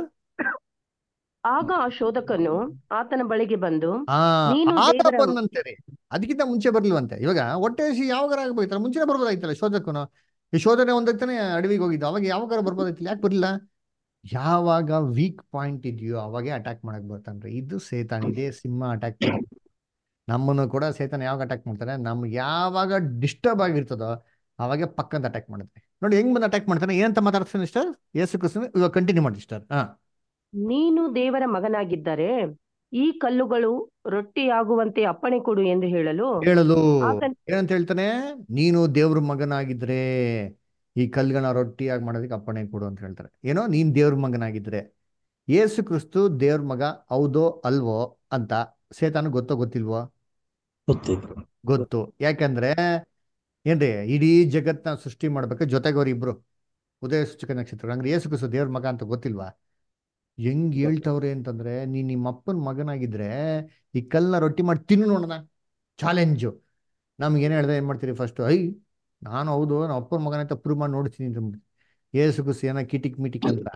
ಆಗ ಆ ಶೋಧಕನು ಆತನ ಬಳಿಗೆ ಬಂದು ಆ ನೀನು ಆತ ದೇವರ- ಬಂದಂತೆ ರೀ ಅದಕ್ಕಿಂತ ಮುಂಚೆ ಬರ್ಲಿಲ್ವಂತೆ ಇವಾಗ ಹೊಟ್ಟೆ ಹಸಿ ಯಾವಾಗಾರ ಆಗ್ಬೋಯ್ತಲ್ಲ ಮುಂಚೆನೆ ಬರ್ಬೋದಾಯ್ತಲ್ಲ ಶೋಧಕನು ಈ ಶೋಧನೆ ಒಂದಕ್ತಾನೆ ಅಡವಿಗೆ ಹೋಗಿದ್ದು ಅವಾಗ ಯಾವಾಗಾರ ಬರ್ಬೋದಾಯ್ತಿಲ್ಲ ಯಾಕೆ ಬರ್ಲಿಲ್ಲ ಯಾವಾಗ ವೀಕ್ ಪಾಯಿಂಟ್ ಇದೆಯೋ ಅವಾಗೆ ಅಟ್ಯಾಕ್ ಮಾಡಕ್ ಬರ್ತಾನ್ರಿ ಇದು ಸೇತಾನ್ ಇದೇ ಸಿಂಹ ಅಟ್ಯಾಕ್ ಮಾಡೋದು ನಮ್ಮನ್ನು ಕೂಡ ಸೇತಾನ್ ಯಾವಾಗ ಅಟ್ಯಾಕ್ ಮಾಡ್ತಾನೆ ನಮ್ಗೆ ಯಾವಾಗ ಡಿಸ್ಟರ್ಬ್ ಆಗಿರ್ತದೋ ಅವಾಗೆ ಪಕ್ಕಂತ ಅಟ್ಯಾಕ್ ಮಾಡುತ್ತೆ ನೋಡಿ ಹೆಂಗ್ ಬಂದು ಅಟ್ಯಾಕ್ ಮಾಡ್ತಾನೆ ಏನಂತ ಮಾತಾಡ್ತಾನೆ ಸರ್ ಯೇಸು ಕ್ರಿಸ್ತನ ಇವಾಗ ಕಂಟಿನ್ಯೂ ಮಾಡಿ ಸರ್ ಹಾ ನೀನು ದೇವರ ಮಗನಾಗಿದ್ದರೆ ಈ ಕಲ್ಲುಗಳು ರೊಟ್ಟಿಯಾಗುವಂತೆ ಅಪ್ಪಣೆ ಕೊಡು ಎಂದು ಹೇಳಲು ಹೇಳಲು ಆತನ ಏನಂತ ಹೇಳ್ತಾನೆ ನೀನು ದೇವ್ರ ಮಗನಾಗಿದ್ರೆ ಈ ಕಲ್ಗಳನ್ನ ರೊಟ್ಟಿಯಾಗಿ ಮಾಡೋದಕ್ಕೆ ಅಪ್ಪಣೆ ಕೊಡು ಅಂತ ಹೇಳ್ತಾರೆ ಏನೋ ನೀನ್ ದೇವ್ರ ಮಗನಾಗಿದ್ರೆ ಯೇಸು ಕ್ರಿಸ್ತು ದೇವ್ರ ಮಗ ಹೌದೋ ಅಲ್ವೋ ಅಂತ ಸೇತಾನು ಗೊತ್ತೋ ಗೊತ್ತಿಲ್ವೋ ಗೊತ್ತಿದ್ರು ಗೊತ್ತು ಯಾಕಂದ್ರೆ ಏನ್ರಿ ಇಡೀ ಜಗತ್ನ ಸೃಷ್ಟಿ ಮಾಡ್ಬೇಕು ಜೊತೆಗೆ ಅವ್ರು ಇಬ್ರು ಉದಯ ಸೂಚಕ ನಕ್ಷತ್ರ ಅಂದ್ರೆ ಯೇಸು ಕ್ರಿಸ್ತು ದೇವ್ರ ಮಗ ಅಂತ ಗೊತ್ತಿಲ್ವಾ ಹೆಂಗ್ ಹೇಳ್ತವ್ರೆ ಅಂತಂದ್ರೆ ನೀನ್ ನಿಮ್ಮ ಅಪ್ಪನ ಮಗನಾಗಿದ್ರೆ ಈ ಕಲ್ನ ರೊಟ್ಟಿ ಮಾಡಿ ತಿನ್ನು ನೋಡೋಣ ಚಾಲೆಂಜು ನಮ್ಗೆ ಏನ್ ಹೇಳ್ದೆ ಏನ್ ಮಾಡ್ತೀರಿ ಫಸ್ಟ್ ಐ ನಾನು ಹೌದು ನಮ್ಮ ಅಪ್ಪನ ಮಗನ ಅಂತ ಪ್ರೂವ್ ಮಾಡಿ ನೋಡ್ತೀನಿ ಅಂತ ಏಸು ಕುಸು ಏನ ಕಿಟಿಕ್ ಮಿಟಿಕ್ ಅಂತ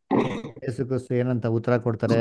ಏಸು ಕುಸು ಏನಂತ ಉತ್ತರ ಕೊಡ್ತಾರೆ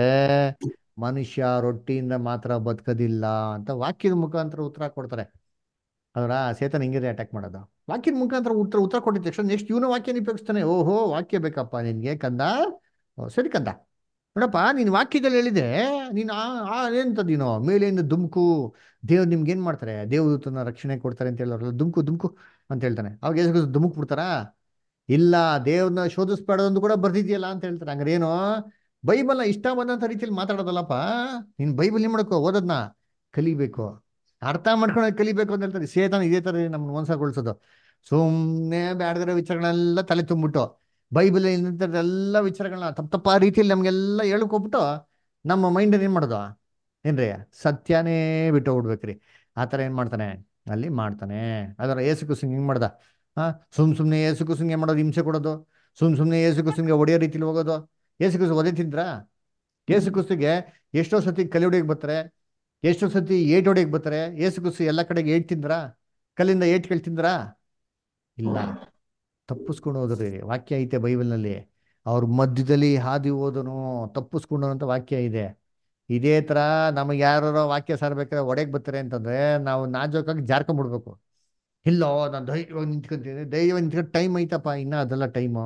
ಮನುಷ್ಯ ರೊಟ್ಟಿಯಿಂದ ಮಾತ್ರ ಬದುಕೋದಿಲ್ಲ ಅಂತ ವಾಕ್ಯದ ಮುಖಾಂತರ ಉತ್ತರ ಕೊಡ್ತಾರೆ ಅದರ ಸೇತನ ಹಿಂಗಿದೆ ಅಟ್ಯಾಕ್ ಮಾಡೋದು ವಾಕ್ಯದ ಮುಖಾಂತರ ಉತ್ತರ ಉತ್ತರ ಕೊಟ್ಟಿದ ತಕ್ಷಣ ನೆಕ್ಸ್ಟ್ ಇವನು ವಾಕ್ಯನ ಉಪಯೋಗಿಸ್ತಾನೆ ಓಹೋ ವಾಕ್ಯ ಬೇಕಪ್ಪ ನಿನ್ಗೆ ಕಂದ ಓ, ಸರಿ ಕಂದ ನೋಡಪ್ಪ ನೀನು ವಾಕ್ಯದಲ್ಲಿ ಹೇಳಿದೆ ನೀನು ಆ ಆ ಎಂತದ್ದೀನೋ ಮೇಲಿಂದ ದುಮ್ಕು ದೇವ್ರು ನಿಮ್ಗೆ ಏನ್ ಮಾಡ್ತಾರೆ ದೇವದೂತನ ರಕ್ಷಣೆ ಕೊಡ್ತಾರೆ ಅಂತ ಹೇಳೋರಲ್ಲ ದುಮ್ಕು ದುಮ್ಕು ಅಂತ ಹೇಳ್ತಾನೆ ಅವಾಗ ಯೇಸು ದುಮುಕ್ ಬಿಡ್ತಾರಾ ಇಲ್ಲ ದೇವ್ರನ್ನ ಶೋಧಿಸ್ಬೇಡೋದು ಕೂಡ ಬರ್ದಿದ್ಯಲ್ಲ ಅಂತ ಹೇಳ್ತಾರೆ ಹಂಗಾರೆ ಏನು ಬೈಬಲ್ನ ಇಷ್ಟ ಬಂದಂತ ರೀತಿಯಲ್ಲಿ ಮಾತಾಡೋದಲ್ಲಪ್ಪ ನೀನ್ ಬೈಬಲ್ ಏನ್ ಮಾಡ್ಕೋ ಓದೋದ್ನ ಕಲಿಬೇಕು ಅರ್ಥ ಮಾಡ್ಕೊಂಡು ಕಲಿಬೇಕು ಅಂತ ಹೇಳ್ತಾರೆ ಸೇತಾನ ಇದೇ ತರ ನಮ್ಗೆ ಮೋಸಗೊಳಿಸೋದು ಸುಮ್ಮನೆ ಬ್ಯಾಡದಿರೋ ವಿಚಾರಗಳೆಲ್ಲ ತಲೆ ತುಂಬಿಟ್ಟು ಬೈಬಲ್ ಎಲ್ಲ ವಿಚಾರಗಳನ್ನ ತಪ್ಪ ತಪ್ಪ ರೀತಿಯಲ್ಲಿ ನಮ್ಗೆಲ್ಲ ಹೇಳ್ಕೊಬಿಟ್ಟು ನಮ್ಮ ಮೈಂಡ್ ಏನ್ ಮಾಡೋದು ಏನ್ರಿ ಸತ್ಯನೇ ಬಿಟ್ಟು ಹೋಗ್ಬಿಡ್ಬೇಕ್ರಿ ಆ ಥರ ಏನ್ ಮಾಡ್ತಾನೆ ಅಲ್ಲಿ ಮಾಡ್ತಾನೆ ಅದರ ಏಸು ಕುಸಿಂಗ್ ಹಿಂಗ್ ಮಾಡ್ದ ಹಾ ಸುಮ್ ಸುಮ್ನೆ ಏಸು ಕುಸಿಂಗೆ ಮಾಡೋದು ಹಿಂಸೆ ಕೊಡೋದು ಸುಮ್ ಸುಮ್ನೆ ಏಸು ಕುಸಿಂಗೆ ಹೊಡೆಯೋ ರೀತಿಲಿ ಹೋಗೋದು ಏಸು ಕುಸು ಒದೆ ತಿಂದ್ರ ಏಸು ಕುಸಿಗೆ ಎಷ್ಟೋ ಸತಿ ಕಲಿ ಹೊಡಿಯಕ್ ಬರ್ತಾರೆ ಎಷ್ಟೋ ಸತಿ ಏಟ್ ಹೊಡಿಯಕ್ ಬರ್ತಾರೆ ಏಸು ಕುಸು ಎಲ್ಲ ಕಡೆಗೆ ಏಟ್ ತಿಂದ್ರ ಕಲ್ಲಿಂದ ಏಟ್ಗಳು ತಿಂದ್ರ ಇಲ್ಲ ತಪ್ಪಿಸ್ಕೊಂಡು ಹೋದ್ರಿ ವಾಕ್ಯ ಐತೆ ಬೈಬಲ್ನಲ್ಲಿ ಅವ್ರ ಮಧ್ಯದಲ್ಲಿ ಹಾದಿ ಹೋದನು ತಪ್ಪಿಸ್ಕೊಂಡು ಅಂತ ವಾಕ್ಯ ಇದೆ ಇದೇ ತರ ನಮಗೆ ಯಾರು ವಾಕ್ಯ ಸಾರ್ಬೇಕಾದ್ರೆ ಒಡೆಗೆ ಬರ್ತಾರೆ ಅಂತಂದ್ರೆ ನಾವು ನಾಜೋಕಾಗಿ ಜಾರ್ಕೊಂಡ್ಬಿಡ್ಬೇಕು ಇಲ್ಲೋ ನಾನು ಧೈರ್ಯವಾಗಿ ನಿಂತ್ಕೊಂತೀನಿ ಧೈರ್ಯವಾಗಿ ನಿಂತ್ಕೊಂಡು ಟೈಮ್ ಐತಪ್ಪ ಇನ್ನ ಅದೆಲ್ಲ ಟೈಮು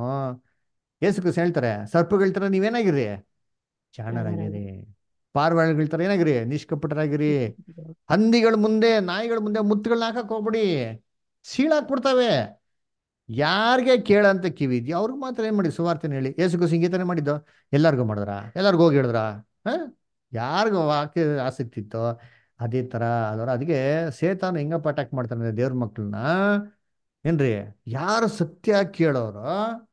ಏಸು ಹೇಳ್ತಾರೆ ಸರ್ಪಗಳು ಹೇಳ್ತಾರೆ ನೀವೇನಾಗಿರಿ ಜಾಣರಾಗಿರಿ ಪಾರ್ವಾಳಗಳ ತರ ಏನಾಗಿರಿ ನಿಷ್ಕಪಟರಾಗಿರಿ ಹಂದಿಗಳ ಮುಂದೆ ನಾಯಿಗಳ ಮುಂದೆ ಮುತ್ತುಗಳನ್ನ ಹಾಕಕ್ ಹೋಗ್ಬಿಡಿ ಸೀಳಾಕ್ಬಿಡ್ತಾವೆ ಯಾರಿಗೆ ಕೇಳಂತ ಕಿವಿ ಇದೆಯೋ ಅವ್ರಿಗೆ ಮಾತ್ರ ಏನ್ ಮಾಡಿ ಸುವಾರ್ತೆನ ಹೇಳಿ ಏಸುಗೂ ಸಂಗೀತನೇ ಮಾಡಿದ್ದು ಎಲ್ಲಾರ್ಗೂ ಮಾಡಿದ್ರ ಎಲ್ಲಾರ್ಗೂ ಹೋಗಿ ಹೇಳಿದ್ರ ಹ ಯಾರಿಗೂ ವಾಕ್ಯ ಆಸಕ್ತಿ ಇತ್ತೋ ಅದೇ ತರ ಅದರ ಅದಕ್ಕೆ ಸೇತಾನ ಹೆಂಗಪ್ಪ ಅಟ್ಯಾಕ್ ಮಾಡ್ತಾನೆ ದೇವ್ರ ಮಕ್ಳನ್ನ ಏನ್ರಿ ಯಾರು ಸತ್ಯ ಕೇಳೋರು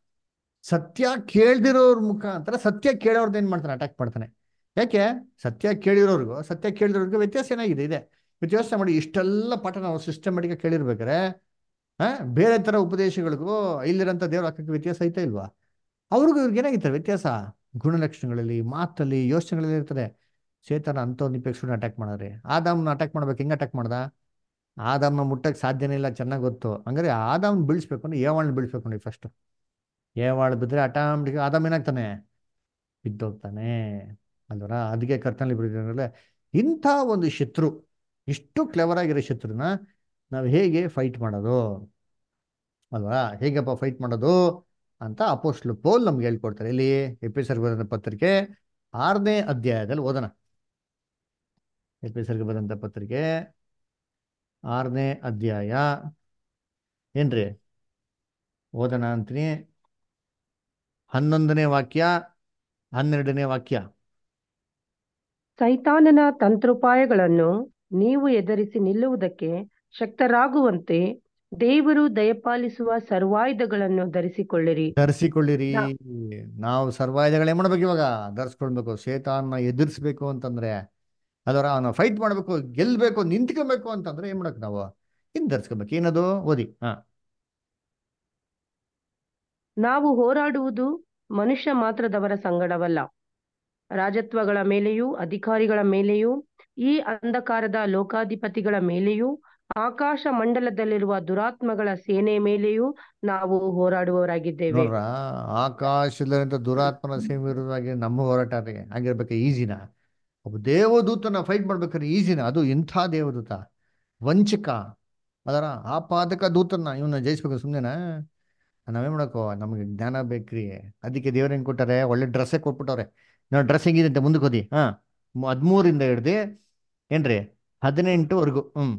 ಸತ್ಯ ಕೇಳ್ದಿರೋರ್ ಮುಖಾಂತರ ಸತ್ಯ ಕೇಳೋರ್ದು ಏನ್ ಮಾಡ್ತಾನೆ ಅಟ್ಯಾಕ್ ಮಾಡ್ತಾನೆ ಯಾಕೆ ಸತ್ಯ ಕೇಳಿರೋರ್ಗು ಸತ್ಯ ಕೇಳಿರೋರ್ಗು ವ್ಯತ್ಯಾಸ ಏನಾಗಿದೆ ಇದೆ ವ್ಯತ್ಯಾಸ ಮಾಡಿ ಇಷ್ಟೆಲ್ಲ ಪಾಠ ನಾವು ಸಿಸ್ಟಮೆಟಿಕ್ ಕೇಳಿರ್ಬೇಕಾರೆ ಆ ಬೇರೆ ತರ ಉಪದೇಶಗಳಿಗೂ ಇಲ್ಲಿರೋಂಥ ದೇವ್ರ ಹಾಕಕ್ಕೆ ವ್ಯತ್ಯಾಸ ಐತಾ ಇಲ್ವಾ ಅವ್ರಿಗೂ ಇವ್ರಿಗೆ ಏನಾಗಿರ್ತಾರೆ ವ್ಯತ್ಯಾಸ ಗುಣಲಕ್ಷಣಗಳಲ್ಲಿ ಮಾತಲ್ಲಿ ಯೋಚನೆಗಳಲ್ಲಿ ಇರ್ತದೆ ಚೇತನ ಅಂಥವ್ನ ನಿಪೇಕ್ಷಣ ಅಟ್ಯಾಕ್ ಮಾಡಿದ್ರಿ ಆದಾಮ್ನ ಅಟ್ಯಾಕ್ ಮಾಡ್ಬೇಕು ಹೆಂಗ್ ಅಟ್ಯಾಕ್ ಮಾಡ್ದ ಆದಾಮ್ನ ಮುಟ್ಟಕ್ಕೆ ಸಾಧ್ಯನೇ ಇಲ್ಲ ಚೆನ್ನಾಗಿ ಗೊತ್ತು ಹಂಗಾರೆ ಆದಾಮ್ನ ಬೀಳಿಸ್ಬೇಕು ಅಂದ್ರೆ ಏವಾಳ್ನ ಬೀಳಿಸ್ಬೇಕು ನೋಡಿ ಫಸ್ಟ್ ಏವಾಳು ಬಿದ್ರೆ ಆಟೋಮೆಟಿಕ್ ಆದಾಮ್ ಏನಾಗ್ತಾನೆ ಬಿದ್ದೋಗ್ತಾನೆ ಅಲ್ವರ ಅದಕ್ಕೆ ಕರ್ತನಲ್ಲಿ ಬಿಡಿದ್ರೆ ಇಂಥ ಒಂದು ಶತ್ರು ಇಷ್ಟು ಕ್ಲೆವರ್ ಆಗಿರೋ ಶತ್ರುನ ನಾವು ಹೇಗೆ ಫೈಟ್ ಮಾಡೋದು ಅಲ್ವಾ ಹೇಗಪ್ಪ ಫೈಟ್ ಮಾಡೋದು ಅಂತ ಅಪೋಸ್ಟ್ಲು ಪೋಲ್ ನಮ್ಗೆ ಹೇಳ್ಕೊಡ್ತಾರೆ ಇಲ್ಲಿ ಎಪಿಸರ್ಗೆ ಬರೆದ ಪತ್ರಿಕೆ ಆರನೇ ಅಧ್ಯಾಯದಲ್ಲಿ ಓದೋಣ ಎಪಿಸರ್ಗೆ ಬರೆದಂಥ ಪತ್ರಿಕೆ ಆರನೇ ಅಧ್ಯಾಯ ಏನ್ರಿ ಓದೋಣ ಅಂತೀನಿ ಹನ್ನೊಂದನೇ ವಾಕ್ಯ ಹನ್ನೆರಡನೇ ವಾಕ್ಯ ಸೈತಾನನ ತಂತ್ರೋಪಾಯಗಳನ್ನು ನೀವು ಎದುರಿಸಿ ನಿಲ್ಲುವುದಕ್ಕೆ ಶಕ್ತರಾಗುವಂತೆ ದೇವರು ದಯಪಾಲಿಸುವ ಸರ್ವಾಯುಧಗಳನ್ನು ಧರಿಸಿಕೊಳ್ಳಿರಿ ಧರಿಸಿಕೊಳ್ಳಿರಿ ನಾವು ಸರ್ವಾಯುಧಗಳು ಏನ್ ಮಾಡ್ಬೇಕು ಇವಾಗ ಧರಿಸ್ಕೊಳ್ಬೇಕು ಶೇತಾನ್ನ ಎದುರಿಸ್ಬೇಕು ಅಂತಂದ್ರೆ ಅದರ ನಾವು ಫೈಟ್ ಮಾಡಬೇಕು ಗೆಲ್ಲಬೇಕು ನಿಂತ್ಕೊಬೇಕು ಅಂತಂದ್ರೆ ಏನ್ ಮಾಡಬೇಕು ನಾವು ಹಿಂದರ್ಸ್ಕೊಬೇಕು ಏನದು ಓದಿ ಹಾ ನಾವು ಹೋರಾಡುವುದು ಮನುಷ್ಯ ಮಾತ್ರದವರ ಸಂಗಡವಲ್ಲ ರಾಜತ್ವಗಳ ಮೇಲೆಯೂ ಅಧಿಕಾರಿಗಳ ಮೇಲೆಯೂ ಈ ಅಂಧಕಾರದ ಲೋಕಾಧಿಪತಿಗಳ ಮೇಲೆಯೂ ಆಕಾಶ ಮಂಡಲದಲ್ಲಿರುವ ದುರಾತ್ಮಗಳ ಸೇನೆ ಮೇಲೆಯೂ ನಾವು ಹೋರಾಡುವವರಾಗಿದ್ದೇವೆ ನೋಡ್ರ ಆಕಾಶದಲ್ಲಿಂದ ದುರಾತ್ಮನ ಸೇವೆ ವಿರುದ್ಧವಾಗಿ ನಮ್ಮ ಹೋರಾಟ ರೀ ಆಗಿರ್ಬೇಕು ಈಸಿನ ಒಬ್ಬ ದೇವದೂತನ ಫೈಟ್ ಮಾಡ್ಬೇಕಾದ್ರೆ ಈಸಿನ ಅದು ಇಂಥ ದೇವದೂತ ವಂಚಕ ಅದರ ಆಪಾದಕ ದೂತನ ಇವನ್ನ ಜಯಿಸ್ಬೇಕು ಸುಮ್ಮನೆನಾ ನಾವೇನ್ ಮಾಡಬೇಕು ನಮಗೆ ಜ್ಞಾನ ಬೇಕ್ರಿ ಅದಕ್ಕೆ ದೇವ್ರ ಏನ್ ಕೊಟ್ಟಾರೆ ಒಳ್ಳೆ ಡ್ರೆಸ್ಸೇ ಕೊಟ್ಬಿಟ್ಟವ್ರೆ ನಾವು ಡ್ರೆಸ್ ಹೆಂಗಿದೆ ಅಂತ ಮುಂದಕ್ಕೆ ಹೋದಿ ಹಾ ಹದಿಮೂರಿಂದ ಹಿಡ್ದು ಏನ್ರಿ ಹದಿನೆಂಟುವರೆಗೂ ಹ್ಮ್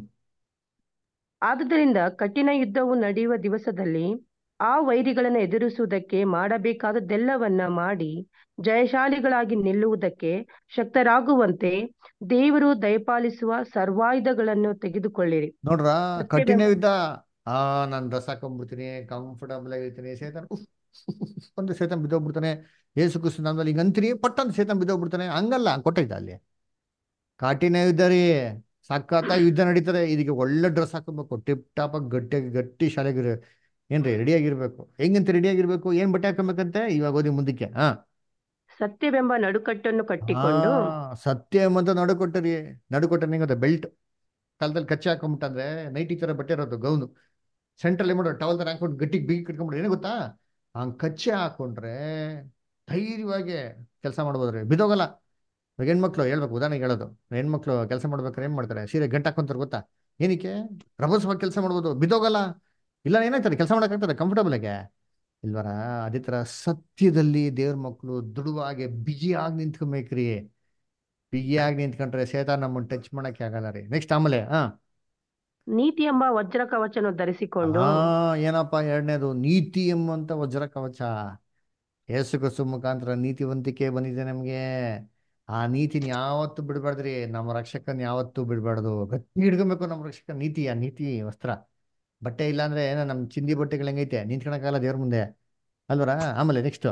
ಆದುದರಿಂದ ಕಠಿಣ ಯುದ್ಧವು ನಡೆಯುವ ದಿವಸದಲ್ಲಿ ಆ ವೈರಿಗಳನ್ನು ಎದುರಿಸುವುದಕ್ಕೆ ಮಾಡಬೇಕಾದದ್ದೆಲ್ಲವನ್ನ ಮಾಡಿ ಜಯಶಾಲಿಗಳಾಗಿ ನಿಲ್ಲುವುದಕ್ಕೆ ಶಕ್ತರಾಗುವಂತೆ ದೇವರು ದಯಪಾಲಿಸುವ ಸರ್ವಾಯುಧಗಳನ್ನು ತೆಗೆದುಕೊಳ್ಳಿರಿ ನೋಡ್ರ ಸತ್ಯವೇದ- ಕಠಿಣ ಯುದ್ಧ ಆ ನಾನು ಡ್ರೆಸ್ ಹಾಕೊಂಡ್ಬಿಡ್ತೀನಿ ಕಂಫರ್ಟಬಲ್ ಆಗಿರ್ತೀನಿ ಸೇತನ್ ಉಫ್ ಒಂದು ಸೇತನ್ ಬಿದ್ದೋಗ್ಬಿಡ್ತಾನೆ ಏಸು ಕುಸು ನಮ್ಮಲ್ಲಿ ಹಿಂಗ ಅಂತೀನಿ ಪಟ್ಟಂತ ಸೇತನ್ ಬಿದ್ದೋಗ್ಬಿಡ್ತಾನೆ ಹಂಗಲ್ಲ ಕೊಟ್ಟಿದ್ದ ಅಲ್ಲಿ ಕಠಿಣ ಯುದ್ಧ ರೀ ಸಖತ್ತಾಗಿ ಯುದ್ಧ ನಡೀತದೆ ಇದಕ್ಕೆ ಒಳ್ಳೆ ಡ್ರೆಸ್ ಹಾಕೋಬೇಕು ಟಿಪ್ ಟಾಪ್ ಆಗಿ ಗಟ್ಟಿಯಾಗಿ ಗಟ್ಟಿ ಶಾಲೆಗಿರ ಏನ್ರಿ ರೆಡಿಯಾಗಿರ್ಬೇಕು ಹೆಂಗಂತ ರೆಡಿಯಾಗಿರ್ಬೇಕು ಏನ್ ಬಟ್ಟೆ ಹಾಕೊಬೇಕಂತೆ ಇವಾಗ ಓದಿ ಮುಂದಕ್ಕೆ ಹಾ ಸತ್ಯವೆಂಬ ನಡುಕಟ್ಟನ್ನು ಕಟ್ಟಿಕೊಂಡು ಆ, ಸತ್ಯ ಎಂಬಂತ ನಡುಕೊಟ್ಟರಿ ನಡುಕೊಟ್ಟ ನಿಂಗದ ಬೆಲ್ಟ್ ಕಾಲದಲ್ಲಿ ಕಚ್ಚೆ ಹಾಕೊಂಬಿಟ್ಟಂದ್ರೆ ನೈಟಿ ತರ ಬಟ್ಟೆ ಇರೋದು ಗೌನು ಸೆಂಟ್ರಲ್ಲಿ ಮಾಡೋ ಟವಲ್ ತರ ಹಾಕೊಂಡು ಗಟ್ಟಿಗೆ ಬಿಗಿ ಕಟ್ಕೊಂಡ್ಬಿಡು ಏನು ಗೊತ್ತಾ ಹಂಗ್ ಕಚ್ಚೆ ಹಾಕೊಂಡ್ರೆ ಧೈರ್ಯವಾಗಿ ಕೆಲಸ ಮಾಡ್ಬೋದ್ರಿ ಬಿದೋಗಲ್ಲ ಇವಾಗ ಹೆಣ್ಮಕ್ಳು ಹೇಳ್ಬೇಕು ಉದಾಹರಣೆಗೆ ಹೇಳೋದು ಹೆಣ್ಮಕ್ಳು ಕೆಲಸ ಮಾಡ್ಬೇಕಾದ್ರೆ ಏನ್ ಮಾಡ್ತಾರೆ ಸೀರೆ ಗಂಟು ಹಾಕೊಂತಾರೆ ಗೊತ್ತಾ ಏನಕ್ಕೆ ರಭಸವಾಗಿ ಕೆಲಸ ಮಾಡ್ಬೋದು ಬಿದೋಗಲ್ಲ ಇಲ್ಲ ಏನಾಗ್ತದೆ ಕೆಲಸ ಮಾಡೋಕ್ಕಾಗ್ತದೆ ಕಂಫರ್ಟಬಲ್ ಆಗಿ ಇಲ್ವರ ಅದೇ ತರ ಸತ್ಯದಲ್ಲಿ ದೇವ್ರ ಮಕ್ಕಳು ದೃಢವಾಗಿ ಬಿಗಿಯಾಗಿ ನಿಂತ್ಕೊಬೇಕ್ರಿ ಬಿಗಿಯಾಗಿ ನಿಂತ್ಕೊಂಡ್ರೆ ಸೇತ ನಮ್ಮನ್ನ ಟಚ್ ಮಾಡಕ್ಕೆ ಆಗಲ್ಲ ರೀ ನೆಕ್ಸ್ಟ್ ಆಮೇಲೆ ಹಾ ನೀತಿ ಎಂಬ ವಜ್ರ ಕವಚವನ್ನು ಧರಿಸಿಕೊಂಡು ಹಾ ಏನಪ್ಪ ಎರಡನೇದು ನೀತಿ ಎಂಬಂತ ವಜ್ರ ಕವಚ ಯೇಸು ಕ್ರಿಸ್ತು ಮುಖಾಂತರ ನೀತಿವಂತಿಕೆ ಬಂದಿದೆ ನಮ್ಗೆ ಆ ನೀತಿನ ಯಾವತ್ತೂ ಬಿಡಬಾರ್ದ್ರಿ ನಮ್ಮ ರಕ್ಷಕನ್ ಯಾವತ್ತೂ ಬಿಡಬಾರ್ದು ಗಟ್ಟಿ ಹಿಡ್ಕೊಬೇಕು ನಮ್ಮ ರಕ್ಷಕ ನೀತಿ ಆ ನೀತಿ ವಸ್ತ್ರ ಬಟ್ಟೆ ಇಲ್ಲ ಅಂದ್ರೆ ಏನೋ ನಮ್ ಚಿಂದಿ ಬಟ್ಟೆಗಳು ಹೆಂಗೈತೆ ನಿಂತ್ಕೊಳಕ್ಕಾಗಲ್ಲ ದೇವ್ರ ಮುಂದೆ ಅಲ್ವರ ಆಮೇಲೆ ನೆಕ್ಸ್ಟ್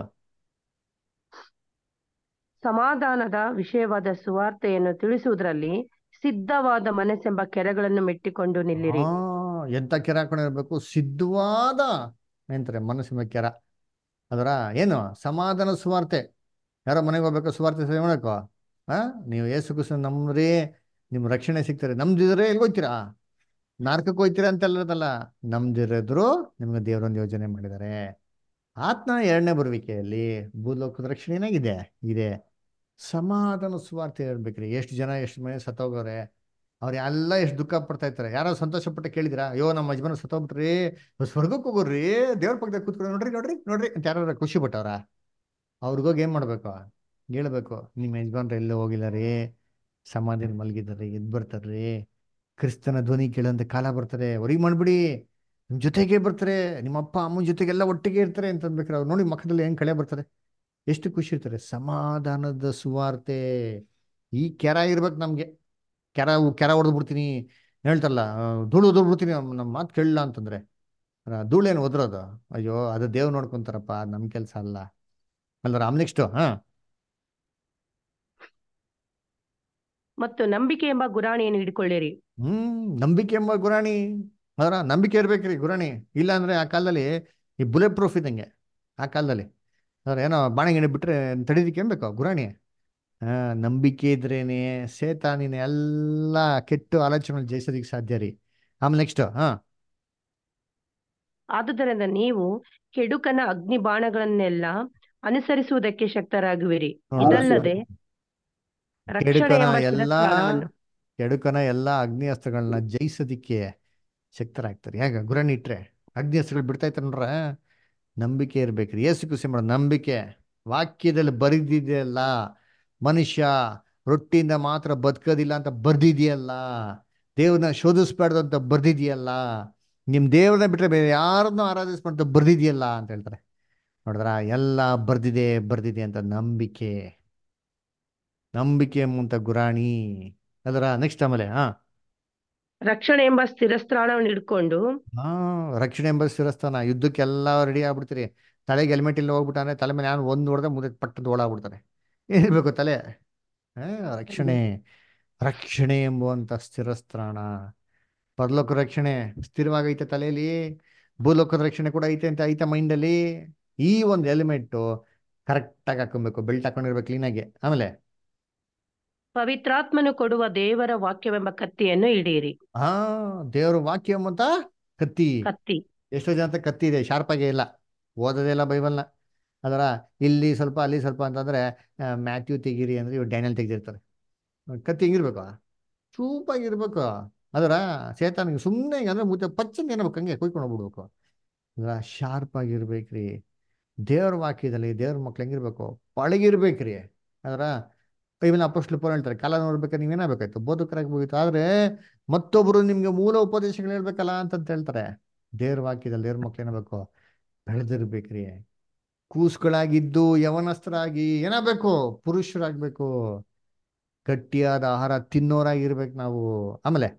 ಸಮಾಧಾನದ ವಿಷಯವಾದ ಸುವಾರ್ತೆಯನ್ನು ತಿಳಿಸುವುದರಲ್ಲಿ ಸಿದ್ಧವಾದ ಮನಸ್ಸೆಂಬ ಕೆರೆಗಳನ್ನು ಮೆಟ್ಟಿಕೊಂಡು ನಿಲ್ಲಿರಿ ಆ ಎಂತ ಕೆರ ಹಾಕೊಂಡಿರ್ಬೇಕು ಸಿದ್ಧವಾದ ಎಂತಾರೆ ಮನಸ್ಸಿನ ಕೆರ ಅದರ ಏನು ಸಮಾಧಾನ ಸುವಾರ್ತೆ ಯಾರೋ ಮನೆಗೆ ಹೋಗ್ಬೇಕು ಸುವಾರ್ತೆ ಸೇವೆ ಮಾಡಬೇಕು ಆ ನೀವು ಏಸು ಕುಸು ನಮ್ರಿ ನಿಮ್ ರಕ್ಷಣೆ ಸಿಗ್ತಾರೆ ನಮ್ದಿದ್ರೆ ಎಲ್ಲಿ ಹೋಗ್ತೀರಾ ನಾರ್ಕಕ್ಕೆ ಹೋಗ್ತೀರಾ ಅಂತ ಅಲ್ಲದಲ್ಲ ನಮ್ದಿರಿದ್ರು ನಿಮ್ಗೆ ದೇವರೊಂದು ಯೋಜನೆ ಮಾಡಿದ್ದಾರೆ ಆತ್ನ ಎರಡನೇ ಬರುವಿಕೆಯಲ್ಲಿ ಭೂಲೋಕದ ರಕ್ಷಣೆ ಏನಾಗಿದೆ ಇದೆ ಸಮಾಧಾನ ಸುವಾರ್ತೆ ಹೇಳ್ಬೇಕ್ರಿ ಎಷ್ಟು ಜನ ಎಷ್ಟು ಮನೆ ಸತ್ತೋಗವ್ರೆ ಅವ್ರು ಎಲ್ಲ ಎಷ್ಟು ದುಃಖ ಪಡ್ತಾ ಇರ್ತಾರೆ ಯಾರೋ ಸಂತೋಷ ಪಟ್ಟ ಕೇಳಿದಿರಾ ಅಯ್ಯೋ ನಮ್ಮ ಯಜಮಾನ ಸತ್ತೋಗ್ಬಿಟ್ರಿ ಸ್ವರ್ಗಕ್ಕೆ ಹೋಗೋರ್ರಿ ದೇವ್ರ ಪಕ್ಕದಾಗ ಕೂತ್ಕೊಂಡು ನೋಡ್ರಿ ನೋಡ್ರಿ ನೋಡ್ರಿ ಅಂತ ಯಾರು ಖುಷಿ ಪಟ್ಟವ್ರ ಅವ್ರಿಗೋಗಿ ಏನ್ ಮಾಡ್ಬೇಕು ಹೇಳ್ಬೇಕು ನಿಮ್ಮ ಯಜಮಾನ್ರು ಎಲ್ಲೂ ಹೋಗಿಲ್ಲ ರೀ ಸಮಾಧಿನ ಮಲಗಿದಾರೆ ಎದ್ ಬರ್ತಾರ್ರಿ ಕ್ರಿಸ್ತನ ಧ್ವನಿ ಕೇಳೋಂತ ಕಾಲ ಬರ್ತದೆ ಹೊರಗೆ ಮಾಡ್ಬಿಡಿ ನಿಮ್ ಜೊತೆಗೆ ಬರ್ತಾರೆ ನಿಮ್ಮ ಅಪ್ಪ ಅಮ್ಮನ ಜೊತೆಗೆಲ್ಲ ಒಟ್ಟಿಗೆ ಇರ್ತಾರೆ ಅಂತ ಅನ್ಬೇಕಾರೆ ಅವ್ರು ನೋಡಿ ಮಕ್ಕದಲ್ಲಿ ಹೆಂಗ್ ಕಳೆ ಬರ್ತಾರೆ ಎಷ್ಟು ಖುಷಿ ಇರ್ತಾರೆ ಸಮಾಧಾನದ ಸುವಾರ್ತೆ ಈ ಕೆರ ಇರ್ಬೇಕು ನಮ್ಗೆ ಕೆರ ಕೆರ ಹೊಡೆದು ಬಿಡ್ತೀನಿ ಹೇಳ್ತಾರಲ್ಲ ಆ, ಧೂಳು ಹೊಡೆದು ಬಿಡ್ತೀನಿ ನಮ್ಮ ಮಾತು ಕೇಳಲ್ಲ ಅಂತಂದ್ರೆ ಆ, ಧೂಳೇನು ಒದ್ರೋದು ಅಯ್ಯೋ ಅದು ದೇವ್ ನೋಡ್ಕೊಂತಾರಪ್ಪ ಅದ್ ನಮ್ ಕೆಲ್ಸ ಅಲ್ಲ ಅಲ್ವರ ಆಮ್ ನೆಕ್ಸ್ಟ್ ಹಾ ಮತ್ತು ನಂಬಿಕೆ ಎಂಬ ಗುರಾಣಿಯನ್ನು ಹಿಡ್ಕೊಳ್ಳಿರಿ ಹ್ಮ್ ನಂಬಿಕೆ ಎಂಬ ಗುರಾಣಿ ಅದರ ನಂಬಿಕೆ ಇರ್ಬೇಕ್ರಿ ಗುರಾಣಿ ಇಲ್ಲ ಅಂದ್ರೆ ಆ ಕಾಲದಲ್ಲಿ ಈ ಬುಲೆಟ್ ಪ್ರೂಫ್ ಇದ್ದಂಗೆ ಆ ಕಾಲದಲ್ಲಿ ಅದ್ರ ಏನೋ ಬಾಣಗಿಣಿ ಬಿಟ್ರೆ ತಡಿದಿಕ್ಕೆ ಏನ್ ಬೇಕು ಗುರಾಣಿ ಆ ನಂಬಿಕೆ ಇದ್ರೇನೆ ಸೇತಾನಿನ ಎಲ್ಲ ಕೆಟ್ಟು ಆಲೋಚನೆ ಜಯಿಸೋದಿಕ್ ಸಾಧ್ಯ ರೀ ಆಮೇಲೆ ನೆಕ್ಸ್ಟ್ ಹಾ ಆದುದರಿಂದ ನೀವು ಕೆಡುಕನ ಅಗ್ನಿ ಬಾಣಗಳನ್ನೆಲ್ಲ ಅನುಸರಿಸುವುದಕ್ಕೆ ಶಕ್ತರಾಗುವಿರಿ ಇದಲ್ಲದೆ ರಕ್ಷಣೆ ಕೆಡುಕನ ಎಂಬ ಎಲ್ಲ ಶಿರಸ್ತ್ರಾಣವನ್ನು ಕೆಡುಕನ ಎಲ್ಲ ಅಗ್ನಿ ಅಸ್ತ್ರಗಳನ್ನ ಜಯಿಸೋದಿಕ್ಕೆ ಶಕ್ತರಾಗ್ತಾರೆ ಹೇಗ ಗುರಾಣಿ ಇಟ್ರೆ ಅಗ್ನಿ ಅಸ್ತ್ರಗಳು ಬಿಡ್ತಾ ಇರ್ತಾರೆ ನೋಡ್ರ ನಂಬಿಕೆ ಇರ್ಬೇಕ್ರಿ ಏಸು ಖುಷಿ ಮಾಡೋ ನಂಬಿಕೆ ವಾಕ್ಯದಲ್ಲಿ ಬರೆದಿದೆಯಲ್ಲ ಮನುಷ್ಯ ರೊಟ್ಟಿಯಿಂದ ಮಾತ್ರ ಬದುಕೋದಿಲ್ಲ ಅಂತ ಬರ್ದಿದೆಯಲ್ಲ ದೇವ್ರನ್ನ ಶೋಧಿಸ್ಬಾರ್ದು ಅಂತ ಬರ್ದಿದೆಯಲ್ಲ ನಿಮ್ ದೇವ್ರನ್ನ ಬಿಟ್ರೆ ಬೇರೆ ಯಾರನ್ನೂ ಆರಾಧಿಸ್ಬಾರ್ದು ಅಂತ ಬರ್ದಿದೆಯಲ್ಲ ಅಂತ ಹೇಳ್ತಾರೆ ನೋಡಿದ್ರ ಎಲ್ಲ ಬರ್ದಿದೆ ಬರ್ದಿದೆ ಅಂತ ನಂಬಿಕೆ ನಂಬಿಕೆ ಎಂಬಂತ ಗುರಾಣಿ ಅದರ ನೆಕ್ಸ್ಟ್ ಆಮೇಲೆ ಹಾ ರಕ್ಷಣೆ ಎಂಬ ಸ್ಥಿರಸ್ತ್ರಾಣವನ್ನು ಹಿಡ್ಕೊಂಡು ಹಾ ರಕ್ಷಣೆ ಎಂಬ ಸ್ಥಿರಸ್ಥಾನ ಯುದ್ಧಕ್ಕೆಲ್ಲ ರೆಡಿ ಆಗ್ಬಿಡ್ತೀರಿ ತಲೆಗೆ ಹೆಲ್ಮೆಟ್ ಇಲ್ಲ ಹೋಗ್ಬಿಟ್ಟಾನೆ ತಲೆ ಮೇಲೆ ನಾನು ಒಂದು ಹೊಡೆದ್ರೆ ಮುಂದೆ ಪಟ್ಟದ ಓಡಾಗ್ಬಿಡ್ತಾನೆ ಏನಿರ್ಬೇಕು ತಲೆ ಹಾ ರಕ್ಷಣೆ ರಕ್ಷಣೆ ಎಂಬುವಂಥ ಸ್ಥಿರಸ್ತ್ರಾಣ ಪರಲೋಕ ರಕ್ಷಣೆ ಸ್ಥಿರವಾಗೈತೆ ತಲೆಯಲ್ಲಿ ಭೂಲೋಕದ ರಕ್ಷಣೆ ಕೂಡ ಐತೆ ಅಂತ ಐತೆ ಮೈಂಡಲ್ಲಿ ಈ ಒಂದು ಎಲಿಮೆಂಟು ಕರೆಕ್ಟಾಗಿ ಹಾಕೊಬೇಕು ಬೆಲ್ಟ್ ಹಾಕೊಂಡಿರ್ಬೇಕು ಕ್ಲೀನಾಗಿ ಆಮೇಲೆ ಪವಿತ್ರಾತ್ಮನು ಕೊಡುವ ದೇವರ ವಾಕ್ಯವೆಂಬ ಕತ್ತಿಯನ್ನು ಹಿಡಿಯಿರಿ ಹಾ ದೇವ್ರ ವಾಕ್ಯ ಎಂಬಂತ ಕತ್ತಿ ಕತ್ತಿ ಎಷ್ಟೋ ಜನ ಕತ್ತಿ ಇದೆ ಶಾರ್ಪ್ ಆಗೇ ಇಲ್ಲ ಓದೋದೇ ಇಲ್ಲ ಬೈಬಲ್ನ ಅದರ ಇಲ್ಲಿ ಸ್ವಲ್ಪ ಅಲ್ಲಿ ಸ್ವಲ್ಪ ಅಂತಂದ್ರೆ ಮ್ಯಾಥ್ಯೂ ತೆಗೀರಿ ಅಂದ್ರೆ ಇವ್ರು ಡ್ಯಾನಿಯಲ್ ತೆಗೆದಿರ್ತಾರೆ ಕತ್ತಿ ಹೆಂಗಿರ್ಬೇಕು ಚೂಪಾಗಿರ್ಬೇಕು ಅದರ ಸೇತಾನಿಗೆ ಸುಮ್ಮನೆ ಅಂದ್ರೆ ಮುತ್ತೆ ಪಚ್ಚಂಗೆ ಏನ್ಬೇಕು ಹಂಗೆ ಕುಯ್ಕೊಂಡು ಹೋಗ್ಬಿಡ್ಬೇಕು ಅದರ ಶಾರ್ಪ್ ಆಗಿರ್ಬೇಕ್ರಿ ದೇವ್ರ ವಾಕ್ಯದಲ್ಲಿ ದೇವ್ರ ಮಕ್ಳು ಹೆಂಗಿರ್ಬೇಕು ಪಳಗಿರ್ಬೇಕ್ರಿ ಅದರ ಬೈಬಲ್ ಅಪ್ಪಷ್ಟು ಪೌಲ್ ಹೇಳ್ತಾರೆ ಕಾಲ ನೋಡ್ಬೇಕಾದ್ರೆ ನೀವೇನಾಗಬೇಕಾಯ್ತು ಬೋಧಕರಾಗಬೇಕಾಯ್ತು ಆದ್ರೆ ಮತ್ತೊಬ್ರು ನಿಮ್ಗೆ ಮೂಲ ಉಪದೇಶಗಳು ಹೇಳ್ಬೇಕಲ್ಲ ಅಂತಂತ ಹೇಳ್ತಾರೆ ದೇವ್ರ ವಾಕ್ಯದಲ್ಲಿ ದೇವ್ರ ಮಕ್ಳು ಏನಾಗಬೇಕು ಬೆಳೆದಿರ್ಬೇಕ್ರಿ ಕೂಸುಗಳಾಗಿದ್ದು ಯವನಸ್ಥರಾಗಿ ಏನಾಗಬೇಕು ಪುರುಷರಾಗ್ಬೇಕು ಗಟ್ಟಿಯಾದ ಆಹಾರ ತಿನ್ನೋರಾಗಿರ್ಬೇಕು ನಾವು ಆಮೇಲೆ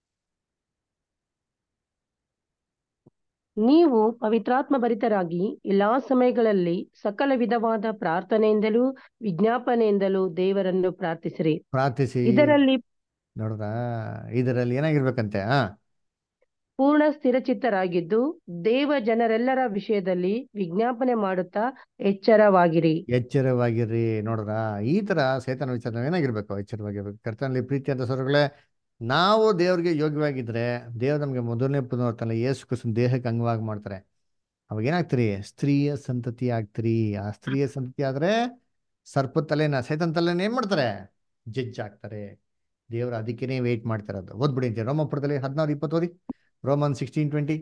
ನೀವು ಪವಿತ್ರಾತ್ಮ ಭರಿತರಾಗಿ ಎಲ್ಲಾ ಸಮಯಗಳಲ್ಲಿ ಸಕಲ ವಿಧವಾದ ಪ್ರಾರ್ಥನೆಯಿಂದಲೂ ವಿಜ್ಞಾಪನೆಯಿಂದಲೂ ದೇವರನ್ನು ಪ್ರಾರ್ಥಿಸಿರಿ ಪ್ರಾರ್ಥಿಸಿ ಇದರಲ್ಲಿ ನೋಡ್ರ ಇದರಲ್ಲಿ ಏನಾಗಿರ್ಬೇಕಂತೆ ಆ ಪೂರ್ಣ ಸ್ಥಿರಚಿತ್ತರಾಗಿದ್ದು ದೇವ ಜನರೆಲ್ಲರ ವಿಷಯದಲ್ಲಿ ವಿಜ್ಞಾಪನೆ ಮಾಡುತ್ತಾ ಎಚ್ಚರವಾಗಿರಿ ಎಚ್ಚರವಾಗಿರ್ರಿ ನೋಡ್ರ ಈ ತರ ಸೇತನ ವಿಚಾರ ಏನಾಗಿರ್ಬೇಕು ಎಚ್ಚರವಾಗಿರ್ಬೇಕು ಕರ್ತನಲ್ಲಿ ಪ್ರೀತಿ ಅಂತ ಸ್ವರಗಳೇ ನಾವು ದೇವ್ರಿಗೆ ಯೋಗ್ಯವಾಗಿದ್ರೆ ದೇವ್ರು ನಮಗೆ ಮೊದಲನೇ ಪುನರ್ತನ ಯೇಸು ಕ್ರಿಸ್ತನ ದೇಹಕ್ಕೆ ಅಂಗವಾಗಿ ಮಾಡ್ತಾರೆ ಅವಾಗ ಏನಾಗ್ತೀರಿ ಸ್ತ್ರೀಯ ಸಂತತಿ ಆಗ್ತೀರಿ ಆ ಸ್ತ್ರೀಯ ಸಂತತಿ ಆದ್ರೆ ಸರ್ಪ ತಲೆನ ಸೈತನ್ ತಲೆನ ಏನ್ ಮಾಡ್ತಾರೆ ಜಡ್ಜ್ ಆಗ್ತಾರೆ ದೇವ್ರ ಅದಕ್ಕೇನೆ ವೇಟ್ ಮಾಡ್ತಿರೋದು ಓದ್ಬಿಡಿ ಅಂತೀವಿ ರೋಮಪುರದಲ್ಲಿ ಹದಿನಾರು ಇಪ್ಪತ್ತು ಓದಿ ರೋಮನ್ ಸಿಕ್ಸ್ಟೀನ್ ಟ್ವೆಂಟಿ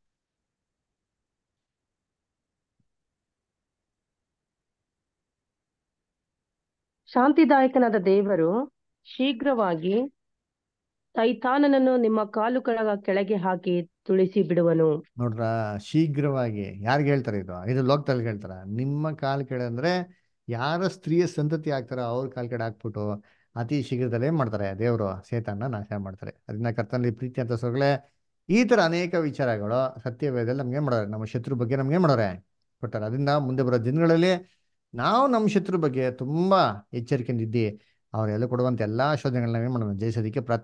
ಶಾಂತಿದಾಯಕನಾದ ದೇವರು ಶೀಘ್ರವಾಗಿ ಸೈತಾನನನ್ನು ನಿಮ್ಮ ಕಾಲುಗಳ ಕೆಳಗೆ ಹಾಕಿ ತುಳಿಸಿ ಬಿಡುವನು ನೋಡ್ರ ಶೀಘ್ರವಾಗಿ ಯಾರಿಗೆ ಹೇಳ್ತಾರೆ ಇದು ಇದು ಲೋಕದಲ್ಲಿ ಹೇಳ್ತಾರ ನಿಮ್ಮ ಕಾಲ್ ಕೆಳ ಅಂದ್ರೆ ಯಾರ ಸ್ತ್ರೀಯ ಸಂತತಿ ಆಗ್ತಾರೋ ಅವ್ರ ಕಾಲ್ ಕೆಳ ಹಾಕ್ಬಿಟ್ಟು ಅತಿ ಶೀಘ್ರದಲ್ಲೇ ಏನ್ ಮಾಡ್ತಾರೆ ದೇವರು ಸೇತನ್ನ ನಾಶ ಮಾಡ್ತಾರೆ ಅದನ್ನ ಕರ್ತನಲ್ಲಿ ಪ್ರೀತಿ ಅಂತ ಸೊಗಳೆ ಈ ತರ ಅನೇಕ ವಿಚಾರಗಳು ಸತ್ಯವೇದದಲ್ಲಿ ನಮ್ಗೆ ಏನ್ ಮಾಡೋರೆ ನಮ್ಮ ಶತ್ರು ಬಗ್ಗೆ ನಮ್ಗೆ ಏನ್ ಮಾಡೋರೆ ಕೊಟ್ಟಾರೆ ಅದರಿಂದ ಮುಂದೆ ಬರೋ ದಿನಗಳಲ್ಲಿ ನಾವು ನಮ್ಮ ಶತ್ರು ಬಗ್ಗೆ ತುಂಬಾ ಎಚ್ಚರಿಕೆಯಿಂದ ಇದ್ದಿ ಅವರೆಲ್ಲ ಕೊಡುವಂತ ಎಲ್ಲಾ ಶೋಧನೆಗಳನ್ನ ಏನ್ ಮಾಡೋಣ ಜಯಿಸೋದಕ್ಕೆ ಪ್ರಾರ್ಥನೆ